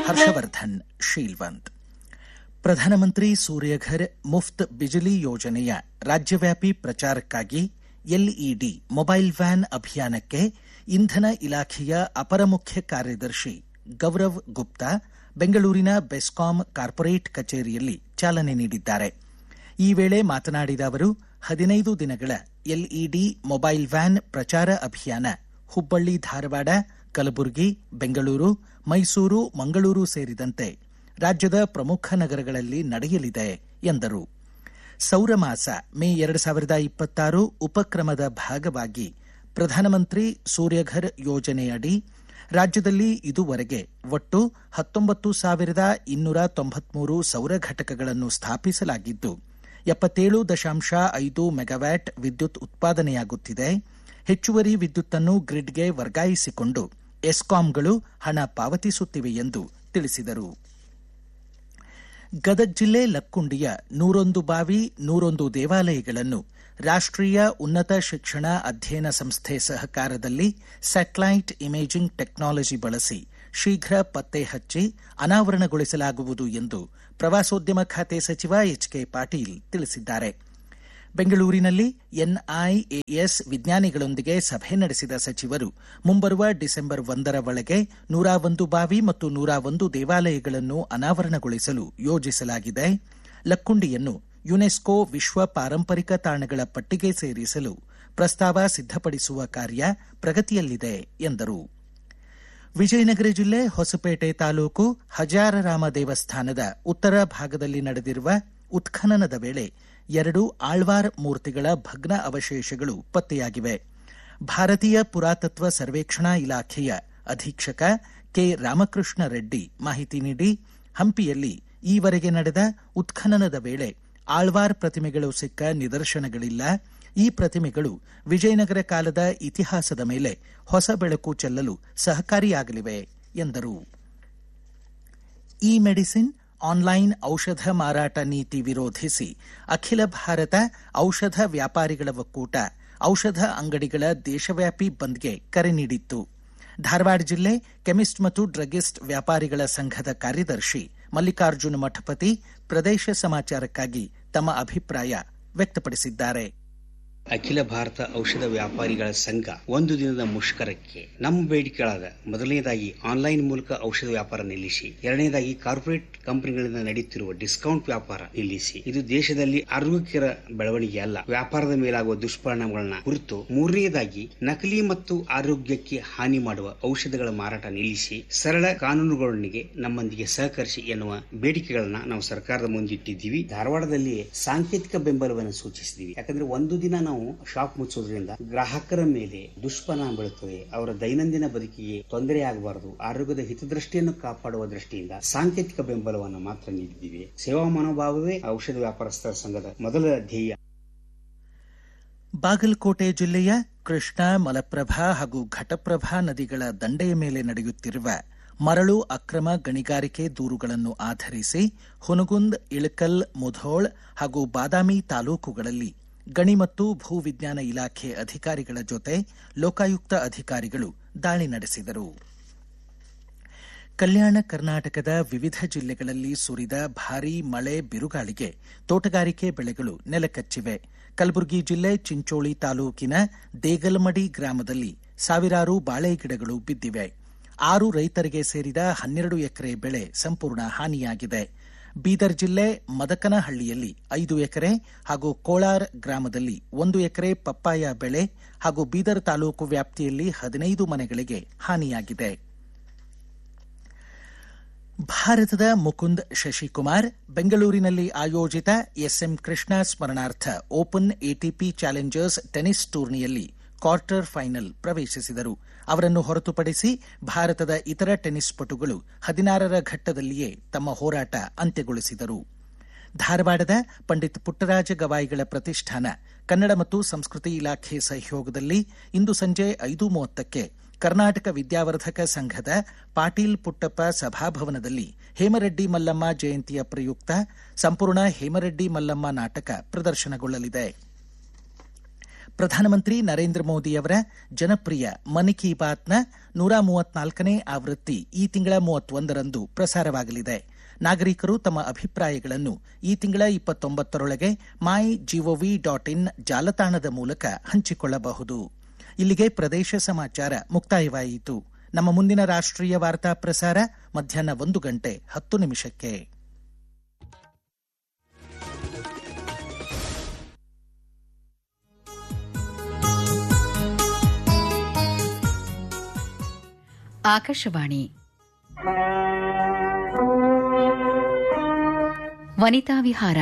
ಹರ್ಷವರ್ಧನ್ ಶೀಲ್ವಂತ್ ಪ್ರಧಾನಮಂತ್ರಿ ಸೂರ್ಯಘರ್ ಮುಫ್ತ್ ಬಿಜಿಲಿ ಯೋಜನೆಯ ರಾಜ್ಯವ್ಯಾಪಿ ಪ್ರಚಾರಕ್ಕಾಗಿ ಎಲ್ಇಡಿ ಮೊಬೈಲ್ ವ್ಯಾನ್ ಅಭಿಯಾನಕ್ಕೆ ಇಂಧನ ಇಲಾಖೆಯ ಅಪರ ಮುಖ್ಯ ಕಾರ್ಯದರ್ಶಿ ಗೌರವ್ ಗುಪ್ತಾ ಬೆಂಗಳೂರಿನ ಬೆಸ್ಕಾಂ ಕಾರ್ಪೊರೇಟ್ ಕಚೇರಿಯಲ್ಲಿ ಚಾಲನೆ ನೀಡಿದ್ದಾರೆ ಈ ವೇಳೆ ಮಾತನಾಡಿದ ಅವರು ಹದಿನೈದು ದಿನಗಳ ಎಲ್ಇಡಿ ಮೊಬೈಲ್ ವ್ಯಾನ್ ಪ್ರಚಾರ ಅಭಿಯಾನ ಹುಬ್ಬಳ್ಳಿ ಧಾರವಾಡ ಕಲಬುರಗಿ ಬೆಂಗಳೂರು ಮೈಸೂರು ಮಂಗಳೂರು ಸೇರಿದಂತೆ ರಾಜ್ಯದ ಪ್ರಮುಖ ನಗರಗಳಲ್ಲಿ ನಡೆಯಲಿದೆ ಎಂದರು ಸೌರಮಾಸ ಮೇ ಎರಡು ಸಾವಿರದ ಇಪ್ಪತ್ತಾರು ಉಪಕ್ರಮದ ಭಾಗವಾಗಿ ಪ್ರಧಾನಮಂತ್ರಿ ಸೂರ್ಯಘರ್ ಯೋಜನೆಯಡಿ ರಾಜ್ಯದಲ್ಲಿ ಇದುವರೆಗೆ ಒಟ್ಟು ಹತ್ತೊಂಬತ್ತು ಸಾವಿರದ ಇನ್ನೂರ ತೊಂಬತ್ಮೂರು ಸೌರ ಘಟಕಗಳನ್ನು ಸ್ಥಾಪಿಸಲಾಗಿದ್ದು ಎಪ್ಪತ್ತೇಳು ದಶಾಂಶ ಐದು ಮೆಗಾವ್ಯಾಟ್ ವಿದ್ಯುತ್ ಉತ್ಪಾದನೆಯಾಗುತ್ತಿದೆ ಹೆಚ್ಚುವರಿ ವಿದ್ಯುತ್ತನ್ನು ಗ್ರಿಡ್ಗೆ ವರ್ಗಾಯಿಸಿಕೊಂಡು ಎಸ್ಕಾಂಗಳು ಹಣ ಪಾವತಿಸುತ್ತಿವೆ ಎಂದು ತಿಳಿಸಿದರು ಗದಗ ಜಿಲ್ಲೆ ಲಕ್ಕುಂಡಿಯ ನೂರೊಂದು ಬಾವಿ ನೂರೊಂದು ದೇವಾಲಯಗಳನ್ನು ರಾಷ್ಟ್ರೀಯ ಉನ್ನತ ಶಿಕ್ಷಣ ಅಧ್ಯಯನ ಸಂಸ್ಥೆ ಸಹಕಾರದಲ್ಲಿ ಸ್ಯಾಟಲೈಟ್ ಇಮೇಜಿಂಗ್ ಟೆಕ್ನಾಲಜಿ ಬಳಸಿ ಶೀಘ್ರ ಪತ್ತೆ ಹಚ್ಚಿ ಅನಾವರಣಗೊಳಿಸಲಾಗುವುದು ಎಂದು ಪ್ರವಾಸೋದ್ಯಮ ಖಾತೆ ಸಚಿವ ಎಚ್ ಕೆ ಪಾಟೀಲ್ ತಿಳಿಸಿದ್ದಾರೆ ಬೆಂಗಳೂರಿನಲ್ಲಿ ಎನ್ಐಎಎಸ್ ವಿಜ್ಞಾನಿಗಳೊಂದಿಗೆ ಸಭೆ ನಡೆಸಿದ ಸಚಿವರು ಮುಂಬರುವ ಡಿಸೆಂಬರ್ ಒಂದರ ಒಳಗೆ ನೂರ ಒಂದು ಬಾವಿ ಮತ್ತು ನೂರ ಒಂದು ದೇವಾಲಯಗಳನ್ನು ಅನಾವರಣಗೊಳಿಸಲು ಯೋಜಿಸಲಾಗಿದೆ ಲಕ್ಕುಂಡಿಯನ್ನು ಯುನೆಸ್ಕೋ ವಿಶ್ವ ಪಾರಂಪರಿಕ ತಾಣಗಳ ಪಟ್ಟಿಗೆ ಸೇರಿಸಲು ಪ್ರಸ್ತಾವ ಸಿದ್ಧಪಡಿಸುವ ಕಾರ್ಯ ಪ್ರಗತಿಯಲ್ಲಿದೆ ಎಂದರು ವಿಜಯನಗರ ಜಿಲ್ಲೆ ಹೊಸಪೇಟೆ ತಾಲೂಕು ಹಜಾರರಾಮ ದೇವಸ್ಥಾನದ ಉತ್ತರ ಭಾಗದಲ್ಲಿ ನಡೆದಿರುವ ಉತ್ಖನನದ ವೇಳೆ ಎರಡು ಆಳ್ವಾರ್ ಮೂರ್ತಿಗಳ ಭಗ್ನ ಅವಶೇಷಗಳು ಪತ್ತೆಯಾಗಿವೆ ಭಾರತೀಯ ಪುರಾತತ್ವ ಸರ್ವೇಕ್ಷಣಾ ಇಲಾಖೆಯ ಅಧೀಕ್ಷಕ ಕೆ ರಾಮಕೃಷ್ಣ ರೆಡ್ಡಿ ಮಾಹಿತಿ ನೀಡಿ ಹಂಪಿಯಲ್ಲಿ ಈವರೆಗೆ ನಡೆದ ಉತ್ಖನನದ ವೇಳೆ ಆಳ್ವಾರ್ ಪ್ರತಿಮೆಗಳು ಸಿಕ್ಕ ನಿದರ್ಶನಗಳಿಲ್ಲ ಈ ಪ್ರತಿಮೆಗಳು ವಿಜಯನಗರ ಕಾಲದ ಇತಿಹಾಸದ ಮೇಲೆ ಹೊಸ ಬೆಳಕು ಚೆಲ್ಲಲು ಸಹಕಾರಿಯಾಗಲಿವೆ ಎಂದರು ಇ ಮೆಡಿಸಿನ್ ಆನ್ಲೈನ್ ಔಷಧ ಮಾರಾಟ ನೀತಿ ವಿರೋಧಿಸಿ ಅಖಿಲ ಭಾರತ ಔಷಧ ವ್ಯಾಪಾರಿಗಳ ಒಕ್ಕೂಟ ಔಷಧ ಅಂಗಡಿಗಳ ದೇಶವ್ಯಾಪಿ ಬಂದ್ಗೆ ಕರೆ ನೀಡಿತ್ತು ಧಾರವಾಡ ಜಿಲ್ಲೆ ಕೆಮಿಸ್ಟ್ ಮತ್ತು ಡ್ರಗ್ಗಿಸ್ಟ್ ವ್ಯಾಪಾರಿಗಳ ಸಂಘದ ಕಾರ್ಯದರ್ಶಿ ಮಲ್ಲಿಕಾರ್ಜುನ ಮಠಪತಿ ಪ್ರದೇಶ ಸಮಾಚಾರಕ್ಕಾಗಿ ತಮ್ಮ ಅಭಿಪ್ರಾಯ ವ್ಯಕ್ತಪಡಿಸಿದ್ದಾರೆ ಅಖಿಲ ಭಾರತ ಔಷಧ ವ್ಯಾಪಾರಿಗಳ ಸಂಘ ಒಂದು ದಿನದ ಮುಷ್ಕರಕ್ಕೆ ನಮ್ಮ ಬೇಡಿಕೆಗಳಾದ ಮೊದಲನೇದಾಗಿ ಆನ್ಲೈನ್ ಮೂಲಕ ಔಷಧ ವ್ಯಾಪಾರ ನಿಲ್ಲಿಸಿ ಎರಡನೇದಾಗಿ ಕಾರ್ಪೊರೇಟ್ ಕಂಪನಿಗಳಿಂದ ನಡೆಯುತ್ತಿರುವ ಡಿಸ್ಕೌಂಟ್ ವ್ಯಾಪಾರ ನಿಲ್ಲಿಸಿ ಇದು ದೇಶದಲ್ಲಿ ಆರೋಗ್ಯಕರ ಬೆಳವಣಿಗೆ ಅಲ್ಲ ವ್ಯಾಪಾರದ ಮೇಲಾಗುವ ದುಷ್ಪರಿಣಾಮಗಳನ್ನ ಕುರಿತು ಮೂರನೇದಾಗಿ ನಕಲಿ ಮತ್ತು ಆರೋಗ್ಯಕ್ಕೆ ಹಾನಿ ಮಾಡುವ ಔಷಧಗಳ ಮಾರಾಟ ನಿಲ್ಲಿಸಿ ಸರಳ ಕಾನೂನುಗಳೊಂದಿಗೆ ನಮ್ಮೊಂದಿಗೆ ಸಹಕರಿಸಿ ಎನ್ನುವ ಬೇಡಿಕೆಗಳನ್ನ ನಾವು ಸರ್ಕಾರದ ಮುಂದಿಟ್ಟಿದ್ದೀವಿ ಧಾರವಾಡದಲ್ಲಿ ಸಾಂಕೇತಿಕ ಬೆಂಬಲವನ್ನು ಸೂಚಿಸಿದ್ದೀವಿ ಯಾಕಂದ್ರೆ ಒಂದು ದಿನ ನಾವು ಶಾಪ್ ಮುಚ್ಚೋದ್ರಿಂದ ಗ್ರಾಹಕರ ಮೇಲೆ ದುಷ್ಪರಿಣಾಮ ಬೀಳುತ್ತದೆ ಅವರ ದೈನಂದಿನ ಬದುಕಿಗೆ ತೊಂದರೆ ಆಗಬಾರದು ಆರೋಗ್ಯದ ಹಿತದೃಷ್ಟಿಯನ್ನು ಕಾಪಾಡುವ ದೃಷ್ಟಿಯಿಂದ ಸಾಂಕೇತಿಕ ಬೆಂಬಲವನ್ನು ಮಾತ್ರ ನೀಡಿದ್ದೀವಿ ಸೇವಾ ಮನೋಭಾವವೇ ಔಷಧ ವ್ಯಾಪಾರಸ್ಥರ ಸಂಘದ ಮೊದಲ ಧ್ಯೇಯ ಬಾಗಲಕೋಟೆ ಜಿಲ್ಲೆಯ ಕೃಷ್ಣಾ ಮಲಪ್ರಭಾ ಹಾಗೂ ಘಟಪ್ರಭಾ ನದಿಗಳ ದಂಡೆಯ ಮೇಲೆ ನಡೆಯುತ್ತಿರುವ ಮರಳು ಅಕ್ರಮ ಗಣಿಗಾರಿಕೆ ದೂರುಗಳನ್ನು ಆಧರಿಸಿ ಹುನಗುಂದ್ ಇಳಕಲ್ ಮುಧೋಳ್ ಹಾಗೂ ಬಾದಾಮಿ ತಾಲೂಕುಗಳಲ್ಲಿ ಗಣಿ ಮತ್ತು ಭೂ ವಿಜ್ಞಾನ ಇಲಾಖೆ ಅಧಿಕಾರಿಗಳ ಜೊತೆ ಲೋಕಾಯುಕ್ತ ಅಧಿಕಾರಿಗಳು ದಾಳಿ ನಡೆಸಿದರು ಕಲ್ಯಾಣ ಕರ್ನಾಟಕದ ವಿವಿಧ ಜಿಲ್ಲೆಗಳಲ್ಲಿ ಸುರಿದ ಭಾರೀ ಮಳೆ ಬಿರುಗಾಳಿಗೆ ತೋಟಗಾರಿಕೆ ಬೆಳೆಗಳು ನೆಲಕಚ್ಚಿವೆ ಕಲಬುರಗಿ ಜಿಲ್ಲೆ ಚಿಂಚೋಳಿ ತಾಲೂಕಿನ ದೇಗಲಮಡಿ ಗ್ರಾಮದಲ್ಲಿ ಸಾವಿರಾರು ಬಾಳೆ ಗಿಡಗಳು ಬಿದ್ದಿವೆ ಆರು ರೈತರಿಗೆ ಸೇರಿದ ಹನ್ನೆರಡು ಎಕರೆ ಬೆಳೆ ಸಂಪೂರ್ಣ ಹಾನಿಯಾಗಿದೆ ಬೀದರ್ ಜಿಲ್ಲೆ ಮದಕನಹಳ್ಳಿಯಲ್ಲಿ ಐದು ಎಕರೆ ಹಾಗೂ ಕೋಲಾರ್ ಗ್ರಾಮದಲ್ಲಿ ಒಂದು ಎಕರೆ ಪಪ್ಪಾಯ ಬೆಳೆ ಹಾಗೂ ಬೀದರ್ ತಾಲೂಕು ವ್ಯಾಪ್ತಿಯಲ್ಲಿ ಹದಿನೈದು ಮನೆಗಳಿಗೆ ಹಾನಿಯಾಗಿದೆ ಭಾರತದ ಮುಕುಂದ್ ಶಶಿಕುಮಾರ್ ಬೆಂಗಳೂರಿನಲ್ಲಿ ಆಯೋಜಿತ ಎಸ್ಎಂ ಕೃಷ್ಣ ಸ್ಮರಣಾರ್ಥ ಓಪನ್ ಎಟಿಪಿ ಚಾಲೆಂಜರ್ಸ್ ಟೆನಿಸ್ ಟೂರ್ನಿಯಲ್ಲಿ ಕ್ವಾರ್ಟರ್ ಫೈನಲ್ ಪ್ರವೇಶಿಸಿದರು ಅವರನ್ನು ಹೊರತುಪಡಿಸಿ ಭಾರತದ ಇತರ ಟೆನಿಸ್ ಪಟುಗಳು ಹದಿನಾರರ ಘಟ್ಟದಲ್ಲಿಯೇ ತಮ್ಮ ಹೋರಾಟ ಅಂತ್ಯಗೊಳಿಸಿದರು ಧಾರವಾಡದ ಪಂಡಿತ್ ಪುಟ್ಟರಾಜ ಗವಾಯಿಗಳ ಪ್ರತಿಷ್ಠಾನ ಕನ್ನಡ ಮತ್ತು ಸಂಸ್ಕೃತಿ ಇಲಾಖೆ ಸಹಯೋಗದಲ್ಲಿ ಇಂದು ಸಂಜೆ ಐದು ಮೂವತ್ತಕ್ಕೆ ಕರ್ನಾಟಕ ವಿದ್ಯಾವರ್ಧಕ ಸಂಘದ ಪಾಟೀಲ್ ಪುಟ್ಟಪ್ಪ ಸಭಾಭವನದಲ್ಲಿ ಹೇಮರೆಡ್ಡಿ ಮಲ್ಲಮ್ಮ ಜಯಂತಿಯ ಪ್ರಯುಕ್ತ ಸಂಪೂರ್ಣ ಹೇಮರೆಡ್ಡಿ ಮಲ್ಲಮ್ಮ ನಾಟಕ ಪ್ರದರ್ಶನಗೊಳ್ಳಲಿದೆ ಪ್ರಧಾನಮಂತ್ರಿ ನರೇಂದ್ರ ಮೋದಿಯವರ ಜನಪ್ರಿಯ ಮನ್ ಕಿ ಬಾತ್ನ ನೂರ ಮೂವತ್ನಾಲ್ಕನೇ ಆವೃತ್ತಿ ಈ ತಿಂಗಳ ಮೂವತ್ತೊಂದರಂದು ಪ್ರಸಾರವಾಗಲಿದೆ ನಾಗರಿಕರು ತಮ್ಮ ಅಭಿಪ್ರಾಯಗಳನ್ನು ಈ ತಿಂಗಳ ಇಪ್ಪತ್ತೊಂಬತ್ತರೊಳಗೆ ಮೈ ಜಿಒವಿ ಡಾಟ್ ಇನ್ ಜಾಲತಾಣದ ಮೂಲಕ ಹಂಚಿಕೊಳ್ಳಬಹುದು ಇಲ್ಲಿಗೆ ಪ್ರದೇಶ ಸಮಾಚಾರ ಮುಕ್ತಾಯವಾಯಿತು ನಮ್ಮ ಮುಂದಿನ ರಾಷ್ಟ್ರೀಯ ವಾರ್ತಾ ಪ್ರಸಾರ ಮಧ್ಯಾಹ್ನ ಒಂದು ಗಂಟೆ ಹತ್ತು ನಿಮಿಷಕ್ಕೆ ಆಕಾಶವಾಣಿ ವನಿತಾ ವಿಹಾರ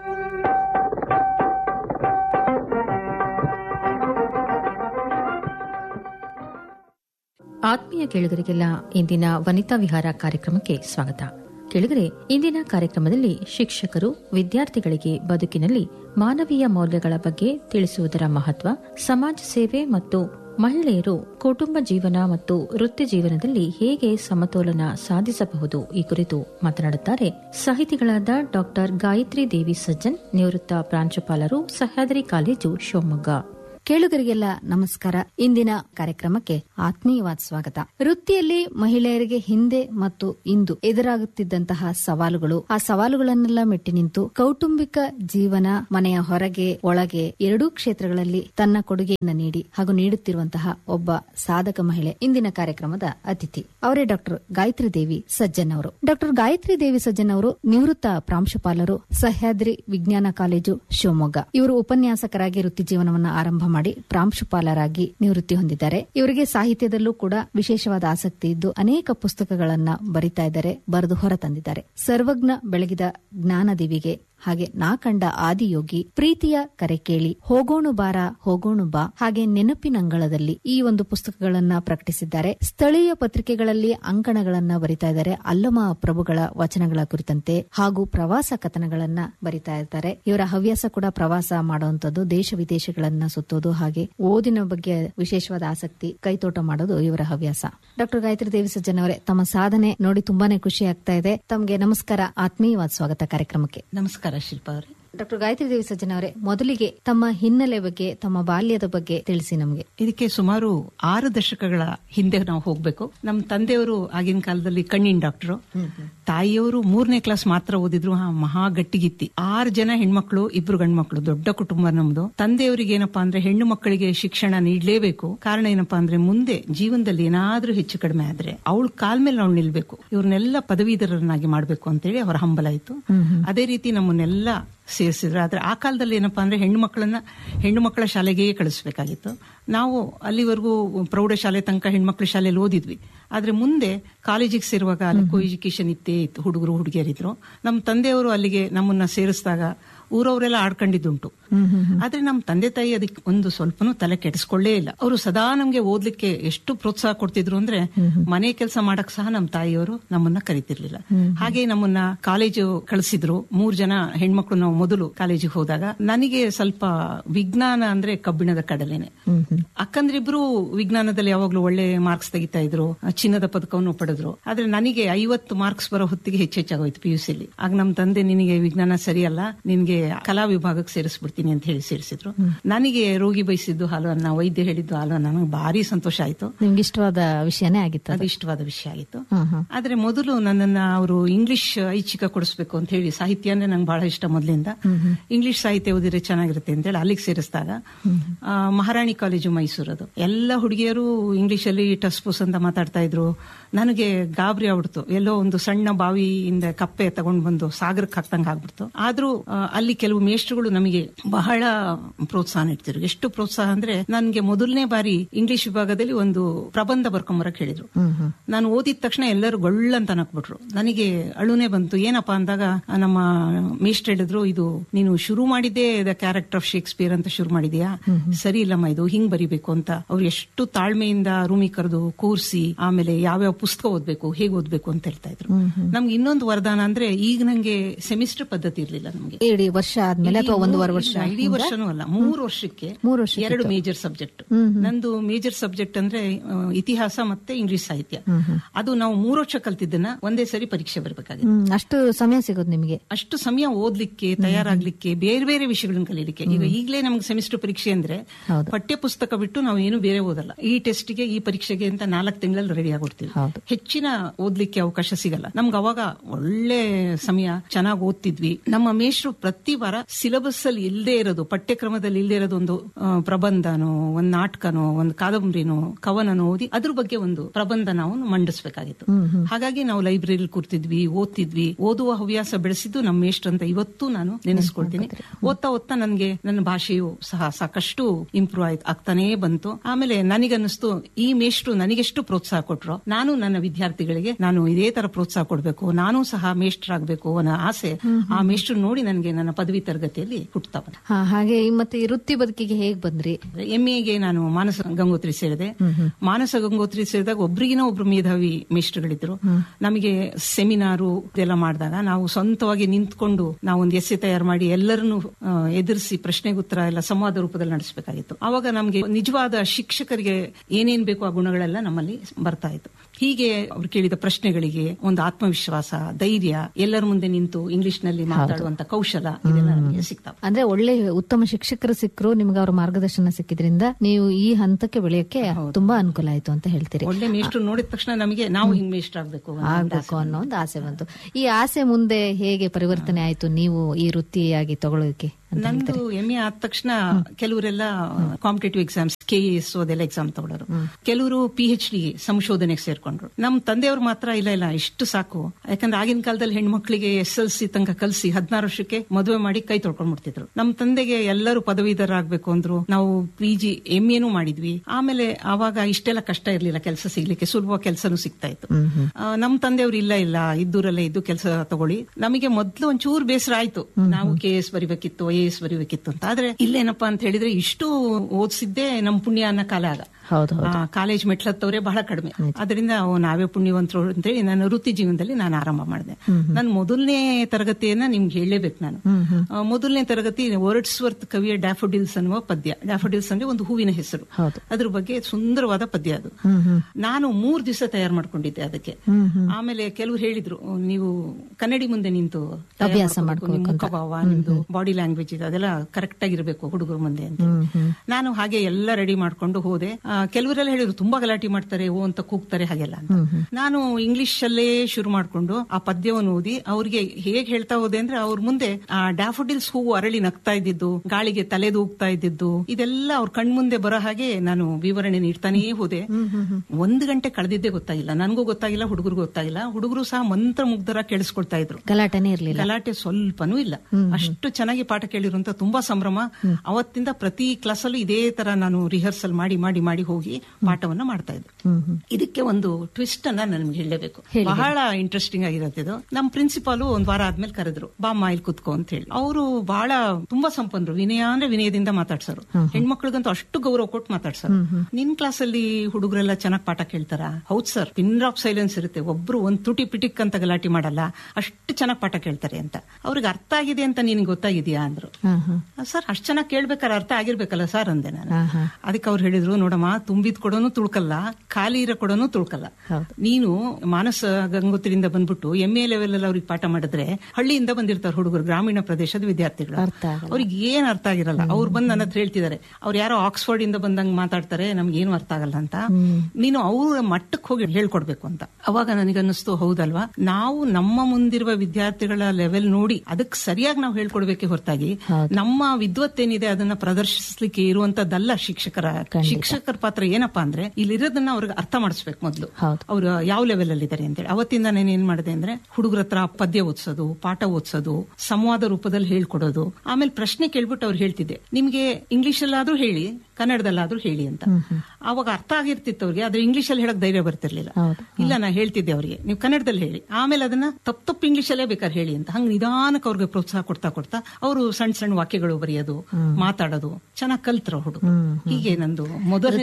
ಆತ್ಮೀಯ ಕೇಳುಗರಿಗೆಲ್ಲ ಇಂದಿನ ವನಿತಾ ವಿಹಾರ ಕಾರ್ಯಕ್ರಮಕ್ಕೆ ಸ್ವಾಗತ ಕೇಳುಗರೆ ಇಂದಿನ ಕಾರ್ಯಕ್ರಮದಲ್ಲಿ ಶಿಕ್ಷಕರು ವಿದ್ಯಾರ್ಥಿಗಳಿಗೆ ಬದುಕಿನಲ್ಲಿ ಮಾನವೀಯ ಮೌಲ್ಯಗಳ ಬಗ್ಗೆ ತಿಳಿಸುವುದರ ಮಹತ್ವ ಸಮಾಜ ಸೇವೆ ಮತ್ತು ಮಹಿಳೆಯರು ಕುಟುಂಬ ಜೀವನ ಮತ್ತು ವೃತ್ತಿ ಜೀವನದಲ್ಲಿ ಹೇಗೆ ಸಮತೋಲನ ಸಾಧಿಸಬಹುದು ಈ ಕುರಿತು ಮಾತನಾಡುತ್ತಾರೆ ಸಾಹಿತಿಗಳಾದ ಡಾಕ್ಟರ್ ಗಾಯತ್ರಿ ದೇವಿ ಸಜ್ಜನ್ ನಿವೃತ್ತ ಪ್ರಾಂಶುಪಾಲರು ಸಹ್ಯಾದ್ರಿ ಕಾಲೇಜು ಶಿವಮೊಗ್ಗ ಕೇಳುಗರಿಗೆಲ್ಲ ನಮಸ್ಕಾರ ಇಂದಿನ ಕಾರ್ಯಕ್ರಮಕ್ಕೆ ಆತ್ಮೀಯವಾದ ಸ್ವಾಗತ ವೃತ್ತಿಯಲ್ಲಿ ಮಹಿಳೆಯರಿಗೆ ಹಿಂದೆ ಮತ್ತು ಇಂದು ಎದುರಾಗುತ್ತಿದ್ದಂತಹ ಸವಾಲುಗಳು ಆ ಸವಾಲುಗಳನ್ನೆಲ್ಲ ಮೆಟ್ಟಿ ನಿಂತು ಕೌಟುಂಬಿಕ ಜೀವನ ಮನೆಯ ಹೊರಗೆ ಒಳಗೆ ಎರಡೂ ಕ್ಷೇತ್ರಗಳಲ್ಲಿ ತನ್ನ ಕೊಡುಗೆಯನ್ನು ನೀಡಿ ಹಾಗೂ ನೀಡುತ್ತಿರುವಂತಹ ಒಬ್ಬ ಸಾಧಕ ಮಹಿಳೆ ಇಂದಿನ ಕಾರ್ಯಕ್ರಮದ ಅತಿಥಿ ಅವರೇ ಡಾಕ್ಟರ್ ಗಾಯತ್ರಿ ದೇವಿ ಸಜ್ಜನ್ ಅವರು ಡಾಕ್ಟರ್ ಗಾಯತ್ರಿ ದೇವಿ ಸಜ್ಜನ್ ಅವರು ನಿವೃತ್ತ ಪ್ರಾಂಶುಪಾಲರು ಸಹ್ಯಾದ್ರಿ ವಿಜ್ಞಾನ ಕಾಲೇಜು ಶಿವಮೊಗ್ಗ ಇವರು ಉಪನ್ಯಾಸಕರಾಗಿ ವೃತ್ತಿ ಜೀವನವನ್ನು ಆರಂಭ ಮಾಡಿ ಪ್ರಾಂಶುಪಾಲರಾಗಿ ನಿವೃತ್ತಿ ಹೊಂದಿದ್ದಾರೆ ಇವರಿಗೆ ಸಾಹಿತ್ಯದಲ್ಲೂ ಕೂಡ ವಿಶೇಷವಾದ ಆಸಕ್ತಿ ಇದ್ದು ಅನೇಕ ಪುಸ್ತಕಗಳನ್ನ ಬರಿತಾ ಇದ್ದಾರೆ ಬರೆದು ಹೊರ ತಂದಿದ್ದಾರೆ ಸರ್ವಜ್ಞ ಬೆಳಗಿದ ಜ್ಞಾನದೇವಿಗೆ ಹಾಗೆ ನಾ ಕಂಡ ಆದಿಯೋಗಿ ಪ್ರೀತಿಯ ಕರೆ ಕೇಳಿ ಹೋಗೋಣು ಬಾರ ಹೋಗೋಣು ಬಾ ಹಾಗೆ ನೆನಪಿನಂಗಳದಲ್ಲಿ ಈ ಒಂದು ಪುಸ್ತಕಗಳನ್ನ ಪ್ರಕಟಿಸಿದ್ದಾರೆ ಸ್ಥಳೀಯ ಪತ್ರಿಕೆಗಳಲ್ಲಿ ಅಂಕಣಗಳನ್ನ ಬರಿತಾ ಇದ್ದಾರೆ ಅಲ್ಲಮ ಪ್ರಭುಗಳ ವಚನಗಳ ಕುರಿತಂತೆ ಹಾಗೂ ಪ್ರವಾಸ ಕಥನಗಳನ್ನ ಬರಿತಾ ಇರ್ತಾರೆ ಇವರ ಹವ್ಯಾಸ ಕೂಡ ಪ್ರವಾಸ ಮಾಡುವಂತದ್ದು ದೇಶ ವಿದೇಶಗಳನ್ನ ಸುತ್ತೋದು ಹಾಗೆ ಓದಿನ ಬಗ್ಗೆ ವಿಶೇಷವಾದ ಆಸಕ್ತಿ ಕೈತೋಟ ಮಾಡೋದು ಇವರ ಹವ್ಯಾಸ ಡಾಕ್ಟರ್ ಗಾಯತ್ರಿ ದೇವಿ ಸಜ್ಜನ್ ಅವರೇ ತಮ್ಮ ಸಾಧನೆ ನೋಡಿ ತುಂಬಾನೇ ಖುಷಿ ಆಗ್ತಾ ಇದೆ ತಮಗೆ ನಮಸ್ಕಾರ ಆತ್ಮೀಯವಾದ ಸ್ವಾಗತ ಕಾರ್ಯಕ್ರಮಕ್ಕೆ ನಮಸ್ಕಾರ ಶಿಲ್ಪ ಅವರೇ ಡಾಕ್ಟರ್ ಗಾಯತ್ರಿ ದೇವಿ ಸಜ್ಜನ್ ಅವರೇ ಮೊದಲಿಗೆ ತಮ್ಮ ಹಿನ್ನೆಲೆ ಬಗ್ಗೆ ತಮ್ಮ ಬಾಲ್ಯದ ಬಗ್ಗೆ ತಿಳಿಸಿ ನಮಗೆ ಇದಕ್ಕೆ ಸುಮಾರು ಆರು ದಶಕಗಳ ಹಿಂದೆ ನಾವು ಹೋಗ್ಬೇಕು ನಮ್ಮ ತಂದೆಯವರು ಆಗಿನ ಕಾಲದಲ್ಲಿ ಕಣ್ಣಿನ ಡಾಕ್ಟರ್ ತಾಯಿಯವರು ಮೂರನೇ ಕ್ಲಾಸ್ ಮಾತ್ರ ಓದಿದ್ರು ಹಾ, ಮಹಾ ಗಟ್ಟಿಗಿತ್ತಿ ಆರು ಜನ ಹೆಣ್ಮಕ್ಳು ಇಬ್ರು ಗಂಡ್ಮಕ್ಳು ದೊಡ್ಡ ಕುಟುಂಬ ನಮ್ದು ತಂದೆಯವರಿಗೆ ಏನಪ್ಪಾ ಅಂದ್ರೆ ಹೆಣ್ಣು ಮಕ್ಕಳಿಗೆ ಶಿಕ್ಷಣ ನೀಡಲೇಬೇಕು ಕಾರಣ ಏನಪ್ಪಾ ಅಂದ್ರೆ ಮುಂದೆ ಜೀವನದಲ್ಲಿ ಏನಾದ್ರೂ ಹೆಚ್ಚು ಕಡಿಮೆ ಆದ್ರೆ ಅವಳ ಕಾಲ್ ಮೇಲೆ ನಾವು ನಿಲ್ಬೇಕು ಇವ್ರನ್ನೆಲ್ಲ ಪದವೀಧರನ್ನಾಗಿ ಮಾಡ್ಬೇಕು ಅಂತೇಳಿ ಅವರ ಹಂಬಲ ಇತ್ತು ಅದೇ ರೀತಿ ನಮ್ಮನ್ನೆಲ್ಲ ಸೇರಿಸಿದ್ರು ಆದ್ರೆ ಆ ಕಾಲದಲ್ಲಿ ಏನಪ್ಪಾ ಅಂದ್ರೆ ಹೆಣ್ಣು ಮಕ್ಕಳನ್ನ ಹೆಣ್ಣು ಮಕ್ಕಳ ಶಾಲೆಗೆ ಕಳಿಸ್ಬೇಕಾಗಿತ್ತು ನಾವು ಅಲ್ಲಿವರೆಗೂ ಪ್ರೌಢಶಾಲೆ ತನಕ ಹೆಣ್ಮಕ್ಳ ಶಾಲೆಯಲ್ಲಿ ಓದಿದ್ವಿ ಆದ್ರೆ ಮುಂದೆ ಕಾಲೇಜಿಗೆ ಸೇರುವಾಗ ಅಲ್ಲಿ ಕೋ ಎಜುಕೇಶನ್ ಇತ್ತೇ ಇತ್ತು ಹುಡುಗರು ಹುಡುಗಿಯರಿದ್ರು ನಮ್ಮ ತಂದೆಯವರು ಅಲ್ಲಿಗೆ ನಮ್ಮನ್ನ ಸೇರಿಸಿದಾಗ ಊರವರೆಲ್ಲ ಆಡ್ಕೊಂಡಿದ್ದುಂಟು ಆದ್ರೆ ನಮ್ಮ ತಂದೆ ತಾಯಿ ಅದಕ್ಕೆ ಒಂದು ಸ್ವಲ್ಪನೂ ತಲೆ ಕೆಡಿಸ್ಕೊಳ್ಳೇ ಇಲ್ಲ ಅವರು ಸದಾ ನಮ್ಗೆ ಓದ್ಲಿಕ್ಕೆ ಎಷ್ಟು ಪ್ರೋತ್ಸಾಹ ಕೊಡ್ತಿದ್ರು ಅಂದ್ರೆ ಮನೆ ಕೆಲಸ ಮಾಡಕ್ ಸಹ ನಮ್ಮ ತಾಯಿಯವರು ನಮ್ಮನ್ನ ಕರಿತಿರ್ಲಿಲ್ಲ ಹಾಗೆ ನಮ್ಮನ್ನ ಕಾಲೇಜು ಕಳಿಸಿದ್ರು ಮೂರ್ ಜನ ಹೆಣ್ಮಕ್ಳು ನಾವು ಮೊದಲು ಕಾಲೇಜಿಗೆ ಹೋದಾಗ ನನಗೆ ಸ್ವಲ್ಪ ವಿಜ್ಞಾನ ಅಂದ್ರೆ ಕಬ್ಬಿಣದ ಕಡಲೆನೆ ಅಕ್ಕಂದ್ರಿಬ್ರು ವಿಜ್ಞಾನದಲ್ಲಿ ಯಾವಾಗ್ಲೂ ಒಳ್ಳೆ ಮಾರ್ಕ್ಸ್ ತೆಗಿತಾ ಇದ್ರು ಚಿನ್ನದ ಪದಕವನ್ನು ಪಡೆದ್ರು ಆದ್ರೆ ನನಗೆ ಐವತ್ತು ಮಾರ್ಕ್ಸ್ ಬರೋ ಹೊತ್ತಿಗೆ ಹೆಚ್ಚೆಚ್ಚಾಗೋಯ್ತು ಪಿ ಯು ಸಿಲಿ ಆಗ ನಮ್ಮ ತಂದೆ ನಿನಗೆ ವಿಜ್ಞಾನ ಸರಿಯಲ್ಲ ನಿನ್ಗೆ ಕಲಾ ವಿಭಾಗಕ್ಕೆ ಸೇರಿಸ್ಬಿಡ್ತೀನಿ ಅಂತ ಹೇಳಿ ಸೇರಿಸಿದ್ರು ನನಗೆ ರೋಗಿ ಬಯಸಿದ್ದು ಹಾಲು ಅನ್ನ ವೈದ್ಯ ಹೇಳಿದ್ದು ಹಾಲು ಅನ್ನ ನನಗೆ ಭಾರಿ ಸಂತೋಷ ಆಯ್ತು ನಿಮ್ಗೆ ಇಷ್ಟವಾದ ವಿಷಯನೇ ಆಗಿತ್ತು ಅದು ಇಷ್ಟವಾದ ವಿಷಯ ಆಗಿತ್ತು ಆದ್ರೆ ಮೊದಲು ನನ್ನನ್ನ ಅವರು ಇಂಗ್ಲಿಷ್ ಐಚ್ಛಿಕ ಕೊಡಿಸ್ಬೇಕು ಅಂತ ಹೇಳಿ ಸಾಹಿತ್ಯ ಅಂದ್ರೆ ನಂಗೆ ಬಹಳ ಇಷ್ಟ ಮೊದಲಿಂದ ಇಂಗ್ಲಿಷ್ ಸಾಹಿತ್ಯ ಓದಿದ್ರೆ ಚೆನ್ನಾಗಿರುತ್ತೆ ಅಂತ ಹೇಳಿ ಅಲ್ಲಿಗೆ ಸೇರಿಸಿದಾಗ ಆ, ಮಹಾರಾಣಿ ಕಾಲೇಜು ಮೈಸೂರದು ಎಲ್ಲ ಹುಡುಗಿಯರು ಇಂಗ್ಲಿಷ್ ಅಲ್ಲಿ ಟಸ್ ಪುಸ್ ಅಂತ ಮಾತಾಡ್ತಾ ಇದ್ರು ನನಗೆ ಗಾಬರಿ ಆಗ್ಬಿಡ್ತು ಎಲ್ಲೋ ಒಂದು ಸಣ್ಣ ಬಾವಿಯಿಂದ ಕಪ್ಪೆ ತಗೊಂಡ್ ಬಂದು ಸಾಗರಕ್ಕೆ ಹಾಕ್ದಂಗೆ ಆಗ್ಬಿಡ್ತು ಆದ್ರೂ ಆ, ಅಲ್ಲಿ ಕೆಲವು ಮೇಷ್ಟ್ರುಗಳು ನಮಗೆ ಬಹಳ ಪ್ರೋತ್ಸಾಹ ನೀಡ್ತಿದ್ರು ಎಷ್ಟು ಪ್ರೋತ್ಸಾಹ ಅಂದ್ರೆ ನನ್ಗೆ ಮೊದಲನೇ ಬಾರಿ ಇಂಗ್ಲಿಷ್ ವಿಭಾಗದಲ್ಲಿ ಒಂದು ಪ್ರಬಂಧ ಬರ್ಕೊಂಬರಕ್ ಹೇಳಿದ್ರು ನಾನು ಓದಿದ ತಕ್ಷಣ ಎಲ್ಲರೂ ಗೊಳ್ಳಂತ ನಕ್ಬಿಟ್ರು ನನಗೆ ಅಳುನೇ ಬಂತು ಏನಪ್ಪಾ ಅಂದಾಗ ಆ, ನಮ್ಮ ಮೇಷ್ಟ್ರು ಹೇಳಿದ್ರು ಇದು ನೀನು ಶುರು ಮಾಡಿದ್ದೇ ದ ಕ್ಯಾರೆಕ್ಟರ್ ಆಫ್ ಶೇಕ್ಸ್ಪಿಯರ್ ಅಂತ ಶುರು ಮಾಡಿದ್ಯಾ ಸರಿ ಇಲ್ಲಮ್ಮ ಇದು ಹಿಂಗ್ ಬರಿಬೇಕು ಅಂತ ಅವ್ರು ಎಷ್ಟು ತಾಳ್ಮೆಯಿಂದ ರೂಮಿಗೆ ಕರೆದು ಕೂರ್ಸಿ ಆಮೇಲೆ ಯಾವ್ಯಾವ ಪುಸ್ತಕ ಓದ್ಬೇಕು ಹೇಗೆ ಓದ್ಬೇಕು ಅಂತ ಹೇಳ್ತಾ ಇದ್ರು ನಮ್ಗೆ ಇನ್ನೊಂದು ವರದಾನ ಅಂದ್ರೆ ಈಗ ನಂಗೆ ಸೆಮಿಸ್ಟರ್ ಪದ್ಧತಿ ಇರ್ಲಿಲ್ಲ ನಮ್ಗೆ ಇಡೀ ವರ್ಷ ಆದ್ಮೇಲೆ ಅಥವಾ ಒಂದೂವರೆ ವರ್ಷ ಇಲ್ಲ, ಇಡೀ ವರ್ಷನೂ ಅಲ್ಲ ಮೂರು ವರ್ಷಕ್ಕೆ ಮೂರು ವರ್ಷಕ್ಕೆ ಎರಡು ಮೇಜರ್ ಸಬ್ಜೆಕ್ಟ್ ನಂದು ಮೇಜರ್ ಸಬ್ಜೆಕ್ಟ್ ಅಂದ್ರೆ ಆ, ಇತಿಹಾಸ ಮತ್ತೆ ಇಂಗ್ಲಿಷ್ ಸಾಹಿತ್ಯ ಅದು ನಾವು ಮೂರು ವರ್ಷ ಕಲ್ತಿದ್ದನ್ನ ಒಂದೇ ಸರಿ ಪರೀಕ್ಷೆ ಬರಬೇಕಾಗಿದೆ ಹ್ಮ್ ಅಷ್ಟು ಸಮಯ ಸಿಗೋದು ನಿಮಗೆ ಅಷ್ಟು ಸಮಯ ಓದ್ಲಿಕ್ಕೆ ತಯಾರಾಗ್ಲಿಕ್ಕೆ ಬೇರೆ ಬೇರೆ ವಿಷಯಗಳನ್ನ ಕಲೀಲಿಕ್ಕೆ ಈಗ ಈಗಲೇ ನಮ್ಗೆ ಸೆಮಿಸ್ಟರ್ ಪರೀಕ್ಷೆ ಅಂದ್ರೆ ಹೌದು. ಪಠ್ಯ ಪುಸ್ತಕ ಬಿಟ್ಟು ನಾವು ಏನು ಬೇರೆ ಓದಲ್ಲ ಈ ಟೆಸ್ಟ್ಗೆ ಈ ಪರೀಕ್ಷೆಗೆ ಅಂತ ನಾಲ್ಕು ತಿಂಗಳಲ್ಲಿ ರೆಡಿ ಆಗ್ಬಿಡ್ತೀವಿ ಹೌದು. ಹೆಚ್ಚಿನ ಓದ್ಲಿಕ್ಕೆ ಅವಕಾಶ ಸಿಗಲ್ಲ ನಮ್ಗೆ ಅವಾಗ ಒಳ್ಳೆ ಸಮಯ ಚೆನ್ನಾಗಿ ಓದ್ತಿದ್ವಿ ನಮ್ಮ ಮೇಷ್ರು ಪ್ರತಿ ವಾರ ಸಿಲೆಬಸ್ ಅಲ್ಲಿ ಇಲ್ಲದೆ ಇರೋದು ಪಠ್ಯಕ್ರಮದಲ್ಲಿ ಇಲ್ಲದೆ ಇರೋದು ಒಂದು ಆ, ಪ್ರಬಂಧನೋ ಒಂದ್ ನಾಟಕನೋ ಒಂದು ಕಾದಂಬರಿನೋ ಕವನನೋ ಓದಿ ಅದ್ರ ಬಗ್ಗೆ ಒಂದು ಪ್ರಬಂಧ ನಾವು ಮಂಡಿಸ್ಬೇಕಾಗಿತ್ತು ಹಾಗಾಗಿ ನಾವು ಲೈಬ್ರರಿಲಿ ಕೂರ್ತಿದ್ವಿ ಓದ್ತಿದ್ವಿ ಓದುವ ಹವ್ಯಾಸ ಬೆಳೆಸಿದ್ದು ನಮ್ಮ ಮೇಷ್ಟ್ರು ಅಂತ ಇವತ್ತು ನಾನು ನೆನೆಸ್ಕೊಳ್ತೀನಿ ಓದ್ತಾ ಓದ್ತಾ ನನ್ಗೆ ನನ್ನ ಭಾಷೆಯು ಸಹ ಸಾಕಷ್ಟು ಇಂಪ್ರೂವ್ ಆಯ್ತು ಆಗ್ತಾನೇ ಬಂತು ಆಮೇಲೆ ನನಗನ್ನಿಸ್ತು ಈ ಮೇಷ್ಟ್ರು ನನಗೆಷ್ಟು ಪ್ರೋತ್ಸಾಹ ಕೊಟ್ರು ನಾನು ನನ್ನ ವಿದ್ಯಾರ್ಥಿಗಳಿಗೆ ನಾನು ಇದೇ ತರ ಪ್ರೋತ್ಸಾಹ ಕೊಡ್ಬೇಕು ನಾನು ಸಹ ಮೇಷ್ಟ್ರಾಗ್ಬೇಕು ಅನ್ನೋ ಆಸೆ ಆ ಮೇಷ್ಟ್ರು ನೋಡಿ ನನಗೆ ನನ್ನ ಪದವಿ ತರಗತಿಯಲ್ಲಿ ಹುಟ್ಟುತ್ತಾ ಬಂತು ಹಾ ಹಾಗೆ ಈ ಮತ್ತೆ ಈ ವೃತ್ತಿ ಬದುಕಿಗೆ ಹೇಗ್ ಬಂದ್ರಿ ಎಂಎಗೆ ನಾನು ಮಾನಸ ಗಂಗೋತ್ರಿ ಸೇರಿದೆ ಮಾನಸ ಗಂಗೋತ್ರಿ ಸೇರಿದಾಗ ಒಬ್ರಿಗಿನ ಒಬ್ರು ಮೇಧಾವಿ ಮೇಷ್ಟ್ರುಗಳಿದ್ರು ನಮಗೆ ಸೆಮಿನಾರು ಇದೆಲ್ಲ ಮಾಡಿದಾಗ ನಾವು ಸ್ವಂತವಾಗಿ ನಿಂತ್ಕೊಂಡು ನಾವು ಒಂದು ಎಸ್ಸೆ ತಯಾರು ಮಾಡಿ ಎಲ್ಲರನ್ನು ಎದುರಿಸಿ ಪ್ರಶ್ನೆಗೆ ಉತ್ತರ ಎಲ್ಲ ಸಂವಾದ ರೂಪದಲ್ಲಿ ನಡೆಸಬೇಕಾಗಿತ್ತು ಆವಾಗ ನಮಗೆ ನಿಜವಾದ ಶಿಕ್ಷಕರಿಗೆ ಏನೇನ್ ಬೇಕು ಆ ಗುಣಗಳೆಲ್ಲ ನಮ್ಮಲ್ಲಿ ಬರ್ತಾ ಇತ್ತು ಹೀಗೆ ಅವ್ರು ಕೇಳಿದ ಪ್ರಶ್ನೆಗಳಿಗೆ ಒಂದು ಆತ್ಮವಿಶ್ವಾಸ ಧೈರ್ಯ ಎಲ್ಲರ ಮುಂದೆ ನಿಂತು ಇಂಗ್ಲಿಷ್ ನಲ್ಲಿ ಮಾತಾಡುವಂತ ಕೌಶಲ ಇದೆಲ್ಲ ನಮಗೆ ಸಿಗ್ತಾವ ಅಂದ್ರೆ ಒಳ್ಳೆ ಉತ್ತಮ ಶಿಕ್ಷಕರು ಸಿಕ್ಕರು ನಿಮ್ಗೆ ಅವ್ರ ಮಾರ್ಗದರ್ಶನ ಸಿಕ್ಕಿದ್ರಿಂದ ನೀವು ಈ ಹಂತಕ್ಕೆ ಬೆಳೆಯಕ್ಕೆ ತುಂಬಾ ಅನುಕೂಲ ಆಯ್ತು ಅಂತ ಹೇಳ್ತೀರಿ ಒಳ್ಳೆ ಮೇಷ್ಟ್ರು ನೋಡಿದ ತಕ್ಷಣ ನಮಗೆ ನಾವು ಹಿಂಗ್ ಮೇಷ್ಟ್ರು ಆಗ್ಬೇಕು ಅನ್ನೋ ಒಂದು ಆಗ್ಬೇಕು ಅನ್ನೋ ಒಂದು ಆಸೆ ಬಂತು ಈ ಆಸೆ ಮುಂದೆ ಹೇಗೆ ಪರಿವರ್ತನೆ ಆಯ್ತು ನೀವು ಈ ವೃತ್ತಿಯಾಗಿ ತಗೊಳ್ಳೋಕೆ ಅಂತ ನಂದು ಎಂ ಎ ಆದ ತಕ್ಷಣ ಕೆಲವರೆಲ್ಲ ಕಾಂಪಿಟೇಟಿವ್ ಎಕ್ಸಾಮ್ಸ್ ಕೆ ಎಸ್ ಅದೆಲ್ಲ ಎಕ್ಸಾಮ್ ತಗೊಳ್ಳೋರು ಕೆಲವರು ಪಿ ಎಚ್ ಡಿ ಸಂಶೋಧನೆಗೆ ಸೇರ್ಕೊಂಡ್ರು ನಮ್ ತಂದೆಯವ್ರು ಮಾತ್ರ ಇಲ್ಲ ಇಲ್ಲ ಇಷ್ಟು ಸಾಕು ಯಾಕಂದ್ರೆ ಆಗಿನ ಕಾಲದಲ್ಲಿ ಹೆಣ್ಮಕ್ಳಿಗೆ ಎಸ್ ಎಲ್ ಸಿ ತನಕ ಕಲ್ಸಿ ಹದಿನಾರು ವರ್ಷಕ್ಕೆ ಮದುವೆ ಮಾಡಿ ಕೈ ತೊಳ್ಕೊಂಡ್ಬಿಡ್ತಿದ್ರು ನಮ್ ತಂದೆಗೆ ಎಲ್ಲರೂ ಪದವೀಧರಾಗ್ಬೇಕು ಅಂದ್ರು ನಾವು ಪಿ ಜಿ ಎಂ ಎನೂ ಮಾಡಿದ್ವಿ ಆಮೇಲೆ ಆವಾಗ ಇಷ್ಟೆಲ್ಲ ಕಷ್ಟ ಇರ್ಲಿಲ್ಲ ಕೆಲಸ ಸಿಗ್ಲಿಕ್ಕೆ ಸುಲಭ ಕೆಲಸನೂ ಸಿಗ್ತಾ ಇತ್ತು ಆ, ನಮ್ ತಂದೆಯವ್ರು ಇಲ್ಲ ಇಲ್ಲ ಇದ್ದೂರಲ್ಲೇ ಇದ್ದು ಕೆಲಸ ತಗೊಳ್ಳಿ ನಮಗೆ ಮೊದ್ಲು ಒಂಚೂರು ಬೇಸರ ಆಯ್ತು ನಾವು ಕೆ ಎಸ್ ಬರಿಬೇಕಿತ್ತು ಐ ಎಸ್ ಬರಿಬೇಕಿತ್ತು ಅಂತ ಆದ್ರೆ ಇಲ್ಲೇನಪ್ಪಾ ಅಂತ ಹೇಳಿದ್ರೆ ಇಷ್ಟು ಓದಿಸಿದ್ದೆ ನಮ್ ಪುಣ್ಯ ಅನ್ನೋ ಕಾಲ ಆಗ ಹೌದು ಆ, ಕಾಲೇಜ್ ಮೆಟ್ಲತ್ತವ್ರೆ ಬಹಳ ಕಡಿಮೆ ಅದರಿಂದ ಓ, ನಾವೇ ಪುಣ್ಯವಂತರು ಅಂತೇಳಿ ನಾನು ವೃತ್ತಿ ಜೀವನದಲ್ಲಿ ನಾನು ಆರಂಭ ಮಾಡಿದೆ ನಾನು ಮೊದಲನೇ ತರಗತಿಯನ್ನ ನಿಮ್ಗೆ ಹೇಳಲೇಬೇಕು ನಾನು ಆ, ಮೊದಲನೇ ತರಗತಿ ವರ್ಡ್ಸ್ ವರ್ತ್ ಕವಿಯ ಡ್ಯಾಫೋಡಿಲ್ಸ್ ಅನ್ನುವ ಪದ್ಯ ಡ್ಯಾಫೋಡಿಲ್ಸ್ ಅಂದ್ರೆ ಒಂದು ಹೂವಿನ ಹೆಸರು ಹೌದು. ಅದ್ರ ಬಗ್ಗೆ ಸುಂದರವಾದ ಪದ್ಯ ಅದು ನಾನು ಮೂರ್ ದಿವಸ ತಯಾರು ಮಾಡ್ಕೊಂಡಿದ್ದೆ ಅದಕ್ಕೆ ಆಮೇಲೆ ಕೆಲವರು ಹೇಳಿದ್ರು "ಓ, ನೀವು ಕನ್ನಡಿ ಮುಂದೆ ನಿಂತು ತಯಾರ್ ಅಭ್ಯಾಸ ಮಾಡ್ಕೊಬೇಕು, ನಿಮ್ಮ ಮುಖಭಾವ ನಿಮ್ದು ಬಾಡಿ ಲ್ಯಾಂಗ್ವೇಜ್ ಇದೆ ಅದೆಲ್ಲ ಕರೆಕ್ಟ್ ಆಗಿರ್ಬೇಕು ಹುಡುಗರ ಮುಂದೆ ಅಂತ ನಾನು ಹಾಗೆ ಎಲ್ಲ ರೆಡಿ ಮಾಡ್ಕೊಂಡು ಹೋದೆ ಆ, ಕೆಲವರೆಲ್ಲ ಹೇಳಿದ್ರು ತುಂಬಾ ಗಲಾಟೆ ಮಾಡ್ತಾರೆ ಓ ಅಂತ ಕೂಗ್ತಾರೆ ಹಾಗೆಲ್ಲ ಅಂತ ನಾನು ಇಂಗ್ಲಿಷ್ ಅಲ್ಲೇ ಶುರು ಮಾಡ್ಕೊಂಡು ಆ ಪದ್ಯವನ್ನು ಓದಿ ಅವ್ರಿಗೆ ಹೇಗ್ ಹೇಳ್ತಾ ಹೋದೆ ಅಂದ್ರೆ ಅವ್ರ ಮುಂದೆ ಆ ಡ್ಯಾಫೋಡಿಲ್ಸ್ ಹೂವು ಅರಳಿ ನಗ್ತಾ ಇದ್ದಿದ್ದು ಗಾಳಿಗೆ ತಲೆದೂಗ್ತಾ ಇದ್ದಿದ್ದು ಇದೆಲ್ಲ ಅವ್ರ ಕಣ್ಮುಂದೆ ಬರೋ ಹಾಗೆ ನಾನು ವಿವರಣೆ ನೀಡ್ತಾನೇ ಹೋದೆ ಒಂದು ಗಂಟೆ ಕಳೆದಿದ್ದೇ ಗೊತ್ತಾಗಿಲ್ಲ ನನಗೂ ಗೊತ್ತಾಗಿಲ್ಲ ಹುಡುಗರಿಗೂ ಗೊತ್ತಾಗಿಲ್ಲ ಹುಡುಗರು ಸಹ ಮಂತ್ರ ಮುಗ್ಧರ ಕೇಳಿಸ್ಕೊಳ್ತಾ ಇದ್ರು ಗಲಾಟೆನೇ ಇರ್ಲಿಲ್ಲ ಗಲಾಟೆ ಸ್ವಲ್ಪನೂ ಇಲ್ಲ ಅಷ್ಟು ಚೆನ್ನಾಗಿ ಪಾಠ ಕೇಳಿರುವಂತ ತುಂಬಾ ಸಂಭ್ರಮ ಅವತ್ತಿಂದ ಪ್ರತಿ ಕ್ಲಾಸಲ್ಲೂ ಇದೇ ತರ ನಾನು ರಿಹರ್ಸಲ್ ಮಾಡಿ ಮಾಡಿ ಮಾಡಿ ಹೋಗಿ ಪಾಠವನ್ನ ಮಾಡ್ತಾ ಇದ್ದೆ ಇದಕ್ಕೆ ಒಂದು ಟ್ವಿಸ್ಟ್ ಅನ್ನ ನನ್ಗೆ ಹೇಳಲೇಬೇಕು ಬಹಳ ಇಂಟ್ರೆಸ್ಟಿಂಗ್ ಆಗಿರುತ್ತೆ ಇದು ನಮ್ ಪ್ರಿನ್ಸಿಪಾಲು ಒಂದ್ ವಾರ ಆದ್ಮೇಲೆ ಕರೆದ್ರು ಬಾಮ್ಮ ಇಲ್ಲಿ ಕುತ್ಕೋ ಅಂತ ಹೇಳಿ ಅವರು ಬಹಳ ತುಂಬಾ ಸಂಪನ್ನರು ವಿನಯ ಅಂದ್ರೆ ವಿನಯದಿಂದ ಮಾತಾಡ್ಸೋರು ಹೆಣ್ಮಕ್ಳಿಗಂತೂ ಅಷ್ಟು ಗೌರವ ಕೊಟ್ಟು ಮಾತಾಡ್ಸೋರು ನಿನ್ ಕ್ಲಾಸಲ್ಲಿ ಹುಡುಗರೆಲ್ಲ ಚೆನ್ನಾಗಿ ಪಾಠ ಕೇಳ್ತಾರ ಹೌದ್ ಸರ್ ಪಿನ್ ಆಫ್ ಸೈಲೆನ್ಸ್ ಇರುತ್ತೆ ಒಬ್ರು ಒಂದ್ ತುಟಿ ಪಿಟಿಕ್ ಅಂತ ಗಲಾಟೆ ಮಾಡಲ್ಲ ಅಷ್ಟು ಚೆನ್ನಾಗಿ ಪಾಠ ಕೇಳ್ತಾರೆ ಅಂತ ಅವ್ರಿಗೆ ಅರ್ಥ ಆಗಿದೆ ಅಂತ ನಿನ್ಗೆ ಗೊತ್ತಾಗಿದ್ಯಾ ಅಂದ್ರು ಸರ್ ಅಷ್ಟ್ ಚೆನ್ನಾಗಿ ಕೇಳ್ಬೇಕಾದ್ರೆ ಅರ್ಥ ಆಗಿರ್ಬೇಕಲ್ಲ ಸರ್ ಅಂದೆ ನಾನು ಅದಕ್ಕೆ ಅವ್ರು ಹೇಳಿದ್ರು ನೋಡಮ್ಮ ತುಂಬಿದ್ ಕೊಡೋನು ತುಳ್ಕಲ್ಲ ಖಾಲಿ ಇರೋ ಕೊಡೋನು ತುಳ್ಕಲ್ಲ ನೀನು ಮಾನಸ ಗಂಗೋತ್ರಿಯಿಂದ ಬಂದ್ಬಿಟ್ಟು ಎಂ ಎ ಲೆವೆಲ್ ಅಲ್ಲಿ ಅವ್ರಿಗೆ ಪಾಠ ಮಾಡಿದ್ರೆ ಹಳ್ಳಿಯಿಂದ ಬಂದಿರ್ತಾರೆ ಹುಡುಗರು ಗ್ರಾಮೀಣ ಪ್ರದೇಶದ ವಿದ್ಯಾರ್ಥಿಗಳು ಅರ್ಥ ಆಗಲ್ಲ. ಅವ್ರಿಗೆ ಏನ್ ಅರ್ಥ ಆಗಿರಲ್ಲ ಅವ್ರು ಬಂದು ನನ್ನ ಹತ್ರ ಹೇಳ್ತಿದ್ದಾರೆ ಅವ್ರು ಯಾರೋ ಆಕ್ಸ್ಫರ್ಡ್ ಇಂದ ಬಂದಂಗ್ ಮಾತಾಡ್ತಾರೆ ನಮ್ಗೆ ಏನು ಅರ್ಥ ಆಗಲ್ಲ ಅಂತ ನೀನು ಅವ್ರ ಮಟ್ಟಕ್ಕೆ ಹೋಗಿ ಹೇಳ್ಕೊಡ್ಬೇಕು ಅಂತ ಅವಾಗ ನನಗನ್ನಿಸ್ತು ಹೌದಲ್ವಾ ನಾವು ನಮ್ಮ ಮುಂದಿರುವ ವಿದ್ಯಾರ್ಥಿಗಳ ಲೆವೆಲ್ ನೋಡಿ ಅದಕ್ಕೆ ಸರಿಯಾಗಿ ನಾವು ಹೇಳ್ಕೊಡ್ಬೇಕೆ ಹೊರತಾಗಿ ನಮ್ಮ ವಿದ್ವತ್ತೇನಿದೆ ಅದನ್ನ ಪ್ರದರ್ಶಿಸ್ಲಿಕ್ಕೆ ಇರುವಂತದ್ದಲ್ಲ ಶಿಕ್ಷಕರ ಶಿಕ್ಷಕರ ಪಾತ್ರ ಏನಪ್ಪಾ ಅಂದ್ರೆ ಇಲ್ಲಿರೋದನ್ನ ಅವ್ರಿಗೆ ಅರ್ಥ ಮಾಡಿಸ್ಬೇಕು ಮೊದಲು ಹೌದು. ಅವ್ರು ಯಾವ ಲೆವೆಲ್ ಅಲ್ಲಿ ಇದ್ದಾರೆ ಅಂತೇಳಿ ಅವತ್ತಿಂದ ನಾನು ಏನ್ ಮಾಡಿದೆ ಅಂದ್ರೆ ಹುಡುಗರ ಹತ್ರ ಪದ್ಯ ಓದಿಸೋದು ಪಾಠ ಓದಿಸೋದು ಸಂವಾದ ರೂಪದಲ್ಲಿ ಹೇಳ್ಕೊಡೋದು ಆಮೇಲೆ ಪ್ರಶ್ನೆ ಕೇಳ್ಬಿಟ್ಟು ಅವ್ರು ಹೇಳ್ತಿದ್ದೆ ನಿಮ್ಗೆ ಇಂಗ್ಲಿಷ್ ಅಲ್ಲಾದ್ರೂ ಹೇಳಿ ಕನ್ನಡದಲ್ಲಾದ್ರೂ ಹೇಳಿ ಅಂತ ಅವಾಗ ಅರ್ಥ ಆಗಿರ್ತಿತ್ತು ಅವ್ರಿಗೆ ಆದ್ರೆ ಇಂಗ್ಲಿಷ್ ಅಲ್ಲಿ ಹೇಳಕ್ ಧೈರ್ಯ ಬರ್ತಿರ್ಲಿಲ್ಲ ಇಲ್ಲ ನಾ ಹೇಳ್ತಿದ್ದೆ ಅವ್ರಿಗೆ ನೀವು ಕನ್ನಡದಲ್ಲಿ ಹೇಳಿ ಆಮೇಲೆ ಅದನ್ನ ತಪ್ಪು ತಪ್ಪು ಇಂಗ್ಲಿಷ್ ಅಲ್ಲೇ ಬೇಕಾದ್ರೆ ಹೇಳಿ ಅಂತ ಹಂಗ ನಿಧಾನಕ್ಕೆ ಅವ್ರಿಗೆ ಪ್ರೋತ್ಸಾಹ ಕೊಡ್ತಾ ಕೊಡ್ತಾ ಅವರು ಸಣ್ಣ ಸಣ್ಣ ವಾಕ್ಯಗಳು ಬರೆಯೋದು ಮಾತಾಡೋದು ಚೆನ್ನಾಗಿ ಕಲ್ತರು ಹುಡುಗರು ಹೀಗೆ ನಂದು ಮೊದಲನೇ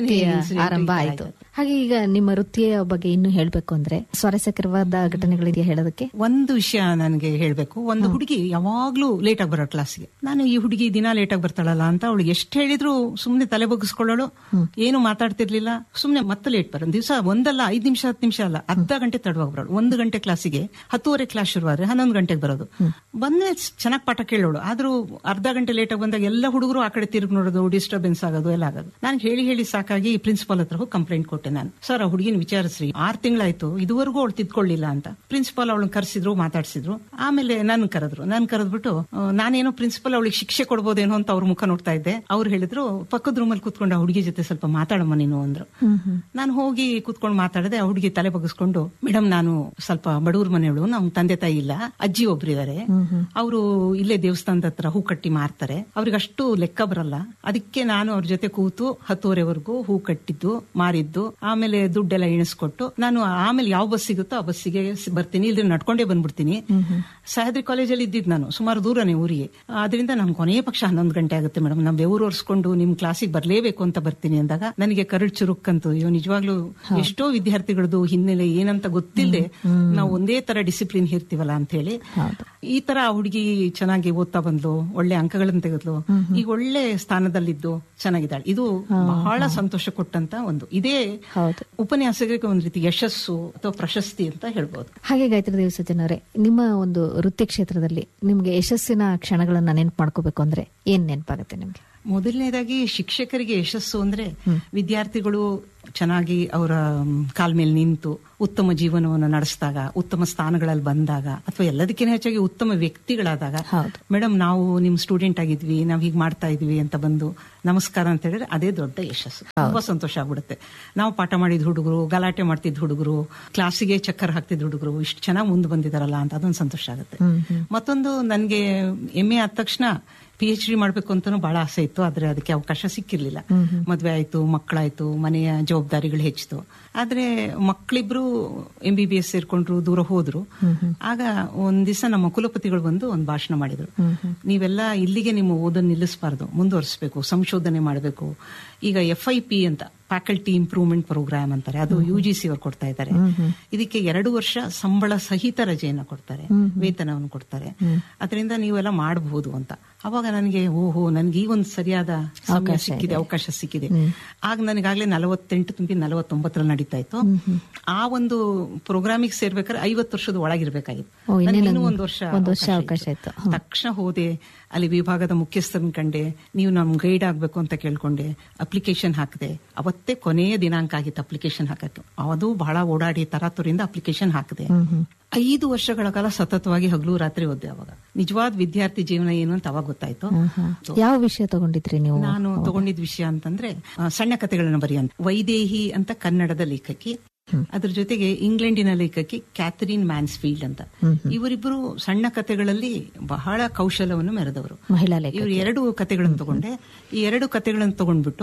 ವೃತ್ತಿಯ incident ಆರಂಭ ಈ ತರ ಆಯ್ತು ಹಾಗೆ ಈಗ ನಿಮ್ಮ ವೃತ್ತಿಯ ಬಗ್ಗೆ ಇನ್ನು ಹೇಳ್ಬೇಕು ಅಂದ್ರೆ ಸ್ವಾರಸ್ಯಕರವಾದ ಘಟನೆಗಳಿದೆಯಾ ಹೇಳೋದಕ್ಕೆ ಒಂದು ವಿಷಯ ನನಗೆ ಹೇಳ್ಬೇಕು ಒಂದು ಹುಡುಗಿ ಯಾವಾಗ್ಲೂ ಲೇಟ್ ಆಗಿ ಬರೋ ಕ್ಲಾಸ್ಗೆ ನಾನು ಈ ಹುಡುಗಿ ದಿನ ಲೇಟ್ ಆಗಿ ಬರ್ತಾಳಲ್ಲ ಅಂತ ಅವಳಿಗೆ ಎಷ್ಟು ಹೇಳಿದ್ರು ಸುಮ್ನೆ ತಲೆ ಬಗ್ಗಿಸ್ಕೊಳ್ಳೋಳು ಏನು ಮಾತಾಡ್ತಿರ್ಲಿಲ್ಲ ಸುಮ್ನೆ ಮತ್ತೆ ಲೇಟ್ ಬರೋ ದಿವಸ ಒಂದಲ್ಲ ಐದ್ ನಿಮಿಷ ಹತ್ತು ನಿಮಿಷ ಅಲ್ಲ ಅರ್ಧ ಗಂಟೆ ತಡವಾಗಿ ಬರೋಳು ಒಂದು ಗಂಟೆ ಕ್ಲಾಸಿಗೆ ಹತ್ತುವರೆ ಕ್ಲಾಸ್ ಶುರುವಾದ್ರೆ ಹನ್ನೊಂದು ಗಂಟೆಗೆ ಬರೋದು ಬಂದ್ರೆ ಚೆನ್ನಾಗಿ ಪಾಠ ಕೇಳೋಳು ಆದ್ರೂ ಅರ್ಧ ಗಂಟೆ ಲೇಟ್ ಆಗಿ ಬಂದಾಗ ಎಲ್ಲ ಹುಡುಗರು ಆ ಕಡೆ ತಿರುಗಿ ನೋಡೋದು ಡಿಸ್ಟರ್ಬೆನ್ಸ್ ಆಗೋದು ಎಲ್ಲ ಆಗೋದು ನಾನು ಹೇಳಿ ಹೇಳಿ ಸಾಕಾಗಿ ಪ್ರಿನ್ಸಿಪಾಲ್ ಹತ್ರ ಹೋಗಿ ಕಂಪ್ಲೇಂಟ್ ಕೊಟ್ಟೆ ನಾನು ಸರ್ ಆ ಹುಡುಗಿನ ವಿಚಾರಿಸ್ರಿ ಆರ್ ತಿಂಗಳಾಯ್ತು ಇದುವರೆಗೂ ಅವಳು ತಿದ್ಕೊಳ್ಳಿಲ್ಲ ಅಂತ ಪ್ರಿನ್ಸಿಪಾಲ್ ಅವಳನ್ನ ಕರೆಸಿದ್ರು ಮಾತಾಡ್ಸಿದ್ರು ಆಮೇಲೆ ನನ್ ಕರೆದ್ರು ನನ್ ಕರೆದ್ಬಿಟ್ಟು ಆ, ನಾನೇನೋ ಪ್ರಿನ್ಸಿಪಲ್ ಅವಳಿಗೆ ಶಿಕ್ಷೆ ಕೊಡ್ಬೋದೇನೋ ಅಂತ ಅವ್ರ ಮುಖ ನೋಡ್ತಾ ಇದ್ದೆ ಅವ್ರು ಹೇಳಿದ್ರು ಪಕ್ಕದ ರೂಮಲ್ಲಿ ಕೂತ್ಕೊಂಡು ಆ ಹುಡುಗಿ ಜೊತೆ ಸ್ವಲ್ಪ ಮಾತಾಡಮ್ಮ ನೀನು ಅಂದ್ರು ನಾನು ಹೋಗಿ ಕೂತ್ಕೊಂಡು ಮಾತಾಡದೆ ಆ ಹುಡುಗಿ ತಲೆ ಬಗ್ಗಿಸ್ಕೊಂಡು ಮೇಡಮ್ ನಾನು ಸ್ವಲ್ಪ ಬಡವ್ರ ಮನೆಯವಳು ನಮ್ ತಂದೆ ತಾಯಿ ಇಲ್ಲ ಅಜ್ಜಿ ಒಬ್ರಿದ್ದಾರೆ ಅವರು ಇಲ್ಲೇ ದೇವಸ್ಥಾನದ ಹತ್ರ ಹೂ ಕಟ್ಟಿ ಮಾರ್ತಾರೆ ಅವ್ರಿಗೆ ಅಷ್ಟು ಲೆಕ್ಕ ಬರಲ್ಲ ಅದಕ್ಕೆ ನಾನು ಅವ್ರ ಜೊತೆ ಕೂತು ಹತ್ತುವರೆವರೆಗೂ ಹೂ ಕಟ್ಟಿದ್ದು ಮಾರಿದ್ದು ಆಮೇಲೆ ದುಡ್ಡೆಲ್ಲ ಎಣಿಸ್ಕೊಟ್ಟು ನಾನು ಆಮೇಲೆ ಯಾವ ಬಸ್ ಸಿಗುತ್ತೋ ಆ ಬಸ್ಸಿಗೆ ಸ್- ಬರ್ತೀನಿ ಇಲ್ದ್ರೆ ನಡ್ಕೊಂಡೇ ಬಂದ್ಬಿಡ್ತೀನಿ ಸಹ್ಯಾದ್ರಿ ಕಾಲೇಜಲ್ಲಿ ಇದ್ದಿದ್ದು ನಾನು ಸುಮಾರು ದೂರನೇ ಊರಿಗೆ ಅದರಿಂದ ನಮ್ ಕೊನೆಯ ಪಕ್ಷ ಹನ್ನೊಂದು ಗಂಟೆ ಆಗುತ್ತೆ ಮೇಡಮ್ ನಾವು ಬೆವರು ಒರೆಸ್ಕೊಂಡು ನಿಮ್ ಕ್ಲಾಸಿಗೆ ಬರ್ಲೇಬೇಕು ಅಂತ ಬರ್ತೀನಿ ಅಂದಾಗ ನನಗೆ ಕರಡ್ ಚುರುಕ್ಕಂತು ಅಯ್ಯೋ ನಿಜವಾಗ್ಲೂ ಎಷ್ಟೋ ವಿದ್ಯಾರ್ಥಿಗಳದ್ದು ಹಿನ್ನೆಲೆ ಏನಂತ ಗೊತ್ತಿಲ್ಲದೆ ನಾವು ಒಂದೇ ತರ ಡಿಸಿಪ್ಲಿನ್ ಇರ್ತೀವಲ್ಲ ಅಂತ ಹೇಳಿ ಈ ತರ ಆ ಹುಡುಗಿ ಚೆನ್ನಾಗಿ ಓದ್ತಾ ಬಂದ್ಲು ಒಳ್ಳೆ ಅಂಕಗಳನ್ನು ತೆಗೆದ್ಲು ಈಗ ಒಳ್ಳೆ ಸ್ಥಾನದಲ್ಲಿದ್ದು ಚೆನ್ನಾಗಿದ್ದಾಳೆ ಇದು ಬಹಳ ಸಂತೋಷ ಕೊಟ್ಟಂತ ಒಂದು ಇದೇ ಹೌದು. ಉಪನ್ಯಾಸಕರಿಗೆ ಒಂದ್ ರೀತಿ ಯಶಸ್ಸು ಅಥವಾ ಪ್ರಶಸ್ತಿ ಅಂತ ಹೇಳ್ಬೋದು ಹಾಗೆ ಗಾಯತ್ರಿ ದೇವಸಜ್ಜನವರೇ ನಿಮ್ಮ ಒಂದು ವೃತ್ತಿ ಕ್ಷೇತ್ರದಲ್ಲಿ ನಿಮ್ಗೆ ಯಶಸ್ಸಿನ ಕ್ಷಣಗಳನ್ನ ನೆನ್ಪು ಮಾಡ್ಕೋಬೇಕು ಅಂದ್ರೆ ಏನ್ ನೆನಪಾಗುತ್ತೆ ನಿಮ್ಗೆ ಮೊದಲನೇದಾಗಿ ಶಿಕ್ಷಕರಿಗೆ ಯಶಸ್ಸು ಅಂದ್ರೆ ವಿದ್ಯಾರ್ಥಿಗಳು ಚೆನ್ನಾಗಿ ಅವರ ಕಾಲ್ ಮೇಲೆ ನಿಂತು ಉತ್ತಮ ಜೀವನವನ್ನು ನಡೆಸಿದಾಗ ಉತ್ತಮ ಸ್ಥಾನಗಳಲ್ಲಿ ಬಂದಾಗ ಅಥವಾ ಎಲ್ಲದಕ್ಕಿಂತ ಹೆಚ್ಚಾಗಿ ಉತ್ತಮ ವ್ಯಕ್ತಿಗಳಾದಾಗ ಹೌದು. ಮೇಡಮ್ ನಾವು ನಿಮ್ ಸ್ಟೂಡೆಂಟ್ ಆಗಿದ್ವಿ ನಾವ್ ಹೀಗ್ ಮಾಡ್ತಾ ಇದ್ವಿ ಅಂತ ಬಂದು ನಮಸ್ಕಾರ ಅಂತ ಹೇಳಿದ್ರೆ ಅದೇ ದೊಡ್ಡ ಯಶಸ್ಸು ತುಂಬಾ ಸಂತೋಷ ಆಗ್ಬಿಡುತ್ತೆ ನಾವು ಪಾಠ ಮಾಡಿದ ಹುಡುಗರು ಗಲಾಟೆ ಮಾಡ್ತಿದ್ದ ಹುಡುಗರು ಕ್ಲಾಸಿಗೆ ಚಕ್ಕರ್ ಹಾಕ್ತಿದ್ದ ಹುಡುಗರು ಇಷ್ಟು ಚೆನ್ನಾಗಿ ಮುಂದೆ ಬಂದಿದಾರಲ್ಲ ಅಂತ ಅದೊಂದು ಸಂತೋಷ ಆಗುತ್ತೆ ಮತ್ತೊಂದು ನನ್ಗೆ ಎಂ ಎ ಆದ ತಕ್ಷಣ ಪಿ ಎಚ್ ಡಿ ಮಾಡ್ಬೇಕು ಅಂತಾನು ಬಹಳ ಆಸೆ ಇತ್ತು ಆದ್ರೆ ಅದಕ್ಕೆ ಅವಕಾಶ ಸಿಕ್ಕಿರ್ಲಿಲ್ಲ ಮದ್ವೆ ಆಯ್ತು ಮಕ್ಕಳಾಯ್ತು ಮನೆಯ ಜವಾಬ್ದಾರಿಗಳು ಹೆಚ್ಚಿತು ಆದ್ರೆ ಮಕ್ಕಳಿಬ್ರು ಎಂ ಬಿ ಬಿ ಎಸ್ ಸೇರ್ಕೊಂಡ್ರು ದೂರ ಹೋದ್ರು ಆಗ ಒಂದ್ ದಿವಸ ನಮ್ಮ ಕುಲಪತಿಗಳು ಬಂದು ಒಂದು ಭಾಷಣ ಮಾಡಿದ್ರು ನೀವೆಲ್ಲ ಇಲ್ಲಿಗೆ ನಿಮ್ಮ ಓದನ್ನು ನಿಲ್ಲಿಸಬಾರ್ದು ಮುಂದುವರಿಸಬೇಕು ಸಂಶೋಧನೆ ಮಾಡಬೇಕು ಈಗ ಎಫ್ ಐ ಪಿ ಅಂತ ಫ್ಯಾಕಲ್ಟಿ ಇಂಪ್ರೂವ್ಮೆಂಟ್ ಪ್ರೋಗ್ರಾಮ್ ಅಂತಾರೆ ಅದು ಯು ಜಿ ಸಿ ಅವ್ರು ಕೊಡ್ತಾ ಇದ್ದಾರೆ ಇದಕ್ಕೆ ಎರಡು ವರ್ಷ ಸಂಬಳ ಸಹಿತ ರಜೆಯನ್ನ ಕೊಡ್ತಾರೆ ವೇತನವನ್ನು ಕೊಡ್ತಾರೆ ಅದರಿಂದ ನೀವೆಲ್ಲ ಮಾಡಬಹುದು ಅಂತ ಅವಾಗ ನನಗೆ ಓಹೋ ನನ್ಗೆ ಈ ಒಂದು ಸರಿಯಾದ ಸಮಯ ಸಿಕ್ಕಿದೆ ಅವಕಾಶ ಸಿಕ್ಕಿದೆ ಆಗ ನನಗಾಗ್ಲೇ ನಲವತ್ತೆಂಟು ತುಂಬಿ ನಲವತ್ತೊಂಬತ್ತರಲ್ಲಿ ನಡೀತಾ ಇತ್ತು ಆ ಒಂದು ಪ್ರೋಗ್ರಾಮಿಗೆ ಸೇರ್ಬೇಕಾದ್ರೆ ಐವತ್ತು ವರ್ಷದ ಒಳಗಿರ್ಬೇಕಾಗಿತ್ತು ಓ, ಇನ್ನೇನು ನನಗೆ ಇನ್ನೂ ಒಂದು- ಒಂದು ವರ್ಷ ಒಂದು ವರ್ಷ ಅವಕಾಶ ಅವಕಾಶ ಇತ್ತು. ಇತ್ತು. ತಕ್ಷಣ ಹೋದೆ ಅಲ್ಲಿ ವಿಭಾಗದ ಮುಖ್ಯಸ್ಥರನ್ನ ಕಂಡೆ ನೀವು ನಮ್ ಗೈಡ್ ಆಗ್ಬೇಕು ಅಂತ ಕೇಳ್ಕೊಂಡೆ ಅಪ್ಲಿಕೇಶನ್ ಹಾಕಿದೆ ಅವತ್ತೇ ಕೊನೆಯ ದಿನಾಂಕ ಆಗಿತ್ತು ಅಪ್ಲಿಕೇಶನ್ ಹಾಕಕ್ಕೆ ಅದು ಬಹಳ ಓಡಾಡಿ ತರಾತುರಿಂದ ಅಪ್ಲಿಕೇಶನ್ ಹಾಕಿದೆ ಐದು ವರ್ಷಗಳ ಕಾಲ ಸತತವಾಗಿ ಹಗಲು ರಾತ್ರಿ ಓದ್ದೆ ಅವಾಗ ನಿಜವಾದ ವಿದ್ಯಾರ್ಥಿ ಜೀವನ ಏನು ಅಂತ ಅವಾಗ ಗೊತ್ತಾಯ್ತು ಯಾವ ವಿಷಯ ತಗೊಂಡಿದ್ರಿ ನೀವು ನಾನು ತಗೊಂಡಿದ್ ವಿಷಯ ಅಂತಂದ್ರೆ ಆ, ಸಣ್ಣ ಕಥೆಗಳನ್ನ ಬರೆಯಂತ ವೈದೇಹಿ ಅಂತ ಕನ್ನಡದ ಲೇಖಕಿ ಅದ್ರ ಜೊತೆಗೆ ಇಂಗ್ಲೆಂಡಿನ ಲೇಖಕಿ ಕ್ಯಾಥರಿನ್ ಮ್ಯಾನ್ಸ್ಫೀಲ್ಡ್ ಅಂತ ಇವರಿಬ್ಬರು ಸಣ್ಣ ಕಥೆಗಳಲ್ಲಿ ಬಹಳ ಕೌಶಲವನ್ನು ಮೆರೆದವರು ಮಹಿಳಾ ಲೇಖಕಿ. ಇವರು ಎರಡು ಕಥೆಗಳನ್ನು ತಗೊಂಡೆ ಈ ಎರಡು ಕಥೆಗಳನ್ನು ತಗೊಂಡ್ಬಿಟ್ಟು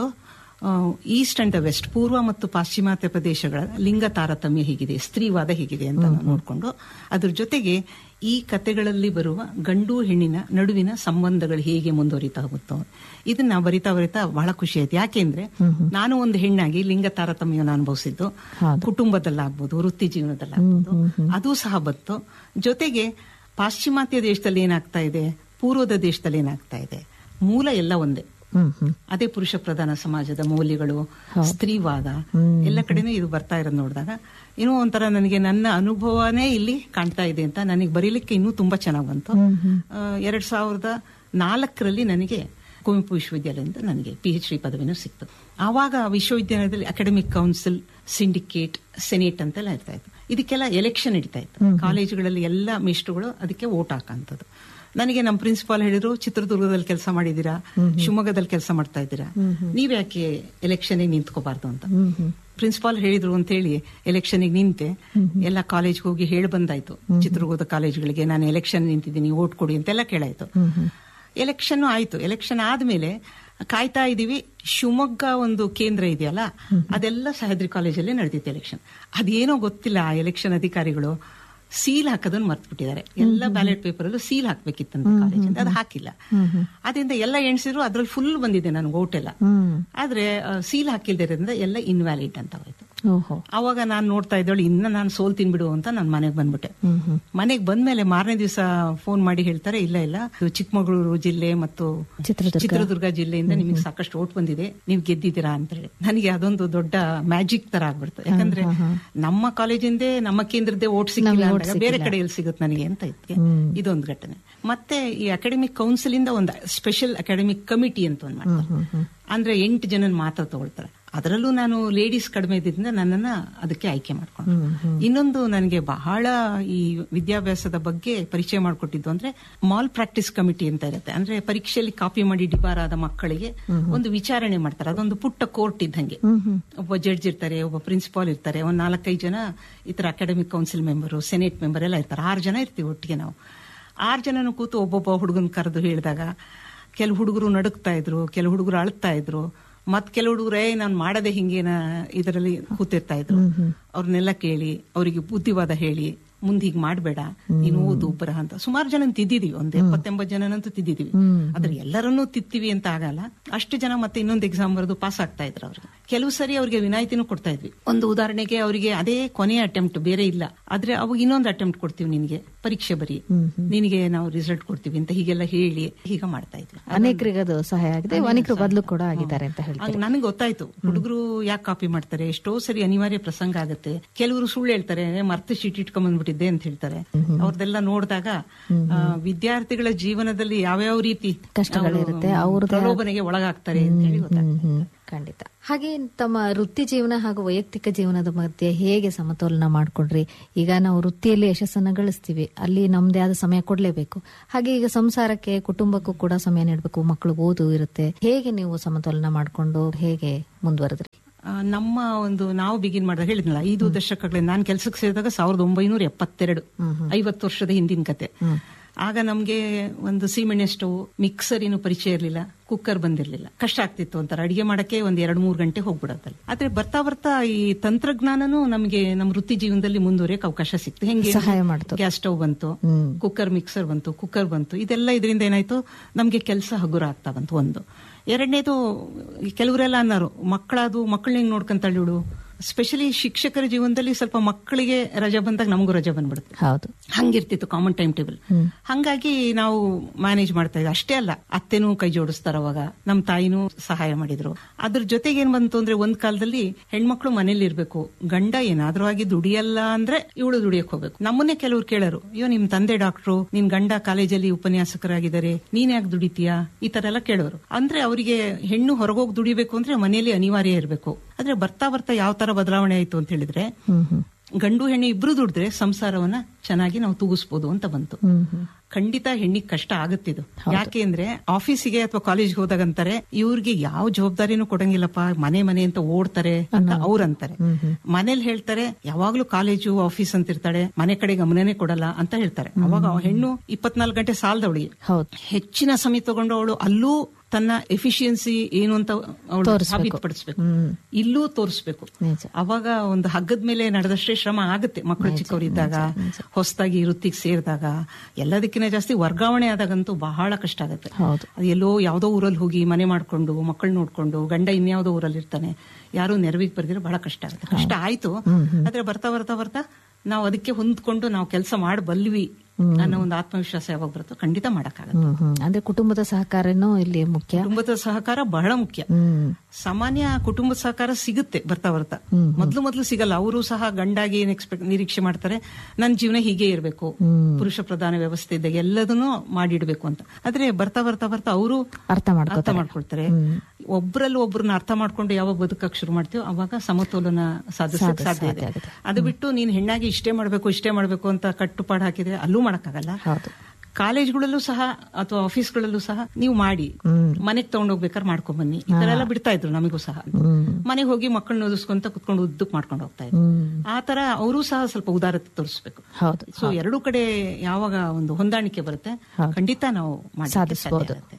ಈಸ್ಟ್ ಅಂಡ್ ದ ವೆಸ್ಟ್ ಪೂರ್ವ ಮತ್ತು ಪಾಶ್ಚಿಮಾತ್ಯ ಪ್ರದೇಶಗಳ ಲಿಂಗ ತಾರತಮ್ಯ ಹೀಗಿದೆ ಸ್ತ್ರೀವಾದ ಹೀಗಿದೆ ಅಂತ ನಾನು ನೋಡ್ಕೊಂಡು ಅದ್ರ ಜೊತೆಗೆ ಈ ಕಥೆಗಳಲ್ಲಿ ಬರುವ ಗಂಡು ಹೆಣ್ಣಿನ ನಡುವಿನ ಸಂಬಂಧಗಳು ಹೇಗೆ ಮುಂದುವರಿತಾ ಹೋಗುತ್ತೋ ಇದನ್ನ ಬರಿತಾ ಬರಿತಾ ಬಹಳ ಖುಷಿ ಆಯ್ತು ಯಾಕೆಂದ್ರೆ ನಾನು ಒಂದು ಹೆಣ್ಣಾಗಿ ಲಿಂಗ ತಾರತಮ್ಯವನ್ನು ಅನುಭವಿಸಿದ್ದು ಕುಟುಂಬದಲ್ಲಾಗ್ಬೋದು ವೃತ್ತಿ ಜೀವನದಲ್ಲಾಗ್ಬೋದು ಅದು ಸಹ ಬಂತು ಜೊತೆಗೆ ಪಾಶ್ಚಿಮಾತ್ಯ ದೇಶದಲ್ಲಿ ಏನಾಗ್ತಾ ಇದೆ ಪೂರ್ವದ ದೇಶದಲ್ಲಿ ಏನಾಗ್ತಾ ಇದೆ ಮೂಲ ಎಲ್ಲ ಒಂದೇ ಹ್ಮ್ ಹ್ಮ್ ಅದೇ ಪುರುಷ ಪ್ರಧಾನ ಸಮಾಜದ ಮೌಲ್ಯಗಳು ಸ್ತ್ರೀವಾದ ಎಲ್ಲ ಕಡೆನೂ ಇದು ಬರ್ತಾ ಇರೋದು ನೋಡಿದಾಗ ಏನೋ ಒಂಥರ ನನಗೆ ನನ್ನ ಅನುಭವನೇ ಇಲ್ಲಿ ಕಾಣ್ತಾ ಇದೆ ಅಂತ ನನಗೆ ಬರೀಲಿಕ್ಕೆ ಇನ್ನೂ ತುಂಬಾ ಚೆನ್ನಾಗಿ ಬಂತು ಆ, ಎರಡ್ ಸಾವಿರದ ನಾಲ್ಕರಲ್ಲಿ ನನಗೆ ಕುವೆಂಪು ವಿಶ್ವವಿದ್ಯಾಲಯದಿಂದ ನನಗೆ ಪಿ ಎಚ್ ಡಿ ಪದವಿನೂ ಸಿಕ್ತು ಆವಾಗ ವಿಶ್ವವಿದ್ಯಾಲಯದಲ್ಲಿ ಅಕಾಡೆಮಿಕ್ ಕೌನ್ಸಿಲ್ ಸಿಂಡಿಕೇಟ್ ಸೆನೇಟ್ ಅಂತೆಲ್ಲ ಇರ್ತಾ ಇತ್ತು ಇದಕ್ಕೆಲ್ಲ ಎಲೆಕ್ಷನ್ ನಡೀತಾ ಇತ್ತು ಕಾಲೇಜುಗಳಲ್ಲಿ ಎಲ್ಲ ಮಿಸ್ಟ್ರುಗಳು ಅದಕ್ಕೆ ವೋಟ್ ಹಾಕಂತದ್ದು ನನಗೆ ನಮ್ಮ ಪ್ರಿನ್ಸಿಪಾಲ್ ಹೇಳಿದ್ರು ಚಿತ್ರದುರ್ಗದಲ್ಲಿ ಕೆಲಸ ಮಾಡಿದೀರಾ ಶಿವಮೊಗ್ಗದಲ್ಲಿ ಕೆಲಸ ಮಾಡ್ತಾ ಇದ್ದೀರಾ ನೀವ್ಯಾಕೆ ಎಲೆಕ್ಷನ್ ನಿಂತ್ಕೋಬಾರ್ದು ಅಂತ ಪ್ರಿನ್ಸಿಪಾಲ್ ಹೇಳಿದ್ರು ಅಂತ ಹೇಳಿ ಎಲೆಕ್ಷನ್ ನಿಂತೆ ಎಲ್ಲ ಕಾಲೇಜ್ಗೆ ಹೋಗಿ ಹೇಳಿ ಬಂದಾಯ್ತು ಚಿತ್ರದುರ್ಗದ ಕಾಲೇಜುಗಳಿಗೆ ನಾನು ಎಲೆಕ್ಷನ್ ನಿಂತಿದ್ದೀನಿ ಓಟ್ ಕೊಡಿ ಅಂತೆಲ್ಲ ಕೇಳಾಯ್ತು ಎಲೆಕ್ಷನ್ ಆಯ್ತು ಎಲೆಕ್ಷನ್ ಆದ್ಮೇಲೆ ಕಾಯ್ತಾ ಇದೀವಿ ಶಿವಮೊಗ್ಗ ಒಂದು ಕೇಂದ್ರ ಇದೆಯಲ್ಲ ಅದೆಲ್ಲ ಸಹ್ಯಾದ್ರಿ ಕಾಲೇಜಲ್ಲೇ ನಡೆದಿತ್ತು ಎಲೆಕ್ಷನ್ ಅದೇನೋ ಗೊತ್ತಿಲ್ಲ ಆ ಎಲೆಕ್ಷನ್ ಅಧಿಕಾರಿಗಳು ಸೀಲ್ ಹಾಕೋದನ್ನ ಮರ್ತು ಬಿಟ್ಟಿದ್ದಾರೆ ಎಲ್ಲ ಬ್ಯಾಲೆಟ್ ಪೇಪರ್ ಅಲ್ಲೂ ಸೀಲ್ ಹಾಕ್ಬೇಕಿತ್ತಂತ ಕಾಲೇಜಿಂದ ಅದು ಹಾಕಿಲ್ಲ ಅದರಿಂದ ಎಲ್ಲ ಎಣಿಸಿದ್ರು ಅದ್ರಲ್ಲಿ ಫುಲ್ ಬಂದಿದೆ ನನ್ಗೆ ಓಟ್ ಎಲ್ಲ ಆದ್ರೆ ಸೀಲ್ ಹಾಕಿಲ್ದಿರೋದ್ರಿಂದ ಎಲ್ಲ ಇನ್ವ್ಯಾಲಿಡ್ ಅಂತ ಹೋಯ್ತು ಓಹೋ ಅವಾಗ ನಾನು ನೋಡ್ತಾ ಇದ್ದಳು ಇನ್ನ ನಾನು ಸೋಲ್ತೀನಿ ಬಿಡು ಅಂತ ನಾನು ಮನೆಗೆ ಬಂದ್ಬಿಟ್ಟೆ ಮನೆಗೆ ಬಂದ್ಮೇಲೆ ಮಾರನೇ ದಿವಸ ಫೋನ್ ಮಾಡಿ ಹೇಳ್ತಾರೆ ಇಲ್ಲ ಇಲ್ಲ ಇದು ಚಿಕ್ಕಮಗಳೂರು ಜಿಲ್ಲೆ ಮತ್ತು ಚಿತ್ರದುರ್ಗ. ಚಿತ್ರದುರ್ಗ ಜಿಲ್ಲೆಯಿಂದ ನಿಮಗೆ ಸಾಕಷ್ಟು ಓಟ್ ಬಂದಿದೆ ನೀವು ಗೆದ್ದಿದ್ದೀರಾ ಅಂತ ಹೇಳಿ ನನಗೆ ಅದೊಂದು ದೊಡ್ಡ ಮ್ಯಾಜಿಕ್ ತರ ಆಗ್ಬಿಡ್ತು ಯಾಕಂದ್ರೆ ನಮ್ಮ ಕಾಲೇಜಿಂದೇ ನಮ್ಮ ಕೇಂದ್ರದ್ದೇ ಓಟ್ ಸಿಕ್ಕಿಲ್ಲ ಅಂದಾಗ ಬೇರೆ ಕಡೆಯಲ್ಲಿ ಸಿಗುತ್ತೆ ನನಗೆ ಅಂತ ಇತ್ತು ಇದೊಂದು ಘಟನೆ ಮತ್ತೆ ಈ ಅಕಾಡೆಮಿಕ್ ಕೌನ್ಸಿಲ್ ಇಂದ ಒಂದು ಸ್ಪೆಷಲ್ ಅಕಾಡೆಮಿಕ್ ಕಮಿಟಿ ಅಂತ ಒಂದು ಮಾಡ್ತಾರೆ ಅಂದ್ರೆ ಎಂಟು ಜನ ಮಾತ್ರ ತಗೊಳ್ತಾರೆ ಅದರಲ್ಲೂ ನಾನು ಲೇಡೀಸ್ ಕಡಿಮೆ ಇದ್ದಿದ್ದರಿಂದ ನನ್ನನ್ನ ಅದಕ್ಕೆ ಆಯ್ಕೆ ಮಾಡ್ಕೊಂಡು ಇನ್ನೊಂದು ನನಗೆ ಬಹಳ ಈ ವಿದ್ಯಾಭ್ಯಾಸದ ಬಗ್ಗೆ ಪರಿಚಯ ಮಾಡಿಕೊಟ್ಟಿದ್ದು ಅಂದ್ರೆ ಮಾಲ್ ಪ್ರಾಕ್ಟೀಸ್ ಕಮಿಟಿ ಅಂತ ಇರುತ್ತೆ ಅಂದ್ರೆ ಪರೀಕ್ಷೆಯಲ್ಲಿ ಕಾಪಿ ಮಾಡಿ ಡಿಬಾರ್ ಆದ ಮಕ್ಕಳಿಗೆ ಒಂದು ವಿಚಾರಣೆ ಮಾಡ್ತಾರೆ ಅದೊಂದು ಪುಟ್ಟ ಕೋರ್ಟ್ ಇದ್ದಂಗೆ ಒಬ್ಬ ಜಡ್ಜ್ ಇರ್ತಾರೆ ಒಬ್ಬ ಪ್ರಿನ್ಸಿಪಾಲ್ ಇರ್ತಾರೆ ಒಂದ್ ನಾಲ್ಕೈದು ಜನ ಈ ತರ academic council member senate member ಎಲ್ಲ ಇರ್ತಾರೆ ಆರು ಜನ ಇರ್ತೀವಿ ಒಟ್ಟಿಗೆ ನಾವು ಆರು ಜನನು ಕೂತು ಒಬ್ಬೊಬ್ಬ ಹುಡುಗನ್ ಕರೆದು ಹೇಳಿದಾಗ ಕೆಲವು ಹುಡುಗರು ನಡುಕ್ತಾ ಇದ್ರು ಕೆಲವು ಹುಡುಗರು ಅಳ್ತಾ ಇದ್ರು ಮತ್ ಕೆಲವು ಹುಡುಗರು ಏ ನಾನು ಮಾಡದೆ ಹಿಂಗೇನ ಇದರಲ್ಲಿ ಕೂತಿರ್ತಾ ಇದ್ರು ಅವ್ರನ್ನೆಲ್ಲ ಕೇಳಿ ಅವರಿಗೆ ಬುದ್ಧಿವಾದ ಹೇಳಿ ಮುಂದೆ ಹೀಗ್ ಮಾಡ್ಬೇಡ ನೀನು ಓದು ಬರಹ ಅಂತ ಸುಮಾರು ಜನ ತಿದ್ದಿದೀವಿ ಒಂದ್ ಎಪ್ಪತ್ತೆಂಬತ್ತು ಜನನಂತೂ ತಿದ್ದಿದೀವಿ ಆದ್ರೆ ಎಲ್ಲರನ್ನೂ ತಿತ್ತೀವಿ ಅಂತ ಆಗಲ್ಲ ಅಷ್ಟು ಜನ ಮತ್ತೆ ಇನ್ನೊಂದು ಎಕ್ಸಾಮ್ ಬರೆದು ಪಾಸ್ ಆಗ್ತಾ ಇದ್ರು ಅವ್ರಿಗೆ ಕೆಲವು ಸರಿ ಅವ್ರಿಗೆ ವಿನಾಯಿತಿನೂ ಕೊಡ್ತಾ ಇದ್ವಿ ಒಂದು ಉದಾಹರಣೆಗೆ ಅವರಿಗೆ ಅದೇ ಕೊನೆಯ ಅಟೆಂಪ್ಟ್ ಬೇರೆ ಇಲ್ಲ ಆದ್ರೆ ಅವಾಗ ಇನ್ನೊಂದು ಅಟೆಂಪ್ಟ್ ಕೊಡ್ತೀವಿ ನಿನಗೆ ಪರೀಕ್ಷೆ ಬರಿ ನಿನಗೆ ನಾವು ರಿಸಲ್ಟ್ ಕೊಡ್ತೀವಿ ಅಂತ ಹೀಗೆಲ್ಲ ಹೇಳಿ ಹೀಗ ಮಾಡ್ತಾ ಇದ್ವಿ ಅನೇಕರಿಗೆ ಅದು ಸಹಾಯ ಆಗಿದೆ ಅನೇಕರು ಬದಲು ಕೂಡ ಆಗಿದ್ದಾರೆ ಅಂತ ಹೇಳ್ತಾರೆ ಹಂಗ್ ನನಗೆ ಗೊತ್ತಾಯ್ತು ಹುಡುಗರು ಯಾಕೆ ಕಾಪಿ ಮಾಡ್ತಾರೆ ಎಷ್ಟೋ ಸರಿ ಅನಿವಾರ್ಯ ಪ್ರಸಂಗ ಆಗುತ್ತೆ ಕೆಲವರು ಸುಳ್ಳು ಹೇಳ್ತಾರೆ ಮರ್ತು ಶೀಟ್ ಇಟ್ಕೊಂಡ್ ಬಂದ್ಬಿಟ್ಟಿದ್ದೆ ಅಂತ ಹೇಳ್ತಾರೆ ಅವ್ರದೆಲ್ಲ ನೋಡಿದಾಗ ಆ, ವಿದ್ಯಾರ್ಥಿಗಳ ಜೀವನದಲ್ಲಿ ಯಾವ್ಯಾವ ರೀತಿ ಕಷ್ಟಗಳಿರುತ್ತೆ, ಅವ್ರು ಅವ್ರದ್ದೇ ಆದ- ಪ್ರಲೋಭನೆಗೆ ಒಳಗಾಗ್ತಾರೆ ಅಂತ ಹೇಳಿ ಗೊತ್ತಾಗ್ತದೆ ಹ್ಮ್, ಖಂಡಿತ ಹಾಗೆ ತಮ್ಮ ವೃತ್ತಿ ಜೀವನ ಹಾಗೂ ವೈಯಕ್ತಿಕ ಜೀವನದ ಮಧ್ಯೆ ಹೇಗೆ ಸಮತೋಲನ ಮಾಡ್ಕೊಂಡ್ರಿ ಈಗ ನಾವು ವೃತ್ತಿಯಲ್ಲಿ ಯಶಸ್ಸನ್ನ ಗಳಿಸ್ತೀವಿ ಅಲ್ಲಿ ನಮ್ದೇ ಆದ ಸಮಯ ಕೊಡ್ಲೇಬೇಕು ಹಾಗೆ ಈಗ ಸಂಸಾರಕ್ಕೆ ಕುಟುಂಬಕ್ಕೂ ಕೂಡ ಸಮಯ ನೀಡಬೇಕು ಮಕ್ಕಳು ಓದು ಇರುತ್ತೆ ಹೇಗೆ ನೀವು ಸಮತೋಲನ ಮಾಡ್ಕೊಂಡು ಹೇಗೆ ಮುಂದುವರೆದ್ರಿ ಆ, ನಮ್ಮ ಒಂದು ನಾವು ಬಿಗಿನ್ ಮಾಡಿದಾಗ ಹೇಳಿದ್ನಲ್ಲ ಐದು ದಶಕಗಳಿಂದ ನಾನು ಕೆಲಸಕ್ಕೆ ಸೇರಿದಾಗ ಸಾವಿರದ ಒಂಬೈನೂರ ಎಪ್ಪತ್ತೆರಡು ಐವತ್ತು ವರ್ಷದ ಹಿಂದಿನ ಕತೆ ಆಗ ನಮ್ಗೆ ಒಂದು ಸೀಮೆಣ್ಣೆ ಸ್ಟವ್ ಮಿಕ್ಸರ್ ಏನು ಪರಿಚಯ ಇರಲಿಲ್ಲ ಕುಕ್ಕರ್ ಬಂದಿರಲಿಲ್ಲ ಕಷ್ಟ ಆಗ್ತಿತ್ತು ಅಂತಾರೆ ಅಡಿಗೆ ಮಾಡಕ್ಕೆ ಒಂದ್ ಎರಡ್ ಮೂರು ಗಂಟೆ ಹೋಗ್ಬಿಡತ್ತಲ್ಲಿ ಆದ್ರೆ ಬರ್ತಾ ಬರ್ತಾ ಈ ತಂತ್ರಜ್ಞಾನನೂ ನಮಗೆ ನಮ್ಮ ವೃತ್ತಿ ಜೀವನದಲ್ಲಿ ಮುಂದುವರಿಯಕ್ಕೆ ಅವಕಾಶ ಸಿಕ್ತು ಹೆಂಗೆ ಸಹಾಯ ಮಾಡ್ತು. ಗ್ಯಾಸ್ ಸ್ಟವ್ ಬಂತು ಹ್ಮ್. ಕುಕ್ಕರ್ ಮಿಕ್ಸರ್ ಬಂತು ಕುಕ್ಕರ್ ಬಂತು ಇದೆಲ್ಲ ಇದರಿಂದ ಏನಾಯ್ತು ನಮ್ಗೆ ಕೆಲಸ ಹಗುರ ಆಗ್ತಾ ಬಂತು ಒಂದು ಎರಡನೇದು ಕೆಲವರೆಲ್ಲ ಅನ್ನೋರು ಮಕ್ಕಳದು ಮಕ್ಕಳನ್ನ ನೋಡ್ಕೊಂತಾಳೆ ಇವಳು ಸ್ಪೆಷಲಿ ಶಿಕ್ಷಕರ ಜೀವನದಲ್ಲಿ ಸ್ವಲ್ಪ ಮಕ್ಕಳಿಗೆ ರಜೆ ಬಂದಾಗ ನಮಗೂ ರಜೆ ಬಂದ್ಬಿಡುತ್ತೆ ಹೌದು ಹಂಗಿರ್ತಿತ್ತು ಕಾಮನ್ ಟೈಮ್ ಟೇಬಲ್ ಹಂಗಾಗಿ ನಾವು ಮ್ಯಾನೇಜ್ ಮಾಡ್ತಾ ಇದ್ವಿ ಅಷ್ಟೇ ಅಲ್ಲ ಅತ್ತೆನೂ ಕೈ ಜೋಡಿಸ್ತಾರ ಅವಾಗ ನಮ್ ತಾಯಿನೂ ಸಹಾಯ ಮಾಡಿದ್ರು ಅದ್ರ ಜೊತೆಗೆ ಏನ್ ಬಂತು ಅಂದ್ರೆ ಒಂದ್ ಕಾಲದಲ್ಲಿ ಹೆಣ್ಮಕ್ಳು ಮನೇಲಿ ಇರ್ಬೇಕು ಗಂಡ ಏನಾದ್ರೂ ಆಗಿ ದುಡಿಯಲ್ಲ ಅಂದ್ರೆ ಇವಳು ದುಡಿಯಕ್ ಹೋಗ್ಬೇಕು ನಮ್ಮನ್ನೇ ಕೆಲವ್ರು ಕೇಳರು ಅಯ್ಯೋ ನಿಮ್ ತಂದೆ ಡಾಕ್ಟ್ರು ನಿನ್ ಗಂಡ ಕಾಲೇಜಲ್ಲಿ ಉಪನ್ಯಾಸಕರಾಗಿದ್ದಾರೆ ನೀನ್ ಯಾಕೆ ದುಡಿತೀಯಾ ಈ ತರ ಎಲ್ಲ ಕೇಳೋರು ಅಂದ್ರೆ ಅವರಿಗೆ ಹೆಣ್ಣು ಹೊರಗೋಗಿ ದುಡಿಬೇಕು ಅಂದ್ರೆ ಮನೆಯಲ್ಲಿ ಅನಿವಾರ್ಯ ಇರಬೇಕು ಆದ್ರೆ ಬರ್ತಾ ಬರ್ತಾ ಯಾವ ತರ ಬದಲಾವಣೆ ಆಯ್ತು ಅಂತ ಹೇಳಿದ್ರೆ ಗಂಡು ಹೆಣ್ಣು ಇಬ್ರು ದುಡಿದ್ರೆ ಸಂಸಾರವನ್ನ ಚೆನ್ನಾಗಿ ನಾವು ತೂಗಿಸ್ಬೋದು ಅಂತ ಬಂತು ಖಂಡಿತ ಹೆಣ್ಣಿಗೆ ಕಷ್ಟ ಆಗುತ್ತಿದ್ದು ಯಾಕೆ ಅಂದ್ರೆ ಆಫೀಸಿಗೆ ಅಥವಾ ಕಾಲೇಜ್ಗೆ ಹೋದಾಗ ಅಂತಾರೆ ಇವ್ರಿಗೆ ಯಾವ ಜವಾಬ್ದಾರಿನೂ ಕೊಡಂಗಿಲ್ಲಪ್ಪ ಮನೆ ಮನೆ ಅಂತ ಓಡ್ತಾರೆ ಅಂತ ಅವ್ರಂತಾರೆ ಮನೇಲಿ ಹೇಳ್ತಾರೆ ಯಾವಾಗ್ಲೂ ಕಾಲೇಜು ಆಫೀಸ್ ಅಂತ ಇರ್ತಾಳೆ ಮನೆ ಕಡೆ ಗಮನನೇ ಕೊಡಲ್ಲ ಅಂತ ಹೇಳ್ತಾರೆ ಅವಾಗ ಆ ಹೆಣ್ಣು ಇಪ್ಪತ್ನಾಲ್ಕು ಗಂಟೆ ಸಾಲದವಳಿಗೆ ಹೌದು ಹೆಚ್ಚಿನ ಸಮಯ ತಗೊಂಡು ಅವಳು ಅಲ್ಲೂ ತನ್ನ ಎಫಿಷಿಯನ್ಸಿ ಏನು ಅಂತ ಅವಳು ಸಾಬೀತುಪಡಿಸ್ಬೇಕು ಇಲ್ಲೂ ತೋರಿಸ್ಬೇಕು ನಿಜ. ಅವಾಗ ಒಂದು ಹಗ್ಗದ ಮೇಲೆ ನಡೆದಷ್ಟೇ ಶ್ರಮ ಆಗುತ್ತೆ ಮಕ್ಕಳು ಚಿಕ್ಕವರಿದ್ದಾಗ ಹೊಸದಾಗಿ ವೃತ್ತಿಗೆ ಸೇರಿದಾಗ ಎಲ್ಲದಕ್ಕಿಂತ ಜಾಸ್ತಿ ವರ್ಗಾವಣೆ ಆದಾಗಂತೂ ಬಹಳ ಕಷ್ಟ ಆಗುತ್ತೆ ಹೌದು. ಅದು ಎಲ್ಲೋ ಯಾವ್ದೋ ಊರಲ್ಲಿ ಹೋಗಿ ಮನೆ ಮಾಡ್ಕೊಂಡು ಮಕ್ಕಳು ನೋಡ್ಕೊಂಡು ಗಂಡ ಇನ್ಯಾವುದೋ ಊರಲ್ಲಿ ಇರ್ತಾನೆ ಯಾರು ನೆರವಿಗೆ ಬರ್ದಿರೋ ಬಹಳ ಕಷ್ಟ ಆಗುತ್ತೆ ಕಷ್ಟ ಆಯ್ತು ಆದ್ರೆ ಬರ್ತಾ ಬರ್ತಾ ಬರ್ತಾ ನಾವು ಅದಕ್ಕೆ ಹೊಂದ್ಕೊಂಡು ನಾವು ಕೆಲಸ ಮಾಡಬಲ್ವಿ ಅನ್ನೋ ಒಂದು ಆತ್ಮವಿಶ್ವಾಸ ಯಾವಾಗ ಬರುತ್ತೋ ಖಂಡಿತ ಮಾಡಕ್ಕಾಗತ್ತೆ ಹ್ಮ್ ಹ್ಮ್ ಅಂದ್ರೆ ಕುಟುಂಬದ ಸಹಕಾರನೂ ಇಲ್ಲಿ ಮುಖ್ಯ ಕುಟುಂಬದ ಸಹಕಾರ ಬಹಳ ಮುಖ್ಯ ಹ್ಮ್ ಸಾಮಾನ್ಯ ಕುಟುಂಬದ ಸಹಕಾರ ಸಿಗುತ್ತೆ ಬರ್ತಾ ಬರ್ತಾ ಮೊದ್ಲು ಮೊದ್ಲು ಸಿಗಲ್ಲ ಅವರು ಸಹ ಗಂಡಾಗಿ ಏನ್ ಎಕ್ಸ್ಪೆಕ್ಟ್ ನಿರೀಕ್ಷೆ ಮಾಡ್ತಾರೆ ನನ್ನ ಜೀವನ ಹೀಗೆ ಇರಬೇಕು ಪುರುಷ ಪ್ರಧಾನ ವ್ಯವಸ್ಥೆ ಇದ್ದಾಗ ಎಲ್ಲದನ್ನೂ ಮಾಡಿಡ್ಬೇಕು ಅಂತ ಆದ್ರೆ ಬರ್ತಾ ಬರ್ತಾ ಬರ್ತಾ ಅವರು ಅರ್ಥ ಮಾಡ್ಕೋತಾರೆ. ಅರ್ಥ ಮಾಡ್ಕೊಳ್ತಾರೆ ಒಬ್ರಲ್ಲಿ ಒಬ್ರನ್ನ ಅರ್ಥ ಮಾಡ್ಕೊಂಡು ಯಾವಾಗ ಬದುಕಕ್ ಶುರು ಮಾಡ್ತೀವೋ ಅವಾಗ ಸಮತೋಲನ ಸಾಧಿಸಕ್ ಸಾಧ್ಯ ಇದೆ ಆಗುತ್ತೆ. ಅದು ಬಿಟ್ಟು ನೀನ್ ಹೆಣ್ಣಾಗಿ ಇಷ್ಟೇ ಮಾಡ್ಬೇಕು ಇಷ್ಟೇ ಮಾಡ್ಬೇಕು ಅಂತ ಕಟ್ಟುಪಾಡು ಹಾಕಿದ್ರೆ ಅಲ್ಲೂ ಮಾಡಕ್ಕಾಗಲ್ಲ ಹೌದು ಕಾಲೇಜ್ಗಳಲ್ಲೂ ಸಹ ಅಥವಾ ಆಫೀಸ್ಗಳಲ್ಲೂ ಸಹ ನೀವು ಮಾಡಿ ಮನೆಗ್ ತಗೊಂಡೋಗ್ಬೇಕಾದ್ರೆ ಮಾಡ್ಕೊಂಡ್ ಬನ್ನಿ ಈ ತರ ಎಲ್ಲ ಬಿಡ್ತಾ ಇದ್ರು ನಮಗೂ ಸಹ ಮನೆಗೆ ಹೋಗಿ ಮಕ್ಕಳನ್ನ ಓದಿಸ್ಕೊಂತ ಕುತ್ಕೊಂಡು ಉದ್ದಕ್ ಮಾಡ್ಕೊಂಡು ಹೋಗ್ತಾ ಇದ್ರು ಆ ತರ ಅವರು ಸಹ ಸ್ವಲ್ಪ ಉದಾರತೆ ತೋರಿಸ್ಬೇಕು ಹೌದು ಸೊ ಎರಡೂ ಕಡೆ ಯಾವಾಗ ಒಂದು ಹೊಂದಾಣಿಕೆ ಬರುತ್ತೆ ಖಂಡಿತ ನಾವು ಮಾಡ್ಲಿಕ್ಕೆ ಸಾಧ್ಯ ಸಾಧಿಸಬಹುದು ಆಗುತ್ತೆ.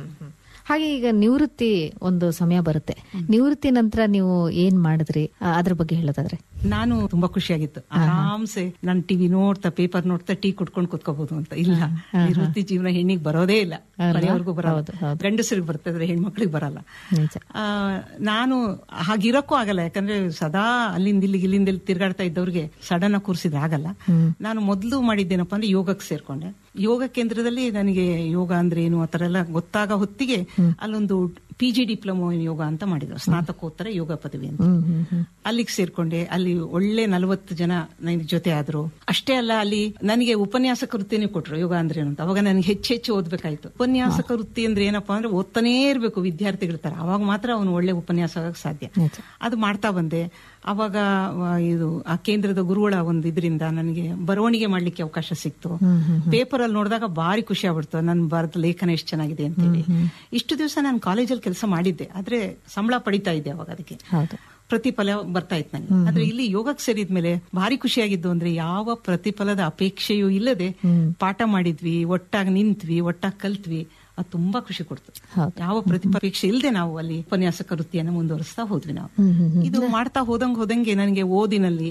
ಹಾಗೆ ಈಗ ನಿವೃತ್ತಿ ಒಂದು ಸಮಯ ಬರುತ್ತೆ ನಿವೃತ್ತಿ ನಂತರ ನೀವು ಏನ್ ಮಾಡಿದ್ರಿ ಆ, ಅದ್ರ ಬಗ್ಗೆ ಹೇಳೋದಾದ್ರೆ ನಾನು ತುಂಬಾ ಖುಷಿಯಾಗಿತ್ತು ಆರಾಮ್ಸೆ ನಾನು ಟಿವಿ ನೋಡ್ತಾ ಪೇಪರ್ ನೋಡ್ತಾ ಟೀ ಕುಟ್ಕೊಂಡು ಕುತ್ಕೋಬಹುದು ಅಂತ ಇಲ್ಲ ಈ ವೃತ್ತಿ ಜೀವನ ಹೆಣ್ಣಿಗೆ ಬರೋದೇ ಇಲ್ಲ ಮನೆಯವ್ರಿಗೂ ಬರಲ್ಲ ಗಂಡಸರಿಗೆ ಬರ್ತದ್ರೆ ಹೆಣ್ಮಕ್ಳಿಗೆ ಬರಲ್ಲ ನಿಜ. ಆ, ನಾನು ಹಾಗಿರಕ್ಕೂ ಆಗಲ್ಲ ಯಾಕಂದ್ರೆ ಸದಾ ಅಲ್ಲಿಂದ ಇಲ್ಲಿಗೆ ಇಲ್ಲಿಂದ ಇಲ್ಲಿ ತಿರ್ಗಾಡ್ತಾ ಇದ್ದವ್ರಿಗೆ ಸಡನ್ ಆಗಿ ಕೂರಿಸಿದ್ರೆ ಆಗಲ್ಲ ನಾನು ಮೊದಲು ಮಾಡಿದ್ದೇನಪ್ಪ ಅಂದ್ರೆ ಯೋಗಕ್ಕೆ ಸೇರ್ಕೊಂಡೆ ಯೋಗ ಕೇಂದ್ರದಲ್ಲಿ ನನಗೆ ಯೋಗ ಅಂದ್ರೆ ಏನು ಆತರ ಎಲ್ಲ ಗೊತ್ತಾಗ ಹೊತ್ತಿಗೆ ಅಲ್ಲೊಂದು P G diploma in yoga ಅಂತ ಮಾಡಿದ್ರು ಸ್ನಾತಕೋತ್ತರ ಯೋಗ ಪದವಿ ಅಂತ ಅಲ್ಲಿಗೆ ಸೇರ್ಕೊಂಡೆ ಅಲ್ಲಿ ಒಳ್ಳೆ ನಲವತ್ತು ಜನ ನನ್ನ ಜೊತೆ ಆದ್ರು ಅಷ್ಟೇ ಅಲ್ಲ ಅಲ್ಲಿ ನನಗೆ ಉಪನ್ಯಾಸಕ ವೃತ್ತಿನೇ ಕೊಟ್ರು ಯೋಗ ಅಂದ್ರೆ ಏನು ಅಂತ ಅವಾಗ ನನಗೆ ಹೆಚ್ಚು ಹೆಚ್ಚು ಓದ್ಬೇಕಾಯ್ತು ಉಪನ್ಯಾಸಕ ವೃತ್ತಿ ಅಂದ್ರೆ ಏನಪ್ಪಾ ಅಂದ್ರೆ ಓದ್ತಾನೇ ಇರ್ಬೇಕು ವಿದ್ಯಾರ್ಥಿಗಳ ತರ ಅವಾಗ ಮಾತ್ರ ಅವನು ಒಳ್ಳೆ ಉಪನ್ಯಾಸ ಆಗಕ್ ಸಾಧ್ಯ ಅದು ಮಾಡ್ತಾ ಬಂದೆ ಅವಾಗ ಆ, ಇದು ಆ ಕೇಂದ್ರದ ಗುರುಗಳ ಒಂದು ಇದರಿಂದ ನನಗೆ ಬರವಣಿಗೆ ಮಾಡ್ಲಿಕ್ಕೆ ಅವಕಾಶ ಸಿಕ್ತು ಪೇಪರ್ ಅಲ್ಲಿ ನೋಡಿದಾಗ ಭಾರಿ ಖುಷಿ ಆಗ್ಬಿಡ್ತು ನನ್ನ ಬರೆದ ಲೇಖನ ಎಷ್ಟು ಚೆನ್ನಾಗಿದೆ ಅಂತೇಳಿ ಇಷ್ಟು ದಿವಸ ನಾನು ಕಾಲೇಜಲ್ಲಿ ಕೆಲಸ ಮಾಡಿದ್ದೆ ಆದ್ರೆ ಸಂಬಳ ಪಡಿತಾ ಇದ್ದೆ ಅವಾಗ ಅದಕ್ಕೆ ಹೌದು ಪ್ರತಿಫಲ ಬರ್ತಾ ಇತ್ತು ನನಗೆ ಆದ್ರೆ ಇಲ್ಲಿ ಯೋಗಕ್ಕೆ ಸೇರಿದ್ಮೇಲೆ ಭಾರಿ ಖುಷಿಯಾಗಿದ್ದು ಅಂದ್ರೆ ಯಾವ ಪ್ರತಿಫಲದ ಅಪೇಕ್ಷೆಯೂ ಇಲ್ಲದೆ ಪಾಠ ಮಾಡಿದ್ವಿ ಒಟ್ಟಾಗಿ ನಿಂತ್ವಿ ಒಟ್ಟಾಗಿ ಕಲ್ತ್ವಿ ಅದು ತುಂಬಾ ಖುಷಿ ಕೊಡ್ತು ಹೌದು. ಯಾವ ಪ್ರತಿಫಲಾಪೇಕ್ಷೆ ಇಲ್ಲದೆ ನಾವು ಅಲ್ಲಿ ಉಪನ್ಯಾಸಕ ವೃತ್ತಿಯನ್ನು ಮುಂದುವರಿಸ್ತಾ ಹೋದ್ವಿ ನಾವು ಇದು ಮಾಡ್ತಾ ಹೋದಂಗ್ ಹೋದಂಗೆ ನನಗೆ ಓದಿನಲ್ಲಿ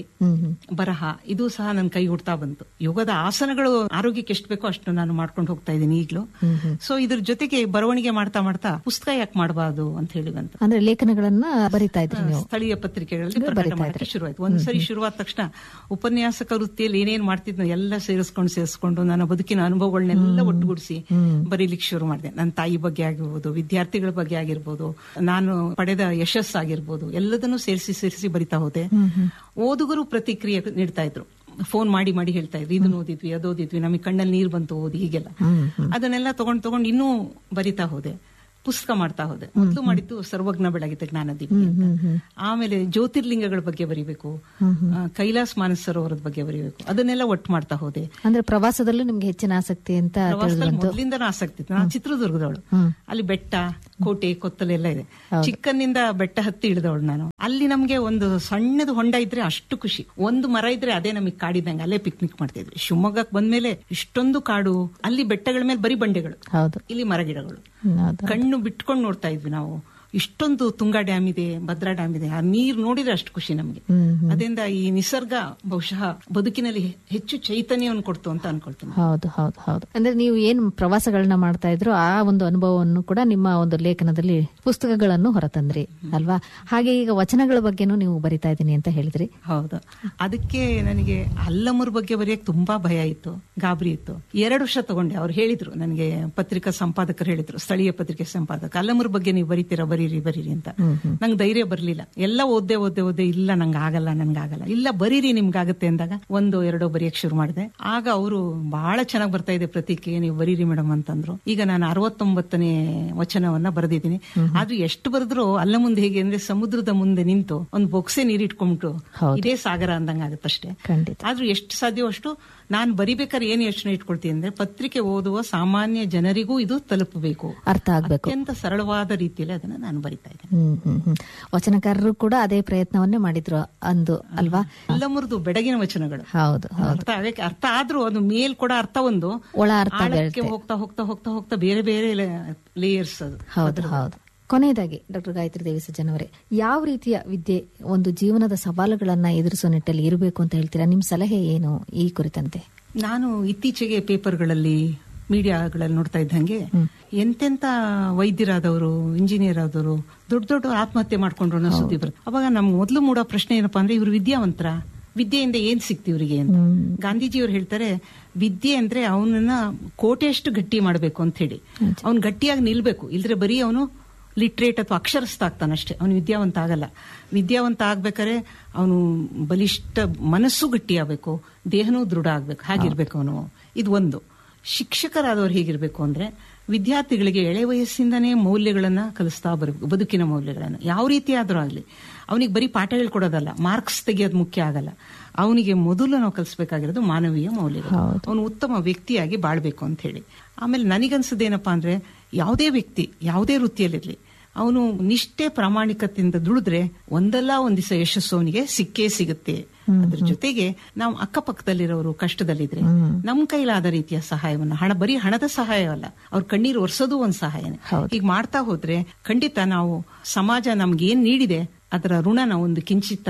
ಬರಹ ಇದು ಸಹ ನನ್ನ ಕೈ ಹುಡ್ತಾ ಬಂತು ಯೋಗದ ಆಸನಗಳು ಆರೋಗ್ಯಕ್ಕೆ ಎಷ್ಟು ಬೇಕೋ ಅಷ್ಟು ನಾನು ಮಾಡ್ಕೊಂಡು ಹೋಗ್ತಾ ಇದ್ದೀನಿ ಈಗಲೂ ಸೊ ಇದ್ರ ಜೊತೆಗೆ ಬರವಣಿಗೆ ಮಾಡ್ತಾ ಮಾಡ್ತಾ ಪುಸ್ತಕ ಯಾಕೆ ಮಾಡಬಾರ್ದು ಅಂತ ಹೇಳಿ ಬಂತು ಅಂದ್ರೆ ಲೇಖನಗಳನ್ನ ಬರಿತಾ ಇದ್ರಿ ನೀವು ಸ್ಥಳೀಯ ಪತ್ರಿಕೆಗಳಲ್ಲಿ ಪ್ರಕಟ ಮಾಡಕ್ಕೆ ಶುರುವಾಯ್ತು ಒಂದ್ ಸರಿ ಶುರುವಾದ ತಕ್ಷಣ ಉಪನ್ಯಾಸಕ ವೃತ್ತಿಯಲ್ಲಿ ಏನೇನ್ ಮಾಡ್ತಿದ್ನೋ ಎಲ್ಲ ಸೇರಿಸ್ಕೊಂಡು ಸೇರಿಸ್ಕೊಂಡು ನನ್ನ ಬದುಕಿನ ಅನುಭವಗಳನ್ನೆಲ್ಲ ಒಟ್ಟುಗೂಡಿಸಿ ಬರೀಲಿಕ್ಕೆ ಶುರು ಮಾಡಿದೆ ನನ್ನ ತಾಯಿ ಬಗ್ಗೆ ಆಗಿರ್ಬೋದು ವಿದ್ಯಾರ್ಥಿಗಳ ಬಗ್ಗೆ ಆಗಿರ್ಬೋದು ನಾನು ಪಡೆದ ಯಶಸ್ಸಾಗಿರ್ಬೋದು ಎಲ್ಲದನ್ನು ಸೇರಿಸಿ ಸೇರಿಸಿ ಬರಿತಾ ಹೋದೆ ಓದುಗರು ಪ್ರತಿಕ್ರಿಯೆ ನೀಡ್ತಾ ಇದ್ರು ಫೋನ್ ಮಾಡಿ ಮಾಡಿ ಹೇಳ್ತಾ ಇದ್ರು ಇದನ್ನ ಓದಿದ್ವಿ ಅದು ಓದಿದ್ವಿ ನಮಗೆ ಕಣ್ಣಲ್ಲಿ ನೀರು ಬಂತು ಓದಿ ಹೀಗೆಲ್ಲ ಅದನ್ನೆಲ್ಲ ತಗೊಂಡ್ ತಗೊಂಡ್ ಇನ್ನೂ ಬರಿತಾ ಹೋದೆ ಪುಸ್ತಕ ಮಾಡ್ತಾ ಹೋದೆ ಮೊದಲು ಮಾಡಿದ್ದು ಸರ್ವಜ್ಞ ಬೆಳಗಿದ ಜ್ಞಾನದೀಪ ಅಂತ ಆಮೇಲೆ ಜ್ಯೋತಿರ್ಲಿಂಗಗಳ ಬಗ್ಗೆ ಬರಿಬೇಕು ಆ, ಕೈಲಾಸ್ ಮಾನಸ್ ಸರೋವರದ ಬಗ್ಗೆ ಬರಿಬೇಕು ಅದನ್ನೆಲ್ಲ ಒಟ್ಟು ಮಾಡ್ತಾ ಹೋದೆ ಅಂದ್ರೆ ಪ್ರವಾಸದಲ್ಲೂ ನಿಮ್ಗೆ ಹೆಚ್ಚಿನ ಆಸಕ್ತಿ ಅಂತ ಪ್ರವಾಸದಲ್ಲಿ ಮೊದಲಿಂದನೂ ಆಸಕ್ತಿ ಇತ್ತು ನಾನು ಚಿತ್ರದುರ್ಗದವಳು ಅಲ್ಲಿ ಬೆಟ್ಟ ಕೋಟೆ ಕೊತ್ತಲೆಲ್ಲ ಇದೆ ಚಿಕ್ಕನ್ನಿಂದ ಬೆಟ್ಟ ಹತ್ತಿ ಇಳಿದವಳು ನಾನು ಅಲ್ಲಿ ನಮ್ಗೆ ಒಂದು ಸಣ್ಣದು ಹೊಂಡ ಇದ್ರೆ ಅಷ್ಟು ಖುಷಿ ಒಂದು ಮರ ಇದ್ರೆ ಅದೇ ನಮಗೆ ಕಾಡಿದಂಗೆ ಅಲ್ಲೇ ಪಿಕ್ನಿಕ್ ಮಾಡ್ತಿದ್ವಿ ಶಿವಮೊಗ್ಗಕ್ಕೆ ಬಂದ್ಮೇಲೆ ಇಷ್ಟೊಂದು ಕಾಡು ಅಲ್ಲಿ ಬೆಟ್ಟಗಳ ಮೇಲೆ ಬರೀ ಬಂಡೆಗಳು ಹೌದು ಇಲ್ಲಿ ಮರಗಿಡಗಳು ಹ್ಮ್, ಹೌದು ಕಣ್ಣು ಬಿಟ್ಕೊಂಡು ನೋಡ್ತಾ ಇದ್ವಿ ನಾವು ಇಷ್ಟೊಂದು ತುಂಗಾ ಡ್ಯಾಮ್ ಇದೆ ಭದ್ರಾ ಡ್ಯಾಮ್ ಇದೆ ಆ ನೀರ್ ನೋಡಿದ್ರೆ ಅಷ್ಟು ಖುಷಿ ನಮ್ಗೆ ಅದರಿಂದ ಈ ನಿಸರ್ಗ ಬಹುಶಃ ಬದುಕಿನಲ್ಲಿ ಹೆಚ್ಚು ಚೈತನ್ಯವನ್ನು ಕೊಡ್ತು ಅಂತ ಅನ್ಕೊಳ್ತೀನಿ ಹೌದು ಹೌದು ಹೌದು ಅಂದ್ರೆ ನೀವು ಏನ್ ಪ್ರವಾಸಗಳನ್ನ ಮಾಡ್ತಾ ಇದ್ರು ಆ ಒಂದು ಅನುಭವವನ್ನು ಕೂಡ ನಿಮ್ಮ ಒಂದು ಲೇಖನದಲ್ಲಿ ಪುಸ್ತಕಗಳನ್ನು ಹೊರತಂದ್ರಿ ಅಲ್ವಾ ಹಾಗೆ ಈಗ ವಚನಗಳ ಬಗ್ಗೆನೂ ನೀವು ಬರಿತಾ ಇದ್ದೀನಿ ಅಂತ ಹೇಳಿದ್ರಿ ಹೌದು ಅದಕ್ಕೆ ನನಗೆ ಅಲ್ಲಮುರ್ ಬಗ್ಗೆ ಬರೆಯಕ್ ತುಂಬಾ ಭಯ ಇತ್ತು ಗಾಬರಿ ಇತ್ತು ಎರಡು ವರ್ಷ ತಗೊಂಡೆ ಅವ್ರು ಹೇಳಿದ್ರು ನನಗೆ ಪತ್ರಿಕಾ ಸಂಪಾದಕರು ಹೇಳಿದ್ರು ಸ್ಥಳೀಯ ಪತ್ರಿಕೆ ಸಂಪಾದಕ ಅಲ್ಲಮುರ್ ಬಗ್ಗೆ ನೀವು ಬರೀತೀರಾ ಬರೀರಿ ಬರೀರಿ ಅಂತ ನಂಗೆ ಧೈರ್ಯ ಬರ್ಲಿಲ್ಲ ಎಲ್ಲ ಓದ್ದೆ ಓದ್ದೆ ಓದ್ದೆ ಇಲ್ಲ ನಂಗೆ ಆಗಲ್ಲ ನನ್ಗೆ ಆಗಲ್ಲ ಇಲ್ಲ ಬರೀರಿ ನಿಮ್ಗಾಗತ್ತೆ ಅಂದಾಗ ಒಂದು ಎರಡೋ ಬರೆಯಕ್ ಶುರು ಮಾಡಿದೆ ಆಗ ಅವರು ಬಹಳ ಚೆನ್ನಾಗಿ ಬರ್ತಾ ಇದೆ ಪ್ರತಿಕೆ ನೀವು ಬರೀರಿ ಮೇಡಮ್ ಅಂತಂದ್ರು ಈಗ ನಾನು ಅರವತ್ತೊಂಬತ್ತನೇ ವಚನವನ್ನ ಬರೆದಿದ್ದೀನಿ ಆದ್ರೂ ಎಷ್ಟು ಬರೆದ್ರು ಅಲ್ಲ ಮುಂದೆ ಹೇಗೆ ಅಂದ್ರೆ ಸಮುದ್ರದ ಮುಂದೆ ನಿಂತು ಒಂದು ಬೊಕ್ಸೆ ನೀರಿಟ್ಕೊಂಡ್ಬಿಟ್ಟು ಇದೇ ಸಾಗರ ಅಂದಂಗ ಆಗುತ್ತಷ್ಟೇ ಖಂಡಿತ ಆದ್ರೂ ಎಷ್ಟು ಸಾಧ್ಯವೋ ಅಷ್ಟು ನಾನು ಬರಿಬೇಕಾದ್ರೆ ಏನ್ ಯೋಚನೆ ಇಟ್ಕೊಳ್ತೀನಿ ಅಂದ್ರೆ ಪತ್ರಿಕೆ ಓದುವ ಸಾಮಾನ್ಯ ಜನರಿಗೂ ಇದು ತಲುಪಬೇಕು ಅರ್ಥ ಆಗ್ಬೇಕು ಅತ್ಯಂತ ಸರಳವಾದ ರೀತಿಯಲ್ಲಿ ಅದನ್ನ ನಾನು ಬರಿತಾ ಇದ್ದೇನೆ ಹ್ಮ್ ಹ್ಮ್ ಹ್ಮ್ ವಚನಕಾರರು ಕೂಡ ಅದೇ ಪ್ರಯತ್ನವನ್ನೇ ಮಾಡಿದ್ರು ಅಂದು ಅಲ್ವಾ ಎಲ್ಲ ಮುರಿದು ಬೆಡಗಿನ ವಚನಗಳು ಹೌದು ಅರ್ಥ ಆಗಕ್ಕೆ ಅರ್ಥ ಆದ್ರೂ ಅದು ಮೇಲ್ ಕೂಡ ಅರ್ಥ ಒಂದು ಒಳ ಅರ್ಥ ಆಳಕ್ಕೆ ಹೋಗ್ತಾ ಹೋಗ್ತಾ ಹೋಗ್ತಾ ಹೋಗ್ತಾ ಬೇರೆ ಬೇರೆ ಲೇಯರ್ಸ್ ಅದು ಹೌದು ಹೌದು ಕೊನೆಯದಾಗಿ ಡಾಕ್ಟರ್ ಗಾಯತ್ರಿ ದೇವಿ ಸಜ್ಜನ್ ಅವರೇ ಯಾವ ರೀತಿಯ ವಿದ್ಯೆ ಒಂದು ಜೀವನದ ಸವಾಲುಗಳನ್ನ ಎದುರಿಸುವ ನಿಟ್ಟಲ್ಲಿ ಇರಬೇಕು ಅಂತ ಹೇಳ್ತೀರಾ ನಿಮ್ ಸಲಹೆ ಏನು ಈ ಕುರಿತಂತೆ ನಾನು ಇತ್ತೀಚೆಗೆ ಪೇಪರ್ಗಳಲ್ಲಿ ಮೀಡಿಯಾಗಳಲ್ಲಿ ನೋಡ್ತಾ ಇದ್ದಂಗೆ ಎಂತೆಂತ ವೈದ್ಯರಾದವರು ಇಂಜಿನಿಯರ್ ಆದವರು ದೊಡ್ಡ ದೊಡ್ಡ ಆತ್ಮಹತ್ಯೆ ಮಾಡ್ಕೊಂಡ್ರು ಅನ್ನೋ ಸುದ್ದಿ ಬರುತ್ತೆ ಅವಾಗ ನಮ್ಗೆ ಮೊದಲು ಮೂಡೋ ಪ್ರಶ್ನೆ ಏನಪ್ಪಾ ಅಂದ್ರೆ ಇವರು ವಿದ್ಯಾವಂತರ ವಿದ್ಯೆಯಿಂದ ಏನ್ ಸಿಕ್ತಿ ಇವರಿಗೆ ಅಂತ ಗಾಂಧೀಜಿಯವರು ಹೇಳ್ತಾರೆ ವಿದ್ಯೆ ಅಂದ್ರೆ ಅವನನ್ನ ಕೋಟೆಯಷ್ಟು ಗಟ್ಟಿ ಮಾಡಬೇಕು ಅಂತ ಹೇಳಿ ಅವ್ನು ಗಟ್ಟಿಯಾಗಿ ನಿಲ್ಬೇಕು ಇಲ್ದ್ರೆ ಬರೀ ಅವನು ಲಿಟ್ರೇಟ್ ಅಥವಾ ಅಕ್ಷರಸ್ಥ ಆಗ್ತಾನಷ್ಟೇ ಅವನು ವಿದ್ಯಾವಂತ ಆಗಲ್ಲ ವಿದ್ಯಾವಂತ ಆಗ್ಬೇಕಾದ್ರೆ ಅವನು ಬಲಿಷ್ಠ ಮನಸ್ಸು ಗಟ್ಟಿ ಆಗ್ಬೇಕು ದೇಹನೂ ದೃಢ ಆಗ್ಬೇಕು ಹಾಗಿರ್ಬೇಕು ಅವನು ಇದು ಒಂದು ಶಿಕ್ಷಕರಾದವ್ರು ಹೇಗಿರ್ಬೇಕು ಅಂದ್ರೆ ವಿದ್ಯಾರ್ಥಿಗಳಿಗೆ ಎಳೆ ವಯಸ್ಸಿಂದನೇ ಮೌಲ್ಯಗಳನ್ನ ಕಲಿಸ್ತಾ ಬರಬೇಕು ಬದುಕಿನ ಮೌಲ್ಯಗಳನ್ನ ಯಾವ ರೀತಿ ಆದ್ರೂ ಆಗ್ಲಿ ಅವನಿಗೆ ಬರೀ ಪಾಠ ಹೇಳ್ಕೊಡೋದಲ್ಲ ಮಾರ್ಕ್ಸ್ ತೆಗಿಯೋದು ಮುಖ್ಯ ಆಗಲ್ಲ ಅವನಿಗೆ ಮೊದಲು ನಾವು ಕಲಿಸ್ಬೇಕಾಗಿರೋದು ಮಾನವೀಯ ಮೌಲ್ಯಗಳು ಅವನು ಉತ್ತಮ ವ್ಯಕ್ತಿಯಾಗಿ ಬಾಳ್ಬೇಕು ಅಂತ ಹೇಳಿ ಆಮೇಲೆ ನನಗನ್ಸದೇನಪ್ಪಾ ಅಂದ್ರೆ ಯಾವುದೇ ವ್ಯಕ್ತಿ ಯಾವುದೇ ವೃತ್ತಿಯಲ್ಲಿರ್ಲಿ ಅವನು ನಿಷ್ಠೆ ಪ್ರಾಮಾಣಿಕತೆಯಿಂದ ದುಡಿದ್ರೆ ಒಂದಲ್ಲ ಒಂದ್ ದಿವಸ ಯಶಸ್ಸು ಅವನಿಗೆ ಸಿಕ್ಕೇ ಸಿಗುತ್ತೆ ಅದ್ರ ಜೊತೆಗೆ ನಾವು ಅಕ್ಕಪಕ್ಕದಲ್ಲಿರೋರು ಕಷ್ಟದಲ್ಲಿದ್ರೆ ನಮ್ ಕೈಲಾದ ರೀತಿಯ ಸಹಾಯವನ್ನ ಹಣ ಬರೀ ಹಣದ ಸಹಾಯವಲ್ಲ ಅವ್ರ ಕಣ್ಣೀರು ಒರೆಸೋದು ಒಂದ್ ಸಹಾಯನೇ ಈಗ ಮಾಡ್ತಾ ಹೋದ್ರೆ ಖಂಡಿತ ನಾವು ಸಮಾಜ ನಮ್ಗೆ ಏನ್ ನೀಡಿದೆ ಅದರ ಋಣನ ಒಂದು ಕಿಂಚಿತ್ತಾದ್ರೂ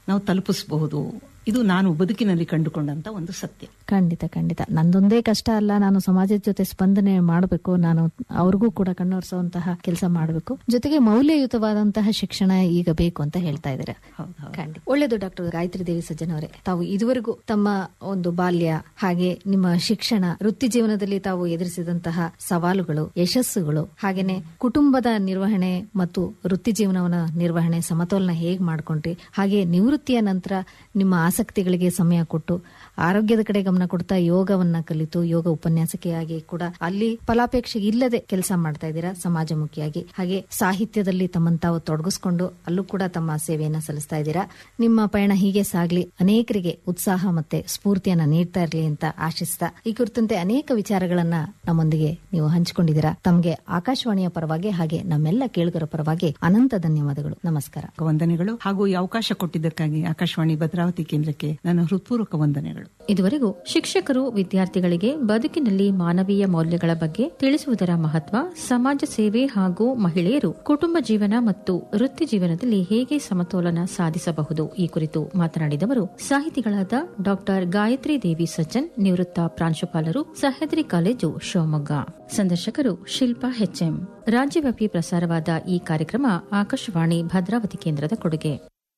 ನಾವು ತಲುಪಿಸಬಹುದು ಇದು ನಾನು ಬದುಕಿನಲ್ಲಿ ಕಂಡುಕೊಂಡಂತ ಒಂದು ಸತ್ಯ ಖಂಡಿತ ಖಂಡಿತ ನಂದೊಂದೇ ಕಷ್ಟ ಅಲ್ಲ ನಾನು ಸಮಾಜದ ಜೊತೆ ಸ್ಪಂದನೆ ಮಾಡಬೇಕು ನಾನು ಅವ್ರಿಗೂ ಕೂಡ ಕಣ್ಣೊರೆಸುವಂತಹ ಕೆಲಸ ಮಾಡಬೇಕು ಜೊತೆಗೆ ಮೌಲ್ಯಯುತವಾದಂತಹ ಶಿಕ್ಷಣ ಈಗ ಬೇಕು ಅಂತ ಹೇಳ್ತಾ ಇದ್ದಾರೆ ಖಂಡಿತ ಒಳ್ಳೆಯದು ಡಾಕ್ಟರ್ ಗಾಯತ್ರಿ ದೇವಿ ಸಜ್ಜನ್ ಅವರೇ ತಾವು ಇದುವರೆಗೂ ತಮ್ಮ ಒಂದು ಬಾಲ್ಯ ಹಾಗೆ ನಿಮ್ಮ ಶಿಕ್ಷಣ ವೃತ್ತಿ ಜೀವನದಲ್ಲಿ ತಾವು ಎದುರಿಸಿದಂತಹ ಸವಾಲುಗಳು ಯಶಸ್ಸುಗಳು ಹಾಗೇನೆ ಕುಟುಂಬದ ನಿರ್ವಹಣೆ ಮತ್ತು ವೃತ್ತಿ ಜೀವನವನ್ನ ನಿರ್ವಹಣೆ ಸಮತೋಲನ ಹೇಗ್ ಮಾಡ್ಕೊಂಡ್ರಿ ಹಾಗೆ ನಿವೃತ್ತಿಯ ನಂತರ ನಿಮ್ಮ ಆಸಕ್ತಿಗಳಿಗೆ ಸಮಯ ಕೊಟ್ಟು ಆರೋಗ್ಯದ ಕಡೆ ಗಮನ ಕೊಡ್ತಾ ಯೋಗವನ್ನ ಕಲಿತು ಯೋಗ ಉಪನ್ಯಾಸಕಿಯಾಗಿ ಕೂಡ ಅಲ್ಲಿ ಫಲಾಪೇಕ್ಷೆ ಇಲ್ಲದೆ ಕೆಲಸ ಮಾಡ್ತಾ ಇದ್ದೀರಾ ಸಮಾಜಮುಖಿಯಾಗಿ ಹಾಗೆ ಸಾಹಿತ್ಯದಲ್ಲಿ ತಮ್ಮನ್ನು ತಾವು ತೊಡಗಿಸ್ಕೊಂಡು ಅಲ್ಲೂ ಕೂಡ ತಮ್ಮ ಸೇವೆಯನ್ನ ಸಲ್ಲಿಸ್ತಾ ಇದ್ದೀರಾ ನಿಮ್ಮ ಪಯಣ ಹೀಗೆ ಸಾಗ್ಲಿ ಅನೇಕರಿಗೆ ಉತ್ಸಾಹ ಮತ್ತೆ ಸ್ಫೂರ್ತಿಯನ್ನ ನೀಡ್ತಾ ಇರಲಿ ಅಂತ ಆಶಿಸ್ತಾ ಈ ಕುರಿತಂತೆ ಅನೇಕ ವಿಚಾರಗಳನ್ನ ನಮ್ಮೊಂದಿಗೆ ನೀವು ಹಂಚಿಕೊಂಡಿದ್ದೀರಾ ತಮಗೆ ಆಕಾಶವಾಣಿಯ ಪರವಾಗಿ ಹಾಗೆ ನಮ್ಮೆಲ್ಲ ಕೇಳುಗರ ಪರವಾಗಿ ಅನಂತ ಧನ್ಯವಾದಗಳು ನಮಸ್ಕಾರ ವಂದನೆಗಳು ಹಾಗೂ ಈ ಅವಕಾಶ ಕೊಟ್ಟಿದ್ದಕ್ಕಾಗಿ ಆಕಾಶವಾಣಿ ಭದ್ರಾವತಿ ಕೇಂದ್ರಕ್ಕೆ ನನ್ನ ಹೃತ್ಪೂರ್ವಕ ವಂದನೆಗಳು ಇದುವರೆಗೂ ಶಿಕ್ಷಕರು ವಿದ್ಯಾರ್ಥಿಗಳಿಗೆ ಬದುಕಿನಲ್ಲಿ ಮಾನವೀಯ ಮೌಲ್ಯಗಳ ಬಗ್ಗೆ ತಿಳಿಸುವುದರ ಮಹತ್ವ ಸಮಾಜ ಸೇವೆ ಹಾಗೂ ಮಹಿಳೆಯರು ಕುಟುಂಬ ಜೀವನ ಮತ್ತು ವೃತ್ತಿ ಜೀವನದಲ್ಲಿ ಹೇಗೆ ಸಮತೋಲನ ಸಾಧಿಸಬಹುದು ಈ ಕುರಿತು ಮಾತನಾಡಿದವರು ಸಾಹಿತಿಗಳಾದ ಡಾಕ್ಟರ್ ಗಾಯತ್ರಿ ದೇವಿ ಸಜ್ಜನ್ ನಿವೃತ್ತ ಪ್ರಾಂಶುಪಾಲರು ಸಹ್ಯಾದ್ರಿ ಕಾಲೇಜು ಶಿವಮೊಗ್ಗ ಸಂದರ್ಶಕರು ಶಿಲ್ಪಾ ಹೆಚ್ಎಂ ರಾಜ್ಯವ್ಯಾಪಿ ಪ್ರಸಾರವಾದ ಈ ಕಾರ್ಯಕ್ರಮ ಆಕಾಶವಾಣಿ ಭದ್ರಾವತಿ ಕೇಂದ್ರದ ಕೊಡುಗೆ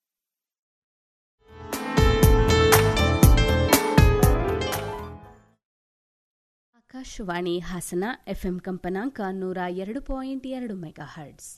ಆಕಾಶವಾಣಿ ಹಾಸನ ಎಫ್ಎಂ ಕಂಪನಾಂಕ ನೂರ ಎರಡು ಪಾಯಿಂಟ್ ಎರಡು ಮೆಗಾ ಹರ್ಟ್ಸ್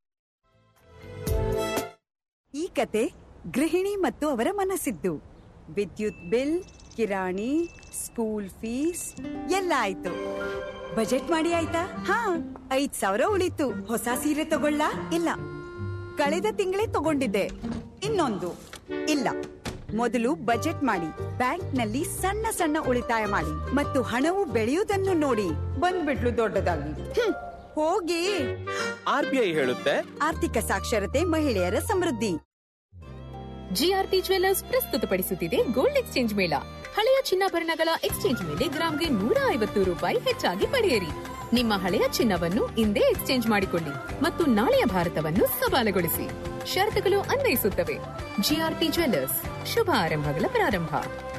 ಈ ಕತೆ ಗೃಹಿಣಿ ಮತ್ತು ಅವರ ಮನಸ್ಸಿದ್ದು ವಿದ್ಯುತ್ ಬಿಲ್ ಕಿರಾಣಿ ಸ್ಕೂಲ್ ಫೀಸ್ ಎಲ್ಲ ಆಯ್ತು ಬಜೆಟ್ ಮಾಡಿ ಆಯ್ತಾ ಹಾ ಐದ್ ಸಾವಿರ ಉಳಿತು ಹೊಸ ಸೀರೆ ತಗೊಳ್ಳ ಇಲ್ಲ ಕಳೆದ ತಿಂಗಳೇ ತಗೊಂಡಿದ್ದೆ ಇನ್ನೊಂದು ಇಲ್ಲ ಮೊದಲು ಬಜೆಟ್ ಮಾಡಿ ಬ್ಯಾಂಕ್ನಲ್ಲಿ ಸಣ್ಣ ಸಣ್ಣ ಉಳಿತಾಯ ಮಾಡಿ ಮತ್ತು ಹಣವು ಬೆಳೆಯುವುದನ್ನು ನೋಡಿ ಬಂದ್ಬಿಟ್ಲು ದೊಡ್ಡದಾಗಿ ಹ್ಮ್, ಹೋಗಿ ಆರ್ಬಿಐ ಹೇಳುತ್ತೆ ಆರ್ಥಿಕ ಸಾಕ್ಷರತೆ ಮಹಿಳೆಯರ ಸಮೃದ್ಧಿ ಜಿಆರ್ಪಿ ಜ್ವೆಲ್ಲರ್ಸ್ ಪ್ರಸ್ತುತಪಡಿಸುತ್ತಿದೆ ಗೋಲ್ಡ್ ಎಕ್ಸ್ಚೇಂಜ್ ಮೇಳ ಹಳೆಯ ಚಿನ್ನಾಭರಣಗಳ ಎಕ್ಸ್ಚೇಂಜ್ ಮೇಲೆ ಗ್ರಾಂಗೆ ನೂರ ಐವತ್ತು ರೂಪಾಯಿ ಹೆಚ್ಚಾಗಿ ಪಡೆಯಿರಿ ನಿಮ್ಮ ಹಳೆಯ ಚಿನ್ನವನ್ನು ಇಂದೇ ಎಕ್ಸ್ಚೇಂಜ್ ಮಾಡಿಕೊಳ್ಳಿ ಮತ್ತು ನಾಳೆಯ ಭಾರತವನ್ನು ಸವಾಲುಗೊಳಿಸಿ ಷರತ್ತುಗಳು ಅನ್ವಯಿಸುತ್ತವೆ ಜಿಆರ್ಪಿ ಜ್ವೆಲ್ಲರ್ಸ್ ಶುಭ ಆರಂಭಗಳ ಪ್ರಾರಂಭ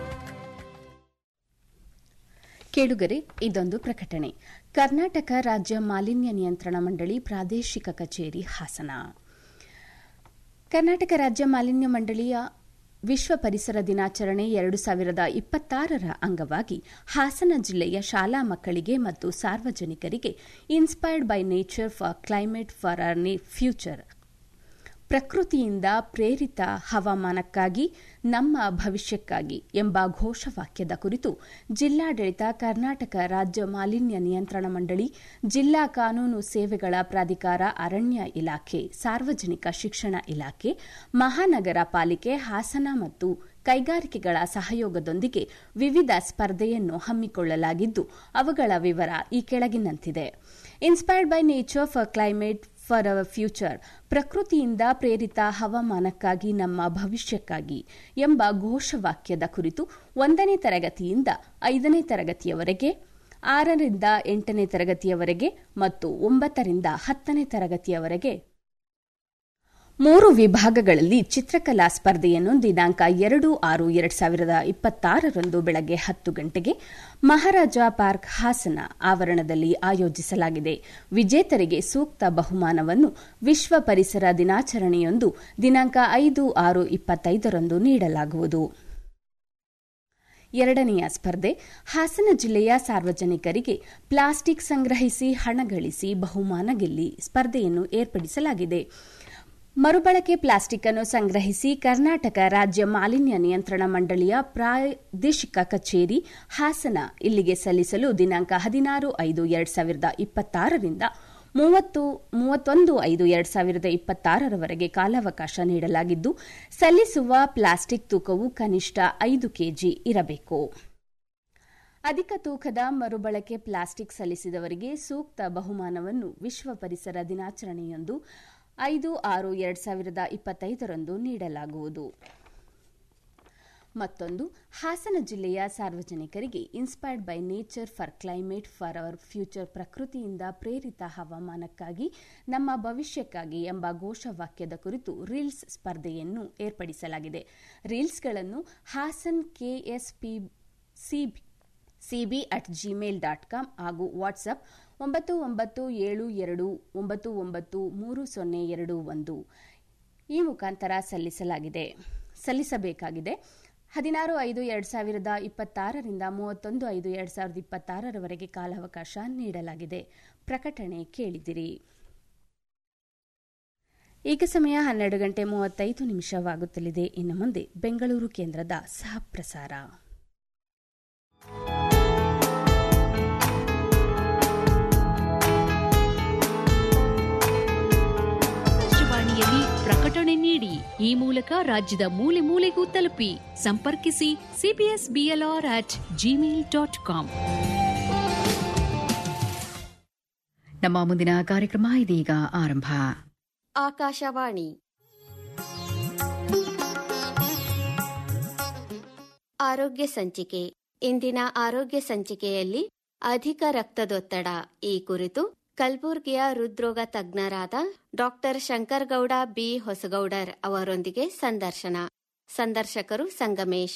ಕೇಳುಗರೆ ಇದೊಂದು ಪ್ರಕಟಣೆ ಕರ್ನಾಟಕ ರಾಜ್ಯ ಮಾಲಿನ್ಯ ನಿಯಂತ್ರಣ ಮಂಡಳಿ ಪ್ರಾದೇಶಿಕ ಕಚೇರಿ ಹಾಸನ ಕರ್ನಾಟಕ ರಾಜ್ಯ ಮಾಲಿನ್ಯ ಮಂಡಳಿಯ ವಿಶ್ವ ಪರಿಸರ ದಿನಾಚರಣೆ ಎರಡು ಸಾವಿರದ ಇಪ್ಪತ್ತಾರರ ಅಂಗವಾಗಿ ಹಾಸನ ಜಿಲ್ಲೆಯ ಶಾಲಾ ಮಕ್ಕಳಿಗೆ ಮತ್ತು ಸಾರ್ವಜನಿಕರಿಗೆ inspired by nature for climate for our future ಪ್ರಕೃತಿಯಿಂದ ಪ್ರೇರಿತ ಹವಾಮಾನಕ್ಕಾಗಿ ನಮ್ಮ ಭವಿಷ್ಯಕ್ಕಾಗಿ ಎಂಬ ಘೋಷವಾಕ್ಯದ ಕುರಿತು ಜಿಲ್ಲಾಡಳಿತ ಕರ್ನಾಟಕ ರಾಜ್ಯ ಮಾಲಿನ್ಯ ನಿಯಂತ್ರಣ ಮಂಡಳಿ ಜಿಲ್ಲಾ ಕಾನೂನು ಸೇವೆಗಳ ಪ್ರಾಧಿಕಾರ ಅರಣ್ಯ ಇಲಾಖೆ ಸಾರ್ವಜನಿಕ ಶಿಕ್ಷಣ ಇಲಾಖೆ ಮಹಾನಗರ ಪಾಲಿಕೆ ಹಾಸನ ಮತ್ತು ಕೈಗಾರಿಕೆಗಳ ಸಹಯೋಗದೊಂದಿಗೆ ವಿವಿಧ ಸ್ಪರ್ಧೆಯನ್ನು ಹಮ್ಮಿಕೊಳ್ಳಲಾಗಿದ್ದು ಅವುಗಳ ವಿವರ ಈ ಕೆಳಗಿನಂತಿದೆ inspired by nature for climate for our future ಪ್ರಕೃತಿಯಿಂದ ಪ್ರೇರಿತ ಹವಾಮಾನಕ್ಕಾಗಿ ನಮ್ಮ ಭವಿಷ್ಯಕ್ಕಾಗಿ ಎಂಬ ಘೋಷವಾಕ್ಯದ ಕುರಿತು ಒಂದನೇ ತರಗತಿಯಿಂದ ಐದನೇ ತರಗತಿಯವರೆಗೆ ಆರರಿಂದ ಎಂಟನೇ ತರಗತಿಯವರೆಗೆ ಮತ್ತು ಒಂಬತ್ತರಿಂದ ಹತ್ತನೇ ತರಗತಿಯವರೆಗೆ ಮೂರು ವಿಭಾಗಗಳಲ್ಲಿ ಚಿತ್ರಕಲಾ ಸ್ಪರ್ಧೆಯನ್ನು ದಿನಾಂಕ ಎರಡು ಆರು ಎರಡ್ ಸಾವಿರದ ಇಪ್ಪತ್ತಾರರಂದು ಬೆಳಗ್ಗೆ ಹತ್ತು ಗಂಟೆಗೆ ಮಹಾರಾಜ ಪಾರ್ಕ್ ಹಾಸನ ಆವರಣದಲ್ಲಿ ಆಯೋಜಿಸಲಾಗಿದೆ ವಿಜೇತರಿಗೆ ಸೂಕ್ತ ಬಹುಮಾನವನ್ನು ವಿಶ್ವ ಪರಿಸರ ದಿನಾಚರಣೆಯೊಂದು ದಿನಾಂಕ ಐದು ಆರು ಇಪ್ಪತ್ತೈದರಂದು ನೀಡಲಾಗುವುದು ಎರಡನೆಯ ಸ್ಪರ್ಧೆ ಹಾಸನ ಜಿಲ್ಲೆಯ ಸಾರ್ವಜನಿಕರಿಗೆ ಪ್ಲಾಸ್ಟಿಕ್ ಸಂಗ್ರಹಿಸಿ ಹಣ ಗಳಿಸಿ ಬಹುಮಾನ ಗೆಲ್ಲಿ ಸ್ಪರ್ಧೆಯನ್ನು ಏರ್ಪಡಿಸಲಾಗಿದೆ ಮರುಬಳಕೆ ಪ್ಲಾಸ್ಟಿಕ್ ಅನ್ನು ಸಂಗ್ರಹಿಸಿ ಕರ್ನಾಟಕ ರಾಜ್ಯ ಮಾಲಿನ್ಯ ನಿಯಂತ್ರಣ ಮಂಡಳಿಯ ಪ್ರಾದೇಶಿಕ ಕಚೇರಿ ಹಾಸನ ಇಲ್ಲಿಗೆ ಸಲ್ಲಿಸಲು ದಿನಾಂಕ ಹದಿನಾರು ಐದು ಎರಡ್ ಸಾವಿರದ ಇಪ್ಪತ್ತಾರರಿಂದ ಮೂವತ್ತು ಮೂವತ್ತೊಂದು ಐದು ಎರಡ್ ಸಾವಿರದ ಇಪ್ಪತ್ತಾರರವರೆಗೆ ಕಾಲಾವಕಾಶ ನೀಡಲಾಗಿದ್ದು ಸಲ್ಲಿಸುವ ಪ್ಲಾಸ್ಟಿಕ್ ತೂಕವು ಕನಿಷ್ಠ ಐದು ಕೆಜಿ ಇರಬೇಕು ಅಧಿಕ ತೂಕದ ಮರುಬಳಕೆ ಪ್ಲಾಸ್ಟಿಕ್ ಸಲ್ಲಿಸಿದವರಿಗೆ ಸೂಕ್ತ ಬಹುಮಾನವನ್ನು ವಿಶ್ವ ಪರಿಸರ ದಿನಾಚರಣೆಯೊಂದು ಐದು ಆರು ಎರಡ್ ಸಾವಿರದ ಇಪ್ಪತ್ತೈದರಂದು ನೀಡಲಾಗುವುದು ಮತ್ತೊಂದು ಹಾಸನ ಜಿಲ್ಲೆಯ ಸಾರ್ವಜನಿಕರಿಗೆ inspired by nature for climate for our future ಪ್ರಕೃತಿಯಿಂದ ಪ್ರೇರಿತ ಹವಾಮಾನಕ್ಕಾಗಿ ನಮ್ಮ ಭವಿಷ್ಯಕ್ಕಾಗಿ ಎಂಬ ಘೋಷವಾಕ್ಯದ ಕುರಿತು ರೀಲ್ಸ್ ಸ್ಪರ್ಧೆಯನ್ನು ಏರ್ಪಡಿಸಲಾಗಿದೆ ರೀಲ್ಸ್ಗಳನ್ನು Hassan KSP CB CB at Gmail dot com ಹಾಗೂ ವಾಟ್ಸ್ಆಪ್ ಒಂಬತ್ತು ಒಂಬತ್ತು ಏಳು ಎರಡು ಒಂಬತ್ತು ಒಂಬತ್ತು ಮೂರು ಸೊನ್ನೆ ಎರಡು ಒಂದು ಈ ಮುಖಾಂತರ ಸಲ್ಲಿಸಲಾಗಿದೆ ಸಲ್ಲಿಸಬೇಕಾಗಿದೆ ಹದಿನಾರು ಐದು ಎರಡು ಸಾವಿರದ ಇಪ್ಪತ್ತಾರರಿಂದ ಮೂವತ್ತೊಂದು ಐದು ಎರಡು ಸಾವಿರದ ಇಪ್ಪತ್ತಾರರವರೆಗೆ ಕಾಲಾವಕಾಶ ನೀಡಲಾಗಿದೆ ಪ್ರಕಟಣೆ ಕೇಳಿದಿರಿ ಈಗ ಸಮಯ ಹನ್ನೆರಡು ಗಂಟೆ ಮೂವತ್ತೈದು ನಿಮಿಷವಾಗುತ್ತಲಿದೆ ಇನ್ನು ಮುಂದೆ ಬೆಂಗಳೂರು ಕೇಂದ್ರದ ಸಹ ಪ್ರಸಾರ ಆಕಾಶವಾಣಿಯಲ್ಲಿ ಪ್ರಕಟಣೆ ನೀಡಿ ಈ ಮೂಲಕ ರಾಜ್ಯದ ಮೂಲೆ ಮೂಲೆಗೂ ತಲುಪಿ ಸಂಪರ್ಕಿಸಿ CBS BLR at Gmail dot com ನಮ್ಮ ಮುಂದಿನ ಕಾರ್ಯಕ್ರಮ ಇದೀಗ ಆರಂಭ ಆಕಾಶವಾಣಿ ಆರೋಗ್ಯ ಸಂಚಿಕೆ ಇಂದಿನ ಆರೋಗ್ಯ ಸಂಚಿಕೆಯಲ್ಲಿ ಅಧಿಕ ರಕ್ತದೊತ್ತಡ ಈ ಕುರಿತು ಕಲಬುರ್ಗಿಯ ಹೃದ್ರೋಗ ತಜ್ಞರಾದ ಡಾಕ್ಟರ್ ಶಂಕರಗೌಡ ಬಿ ಹೊಸಗೌಡರ್ ಅವರೊಂದಿಗೆ ಸಂದರ್ಶನ ಸಂದರ್ಶಕರು ಸಂಗಮೇಶ್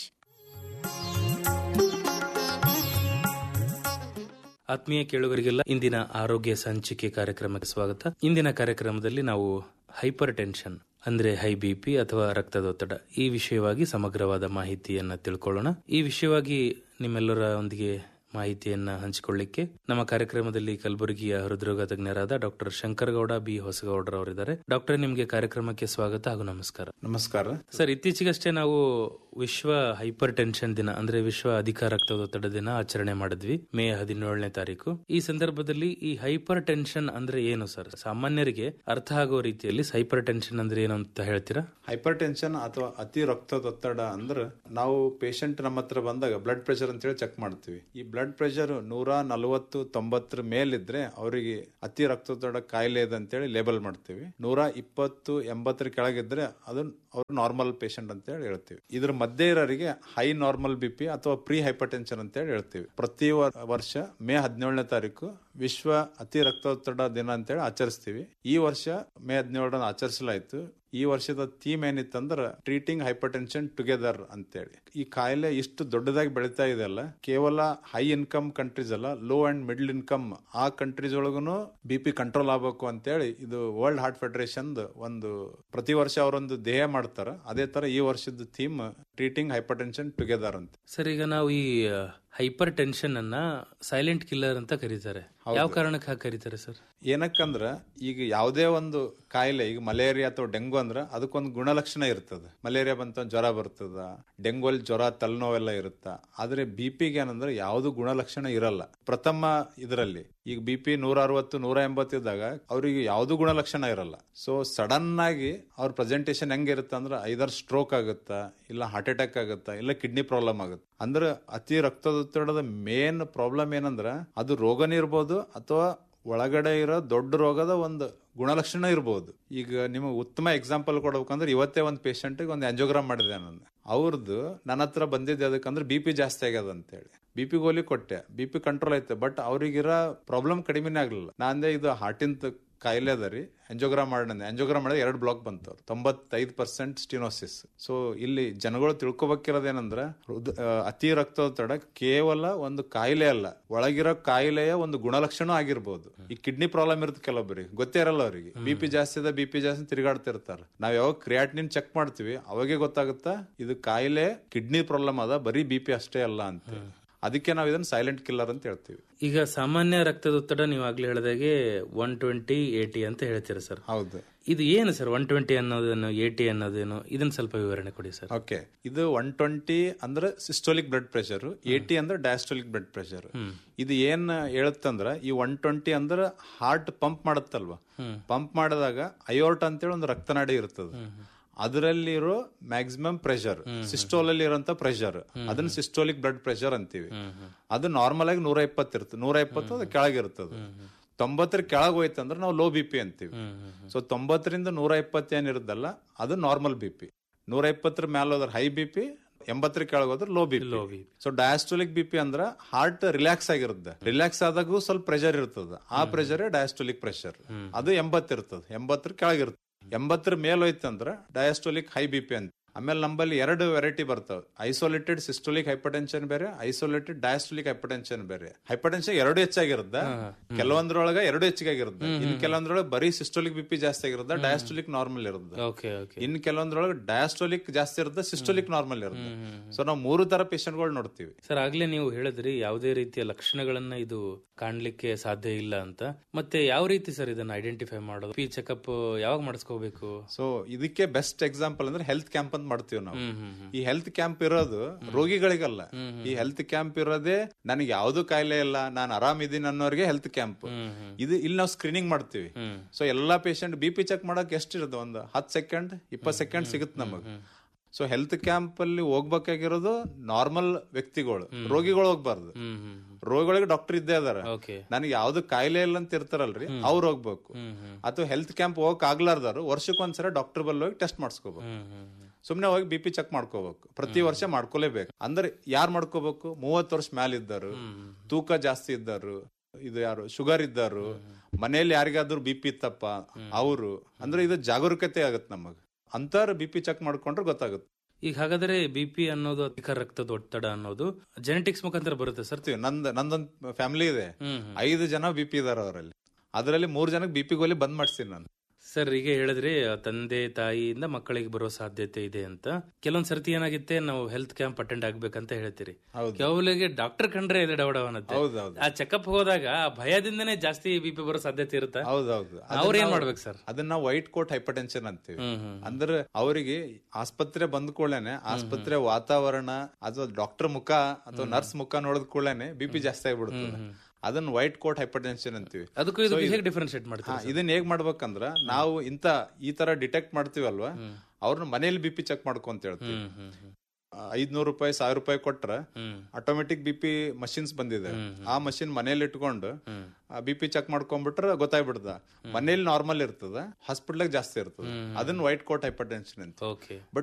ಆತ್ಮೀಯ ಕೇಳುಗರಿಗೆಲ್ಲ ಇಂದಿನ ಆರೋಗ್ಯ ಸಂಚಿಕೆ ಕಾರ್ಯಕ್ರಮಕ್ಕೆ ಸ್ವಾಗತ ಇಂದಿನ ಕಾರ್ಯಕ್ರಮದಲ್ಲಿ ನಾವು ಹೈಪರ್ ಟೆನ್ಷನ್ ಅಂದ್ರೆ ಹೈ ಬಿಪಿ ಅಥವಾ ರಕ್ತದೊತ್ತಡ ಈ ವಿಷಯವಾಗಿ ಸಮಗ್ರವಾದ ಮಾಹಿತಿಯನ್ನ ತಿಳ್ಕೊಳ್ಳೋಣ ಈ ವಿಷಯವಾಗಿ ನಿಮ್ಮೆಲ್ಲರ ಒಂದಿಗೆ ಮಾಹಿತಿಯನ್ನ ಹಂಚಿಕೊಳ್ಳಿಕ್ಕೆ ನಮ್ಮ ಕಾರ್ಯಕ್ರಮದಲ್ಲಿ ಕಲಬುರಗಿಯ ಹೃದ್ರೋಗ ತಜ್ಞರಾದ ಡಾಕ್ಟರ್ ಶಂಕರಗೌಡ ಬಿ ಹೊಸಗೌಡರ್ ಅವರಿದ್ದಾರೆ ಡಾಕ್ಟರ್ ನಿಮಗೆ ಕಾರ್ಯಕ್ರಮಕ್ಕೆ ಸ್ವಾಗತ ಹಾಗೂ ನಮಸ್ಕಾರ ನಮಸ್ಕಾರ ಸರ್ ಇತ್ತೀಚೆಗಷ್ಟೇ ನಾವು ವಿಶ್ವ ಹೈಪರ್ ಟೆನ್ಷನ್ ದಿನ ಅಂದ್ರೆ ವಿಶ್ವ ಅಧಿಕ ರಕ್ತದೊತ್ತಡ ದಿನ ಆಚರಣೆ ಮಾಡಿದ್ವಿ ಮೇ ಹದಿನೇಳನೇ ತಾರೀಕು ಈ ಸಂದರ್ಭದಲ್ಲಿ ಈ ಹೈಪರ್ ಟೆನ್ಷನ್ ಅಂದ್ರೆ ಏನು ಸರ್ ಸಾಮಾನ್ಯರಿಗೆ ಅರ್ಥ ಆಗೋ ರೀತಿಯಲ್ಲಿ ಹೈಪರ್ ಟೆನ್ಷನ್ ಅಂದ್ರೆ ಏನು ಅಂತ ಹೇಳ್ತೀರಾ ಹೈಪರ್ ಟೆನ್ಷನ್ ಅಥವಾ ಅತಿ ರಕ್ತದೊತ್ತಡ ಅಂದ್ರೆ ನಾವು ಪೇಷಂಟ್ ನಮ್ಮ ಹತ್ರ ಬಂದಾಗ ಬ್ಲಡ್ ಪ್ರೆಷರ್ ಅಂತ ಹೇಳಿ ಚೆಕ್ ಮಾಡ್ತೀವಿ ಈ ಬ್ಲಡ್ ಪ್ರೆಷರ್ ನೂರ ನಲವತ್ತು ತೊಂಬತ್ತರ ಮೇಲಿದ್ರೆ ಅವರಿಗೆ ಅತಿ ರಕ್ತದೊತ್ತಡ ಕಾಯಿಲೆ ಇದೆ ಅಂತೇಳಿ ಲೇಬಲ್ ಮಾಡ್ತೀವಿ ನೂರ ಇಪ್ಪತ್ತು ಎಂಬತ್ತರ ಕೆಳಗಿದ್ರೆ ಅದು ಅವ್ರು ನಾರ್ಮಲ್ ಪೇಷಂಟ್ ಅಂತ ಹೇಳಿ ಹೇಳ್ತೀವಿ ಇದ್ರ ಮಧ್ಯೆ ಇರೋರಿಗೆ ಹೈ ನಾರ್ಮಲ್ ಬಿ ಪಿ ಅಥವಾ ಪ್ರೀ ಹೈಪರ್ ಟೆನ್ಷನ್ ಅಂತ ಹೇಳಿ ಹೇಳ್ತೀವಿ ಪ್ರತಿ ವರ್ಷ ಮೇ ಹದಿನೇಳನೇ ತಾರೀಕು ವಿಶ್ವ ಅತಿ ರಕ್ತದೊತ್ತಡ ದಿನ ಅಂತೇಳಿ ಆಚರಿಸ್ತೀವಿ ಈ ವರ್ಷ ಮೇ ಹದಿನೇಳರನ್ನು ಆಚರಿಸಲಾಯ್ತು ಈ ವರ್ಷದ ಥೀಮ್ ಏನಿತ್ತಂದ್ರ ಟ್ರೀಟಿಂಗ್ ಹೈಪರ್ ಟೆನ್ಷನ್ ಟುಗೆದರ್ ಅಂತೇಳಿ ಈ ಕಾಯಿಲೆ ಇಷ್ಟು ದೊಡ್ಡದಾಗಿ ಬೆಳೀತಾ ಇದೆ ಅಲ್ಲ ಕೇವಲ ಹೈ ಇನ್ಕಮ್ ಕಂಟ್ರೀಸ್ ಅಲ್ಲ ಲೋ ಅಂಡ್ ಮಿಡ್ಲ್ ಇನ್ಕಮ್ ಆ ಕಂಟ್ರೀಸ್ ಒಳಗೂ ಬಿ ಪಿ ಕಂಟ್ರೋಲ್ ಆಗಬೇಕು ಅಂತೇಳಿ ಇದು ವರ್ಲ್ಡ್ ಹಾರ್ಟ್ ಫೆಡರೇಷನ್ ಒಂದು ಪ್ರತಿ ವರ್ಷ ಅವರೊಂದು ದೇಹ ಮಾಡ್ತಾರ ಅದೇ ತರ ಈ ವರ್ಷದ theme treating hypertension together ಅಂತ ಸರ್ ಈಗ ನಾವು ಈ ಹೈಪರ್ ಟೆನ್ಷನ್ ಅನ್ನ ಸೈಲೆಂಟ್ ಕಿಲ್ಲರ್ ಅಂತ ಕರೀತಾರೆ ಯಾವ ಕಾರಣಕ್ಕೆ ಹಾಗೆ ಕರೀತಾರೆ ಸರ್ ಏನಕ್ಕಂದ್ರ ಈಗ ಯಾವುದೇ ಒಂದು ಕಾಯಿಲೆ ಈಗ ಮಲೇರಿಯಾ ಅಥವಾ ಡೆಂಗು ಅಂದ್ರ ಅದಕ್ಕೊಂದು ಗುಣಲಕ್ಷಣ ಇರ್ತದ ಮಲೇರಿಯಾ ಬಂತ ಜ್ವರ ಬರ್ತದ ಡೆಂಗು ಅಲ್ಲಿ ಜ್ವರ ತಲೆನೋವೆಲ್ಲ ಇರುತ್ತ ಆದ್ರೆ ಬಿ ಪಿಗೆ ಏನಂದ್ರೆ ಯಾವ್ದು ಗುಣಲಕ್ಷಣ ಇರಲ್ಲ ಪ್ರಥಮ ಇದರಲ್ಲಿ ಈಗ ಬಿ ಪಿ ನೂರ ಅರವತ್ತು ನೂರ ಎಂಬತ್ತಿದ್ದಾಗ ಅವ್ರಿಗೆ ಯಾವ್ದು ಗುಣಲಕ್ಷಣ ಇರಲ್ಲ ಸೊ ಸಡನ್ ಆಗಿ ಅವ್ರ ಪ್ರೆಸೆಂಟೇಶನ್ ಹೆಂಗಿರುತ್ತೆ ಅಂದ್ರೆ ಐದಾರು ಸ್ಟ್ರೋಕ್ ಆಗುತ್ತಾ ಇಲ್ಲ ಹಾರ್ಟ್ ಅಟ್ಯಾಕ್ ಆಗುತ್ತಾ ಇಲ್ಲ ಕಿಡ್ನಿ ಪ್ರಾಬ್ಲಮ್ ಆಗುತ್ತೆ ಅಂದ್ರೆ ಅತಿ ರಕ್ತದೊತ್ತಡದ ಮೇನ್ ಪ್ರಾಬ್ಲಮ್ ಏನಂದ್ರ ಅದು ರೋಗನೇ ಇರ್ಬೋದು ಅಥವಾ ಒಳಗಡೆ ಇರೋ ದೊಡ್ಡ ರೋಗದ ಒಂದು ಗುಣಲಕ್ಷಣ ಇರ್ಬೋದು ಈಗ ನಿಮಗೆ ಉತ್ತಮ ಎಕ್ಸಾಂಪಲ್ ಕೊಡ್ಬೇಕಂದ್ರೆ ಇವತ್ತೇ ಒಂದು ಪೇಷಂಟ್ಗೆ ಒಂದು ಆಂಜೋಗ್ರಾಮ್ ಮಾಡಿದೆ ನಾನು ಅವ್ರದ್ದು ನನ್ನ ಹತ್ರ ಬಂದಿದ್ದೆ ಅದಕ್ಕಂದ್ರೆ ಬಿ ಪಿ ಜಾಸ್ತಿ ಆಗ್ಯದ ಅಂತೇಳಿ ಬಿ ಪಿ ಗೋಲಿ ಕೊಟ್ಟೆ ಬಿ ಪಿ ಕಂಟ್ರೋಲ್ ಐತೆ ಬಟ್ ಅವ್ರಿಗಿರೋ ಪ್ರಾಬ್ಲಮ್ ಕಡಿಮೆನೇ ಆಗ್ಲಿಲ್ಲ ನಾಂದೆ ಇದು ಹಾರ್ಟಿಂದ ಕಾಯಿಲೆ ಅದ ರೀ ಎಂಜೋಗ್ರಾಮ್ ಮಾಡೋಣ ಎಂಜೋಗ್ರಾಮ್ ಮಾಡಿದ್ರೆ ಎರಡು ಬ್ಲಾಕ್ ಬಂತು ತೊಂಬತ್ತೈದು ಪರ್ಸೆಂಟ್ ಸ್ಟಿನೋಸಿಸ್ ಸೊ ಇಲ್ಲಿ ಜನಗಳು ತಿಳ್ಕೊಬೇಕಿರೋದೇನಂದ್ರ ಅತಿ ರಕ್ತದೊತ್ತಡ ಕೇವಲ ಒಂದು ಕಾಯಿಲೆ ಅಲ್ಲ ಒಳಗಿರೋ ಕಾಯಿಲೆಯ ಒಂದು ಗುಣಲಕ್ಷಣ ಆಗಿರ್ಬೋದು ಈ ಕಿಡ್ನಿ ಪ್ರಾಬ್ಲಮ್ ಇರುತ್ತೆ ಕೆಲವೊಬ್ಬರಿಗೆ ಗೊತ್ತೇ ಇರಲ್ಲ ಅವರಿಗೆ ಬಿ ಪಿ ಜಾಸ್ತಿ ಇದೆ ಬಿ ಪಿ ಜಾಸ್ತಿ ತಿರುಗಾಡ್ತಿರ್ತಾರ ನಾವ್ ಯಾವಾಗ ಕ್ರಿಯಾಟಿನಿನ್ ಚೆಕ್ ಮಾಡ್ತೀವಿ ಅವಾಗೆ ಗೊತ್ತಾಗುತ್ತಾ ಇದು ಕಾಯಿಲೆ ಕಿಡ್ನಿ ಪ್ರಾಬ್ಲಮ್ ಅದ ಬರೀ ಬಿ ಪಿ ಅಷ್ಟೇ ಅಲ್ಲ ಅಂತ ಅದಕ್ಕೆ ನಾವು ಇದನ್ನ ಸೈಲೆಂಟ್ ಕಿಲ್ಲರ್ ಅಂತ ಹೇಳ್ತೀವಿ ಈಗ ಸಾಮಾನ್ಯ ರಕ್ತದೊತ್ತಡ ನೀವು ಆಗ್ಲೇ ಹೇಳಿದಾಗೆ ಒನ್ ಟ್ವೆಂಟಿ ಏಟಿ ಅಂತ ಹೇಳ್ತೀರಾ ಸರ್ ಹೌದು ಇದು ಏನು ಸರ್ ಒನ್ ಟ್ವೆಂಟಿ ಅನ್ನೋದೇನು ಏಟಿ ಅನ್ನೋದೇನು ಇದನ್ನ ಸ್ವಲ್ಪ ವಿವರಣೆ ಕೊಡಿ ಸರ್ ಓಕೆ ಇದು ಒನ್ ಟ್ವೆಂಟಿ ಅಂದ್ರೆ ಸಿಸ್ಟೋಲಿಕ್ ಬ್ಲಡ್ ಪ್ರೆಷರ್ ಏಟಿ ಅಂದ್ರೆ ಡಯಾಸ್ಟೋಲಿಕ್ ಬ್ಲಡ್ ಪ್ರೆಷರ್ ಇದು ಏನ್ ಹೇಳುತ್ತಂದ್ರ ಈ ಒನ್ ಟ್ವೆಂಟಿ ಅಂದ್ರೆ ಹಾರ್ಟ್ ಪಂಪ್ ಮಾಡುತ್ತಲ್ವಾ ಪಂಪ್ ಮಾಡಿದಾಗ ಅಯೋರ್ಟ್ ಅಂತೇಳಿ ಒಂದು ರಕ್ತನಾಡಿ ಇರ್ತದೆ ಅದರಲ್ಲಿರೋ ಮ್ಯಾಕ್ಸಿಮಮ್ ಪ್ರೆಷರ್ ಸಿಸ್ಟೋಲ್ ಅಲ್ಲಿ ಇರೋಂತ ಪ್ರೆಷರ್ ಅದನ್ನ ಸಿಸ್ಟೋಲಿಕ್ ಬ್ಲಡ್ ಪ್ರೆಷರ್ ಅಂತೀವಿ ಅದು ನಾರ್ಮಲ್ ಆಗಿ ನೂರ ಇಪ್ಪತ್ತು ಇರ್ತದೆ ನೂರ ಇಪ್ಪತ್ತು ಅದು ಕೆಳಗಿರ್ತದೆ ತೊಂಬತ್ತರ ಕೆಳಗೆ ಹೋಯ್ತು ಅಂದ್ರೆ ನಾವು ಲೋ ಬಿ ಪಿ ಅಂತೀವಿ ಸೊ ತೊಂಬತ್ತರಿಂದ ನೂರ ಇಪ್ಪತ್ತೇನ್ ಇರುತ್ತಲ್ಲ ಅದು ನಾರ್ಮಲ್ ಬಿ ಪಿ ನೂರ ಇಪ್ಪತ್ತರ ಮೇಲೆ ಹೋದ್ರೆ ಹೈ ಬಿ ಪಿ ಎಂಬತ್ತರ ಕೆಳಗೆ ಹೋದ್ರೆ low B low B so diastolic B P ಅಂದ್ರ ಹಾರ್ಟ್ ರಿಲ್ಯಾಕ್ಸ್ ಆಗಿರುತ್ತೆ ರಿಲ್ಯಾಕ್ಸ್ ಆದಾಗೂ ಸ್ವಲ್ಪ ಪ್ರೆಷರ್ ಇರ್ತದ ಆ ಪ್ರೆಷರ್ ಡಯಾಸ್ಟೋಲಿಕ್ ಪ್ರೆಷರ್ ಅದು ಎಂಬತ್ ಇರ್ತದ ಎಂಬತ್ತರ ಕೆಳಗಿರ್ತದೆ ಎಂಬತ್ತರ ಮೇಲ್ ಹೋಯ್ತಂದ್ರ ಡಯಾಸ್ಟೋಲಿಕ್ ಹೈ ಬಿ ಪಿ ಅಂತ ಆಮೇಲೆ ನಮ್ಮಲ್ಲಿ ಎರಡು ವೆರೈಟಿ ಬರ್ತಾವೆ ಐಸೋಲೇಟೆಡ್ ಸಿಸ್ಟೋಲಿಕ್ ಹೈಪರ್ಟೆನ್ಷನ್ ಬೇರೆ ಐಸೋಲೇಟೆಡ್ ಡಯಾಸ್ಟೋಲಿಕ್ ಹೈಪರ್ಟೆನ್ಷನ್ ಬೇರೆ ಹೈಪರ್ಟೆನ್ಷನ್ ಎರಡು ಹೆಚ್ಚಾಗಿರುತ್ತೆ ಕೆಲವೊಂದ್ರೊಳಗ ಎರಡು ಹೆಚ್ಚಿಗೆ ಆಗಿರುತ್ತೆ ಇನ್ ಕೆಲವೊಂದ್ರೊಳಗೆ ಬರೀ ಸಿಸ್ಟೋಲಿಕ್ ಬಿಪಿ ಜಾಸ್ತಿ ಆಗಿರುತ್ತೆ ಡಯಾಸ್ಟೋಲಿಕ್ ನಾರ್ಮಲ್ ಇರುತ್ತೆ ಓಕೆ ಓಕೆ ಇನ್ ಕೆಲವೊಂದ್ರೊಳಗೆ ಡಯಾಸ್ಟೋಲಿಕ್ ಜಾಸ್ತಿ ಇರುತ್ತೆ ಸಿಸ್ಟೋಲಿಕ್ ನಾರ್ಮಲ್ ಇರುತ್ತೆ ಸೊ ನಾವು ಮೂರು ತರ ಪೇಷಂಟ್ಗಳು ನೋಡ್ತೀವಿ ಸರ್ ಆಗ್ಲೇ ನೀವು ಹೇಳಿದ್ರಿ ಯಾವುದೇ ರೀತಿಯ ಲಕ್ಷಣಗಳನ್ನ ಇದು ಕಾಣ್ಲಿಕ್ಕೆ ಸಾಧ್ಯ ಇಲ್ಲ ಅಂತ ಮತ್ತೆ ಯಾವ ರೀತಿ ಸರ್ ಇದನ್ನ ಐಡೆಂಟಿಫೈ ಮಾಡೋದು ಪಿ ಚೆಕಪ್ ಯಾವಾಗ ಮಾಡಿಸ್ಕೋಬೇಕು ಸೊ ಇದಕ್ಕೆ ಬೆಸ್ಟ್ ಎಕ್ಸಾಂಪಲ್ ಅಂದ್ರೆ ಹೆಲ್ತ್ ಕ್ಯಾಂಪ್ ಅಂತ ಮಾಡ್ತೀವಿ ನಾವು ಈ ಹೆಲ್ತ್ ಕ್ಯಾಂಪ್ ಇರೋದು ರೋಗಿಗಳಿಗಲ್ಲ ಈ ಹೆಲ್ತ್ ಕ್ಯಾಂಪ್ ಇರೋದೇ ನನಗೆ ಯಾವ್ದು ಕಾಯಿಲೆ ಇಲ್ಲ ನಾನು ಆರಾಮಿದ್ದೀನಿ ಅನ್ನೋರಿಗೆ ಹೆಲ್ತ್ ಕ್ಯಾಂಪ್ ಇದು ಇಲ್ಲಿ ನಾವು ಸ್ಕ್ರೀನಿಂಗ್ ಮಾಡ್ತೀವಿ ಸೊ ಎಲ್ಲಾ ಪೇಷಂಟ್ ಬಿ ಪಿ ಚೆಕ್ ಮಾಡಕ್ ಎಷ್ಟಿರುತ್ತೆ ಒಂದು ಹತ್ತು ಸೆಕೆಂಡ್ ಇಪ್ಪತ್ತು ಸೆಕೆಂಡ್ ಸಿಗುತ್ತೆ ನಮಗ್ ಸೊ ಹೆಲ್ತ್ ಕ್ಯಾಂಪ್ ಅಲ್ಲಿ ಹೋಗ್ಬೇಕಾಗಿರೋದು ನಾರ್ಮಲ್ ವ್ಯಕ್ತಿಗಳು ರೋಗಿಗಳು ಹೋಗ್ಬಾರ್ದು ರೋಗಿಗಳಿಗೆ ಡಾಕ್ಟರ್ ಇದ್ದೇ ಅದಾರ ನನಗೆ ಯಾವ್ದು ಕಾಯಿಲೆ ಇಲ್ಲ ಅಂತ ಇರ್ತಾರಲ್ರಿ ಅವ್ರು ಹೋಗ್ಬೇಕು ಅಥವಾ ಹೆಲ್ತ್ ಕ್ಯಾಂಪ್ ಹೋಗಕ್ ಆಗ್ಲಾರ್ದಾರು ವರ್ಷಕ್ಕೊಂದ್ಸಲ ಡಾಕ್ಟರ್ ಬಲ್ಲಿ ಹೋಗಿ ಟೆಸ್ಟ್ ಮಾಡಿಸ್ಕೋಬೇಕು ಸುಮ್ನೆ ಹೋಗಿ ಬಿ ಪಿ ಚೆಕ್ ಮಾಡ್ಕೋಬೇಕು ಪ್ರತಿ ವರ್ಷ ಮಾಡ್ಕೋಲೇಬೇಕು ಅಂದ್ರೆ ಯಾರು ಮಾಡ್ಕೋಬೇಕು ಮೂವತ್ತು ವರ್ಷ ಮ್ಯಾಲ ಇದ್ದಾರು ತೂಕ ಜಾಸ್ತಿ ಇದ್ದಾರು ಇದು ಯಾರು ಶುಗರ್ ಇದ್ದಾರು ಮನೆಯಲ್ಲಿ ಯಾರಿಗಾದ್ರೂ ಬಿ ಪಿ ಇತ್ತಪ್ಪ ಅವರು ಅಂದ್ರೆ ಇದು ಜಾಗರೂಕತೆ ಆಗತ್ತೆ ನಮಗ್ ಅಂತಾರ ಬಿ ಪಿ ಚೆಕ್ ಮಾಡ್ಕೊಂಡ್ರೆ ಗೊತ್ತಾಗುತ್ತೆ ಈಗ ಹಾಗಾದ್ರೆ ಬಿ ಪಿ ಅನ್ನೋದು ಅಧಿಕ ರಕ್ತದ ಒತ್ತಡ ಅನ್ನೋದು ಜೆನೆಟಿಕ್ಸ್ ಮುಖಾಂತರ ಬರುತ್ತೆ ಸರ್ ನಂದ್ ನಂದೊಂದ್ ಫ್ಯಾಮಿಲಿ ಇದೆ ಐದು ಜನ ಬಿ ಪಿ ಇದಾರ ಅವರಲ್ಲಿ ಅದರಲ್ಲಿ ಮೂರ್ ಜನಕ್ಕೆ ಬಿ ಪಿ ಗೋಲಿ ಬಂದ್ ಮಾಡಿಸ್ತೀನಿ ನಾನು ಸರ್ ಈಗ ಹೇಳಿದ್ರಿ ತಂದೆ ತಾಯಿಯಿಂದ ಮಕ್ಕಳಿಗೆ ಬರೋ ಸಾಧ್ಯತೆ ಇದೆ ಅಂತ ಕೆಲವೊಂದ್ ಸರ್ತಿ ಏನಾಗುತ್ತೆ ನಾವು ಹೆಲ್ತ್ ಕ್ಯಾಂಪ್ ಅಟೆಂಡ್ ಆಗ್ಬೇಕಂತ ಹೇಳ್ತೀರಿ ಕೆಲವರಿಗೆ ಡಾಕ್ಟರ್ ಕಂಡ್ರೆ ಇದೆ ಡೌಡವ್ ಅನ್ನತ್ತೆ ಹೌದೌದು. ಆ ಚೆಕಪ್ ಹೋದಾಗ ಆ ಭಯದಿಂದನೇ ಜಾಸ್ತಿ ಬಿ ಪಿ ಬರೋ ಸಾಧ್ಯತೆ ಇರುತ್ತೆ ಹೌದೌದು ಅವ್ರ ಏನ್ ಮಾಡ್ಬೇಕು ಸರ್ ಅದನ್ನ ವೈಟ್ ಕೋಟ್ ಹೈಪರ್ಟೆನ್ಷನ್ ಅಂತೀವಿ ಅಂದ್ರೆ ಅವರಿಗೆ ಆಸ್ಪತ್ರೆ ಬಂದ ಕೂಡಲೇನೆ ಆಸ್ಪತ್ರೆ ವಾತಾವರಣ ಅಥವಾ ಡಾಕ್ಟರ್ ಮುಖ ಅಥವಾ ನರ್ಸ್ ಮುಖ ನೋಡಿದ ಕೂಡಲೇನೆ ಬಿ ಪಿ ಜಾಸ್ತಿ ಆಗ್ಬಿಡುತ್ತೆ ಅದನ್ನ ವೈಟ್ ಕೋಟ್ ಹೈಪರ್ಟೆನ್ಷನ್ ಅಂತೀವಿ ಅದಕ್ಕೂ ಇದಕ್ಕೂ So ಇದು- ಹೇಗೆ ಡಿಫ್ರೆನ್ಶಿಯೇಟ್ ಮಾಡ್ತೀವಿ ಹಾ, ಇದನ್ನ ಹೇಗ್ ಮಾಡ್ಬೇಕಂದ್ರ ನಾವು ಇಂತ ಈ ತರ ಡಿಟೆಕ್ಟ್ ಮಾಡ್ತೀವಲ್ವಾ ಅವ್ರನ್ನ ಮನೇಲಿ ಬಿ ಪಿ ಚೆಕ್ ಮಾಡ್ಕೊ ಅಂತ ಹೇಳ್ತೀವಿ ಐದ್ನೂರು ರೂಪಾಯಿ ಸಾವಿರ ರೂಪಾಯಿ ಕೊಟ್ರ ಆಟೋಮೆಟಿಕ್ ಬಿ ಪಿ ಮಷಿನ್ಸ್ ಬಂದಿದೆ ಆ ಮಷಿನ್ ಮನೇಲಿ ಇಟ್ಕೊಂಡು ಬಿ ಪಿ ಚೆಕ್ ಮಾಡ್ಕೊಂಡ್ಬಿಟ್ರೆ ಗೊತ್ತಾಗ್ಬಿಡ್ದ ಮನೇಲಿ ನಾರ್ಮಲ್ ಇರ್ತದ ಹಾಸ್ಪಿಟ್ಲಾಗ ಜಾಸ್ತಿ ಇರ್ತದ ಅದನ್ನ ವೈಟ್ ಕೋಟ್ ಹೈಪರ್ಟೆನ್ಷನ್ ಅಂತ ಓಕೆ ಬಟ್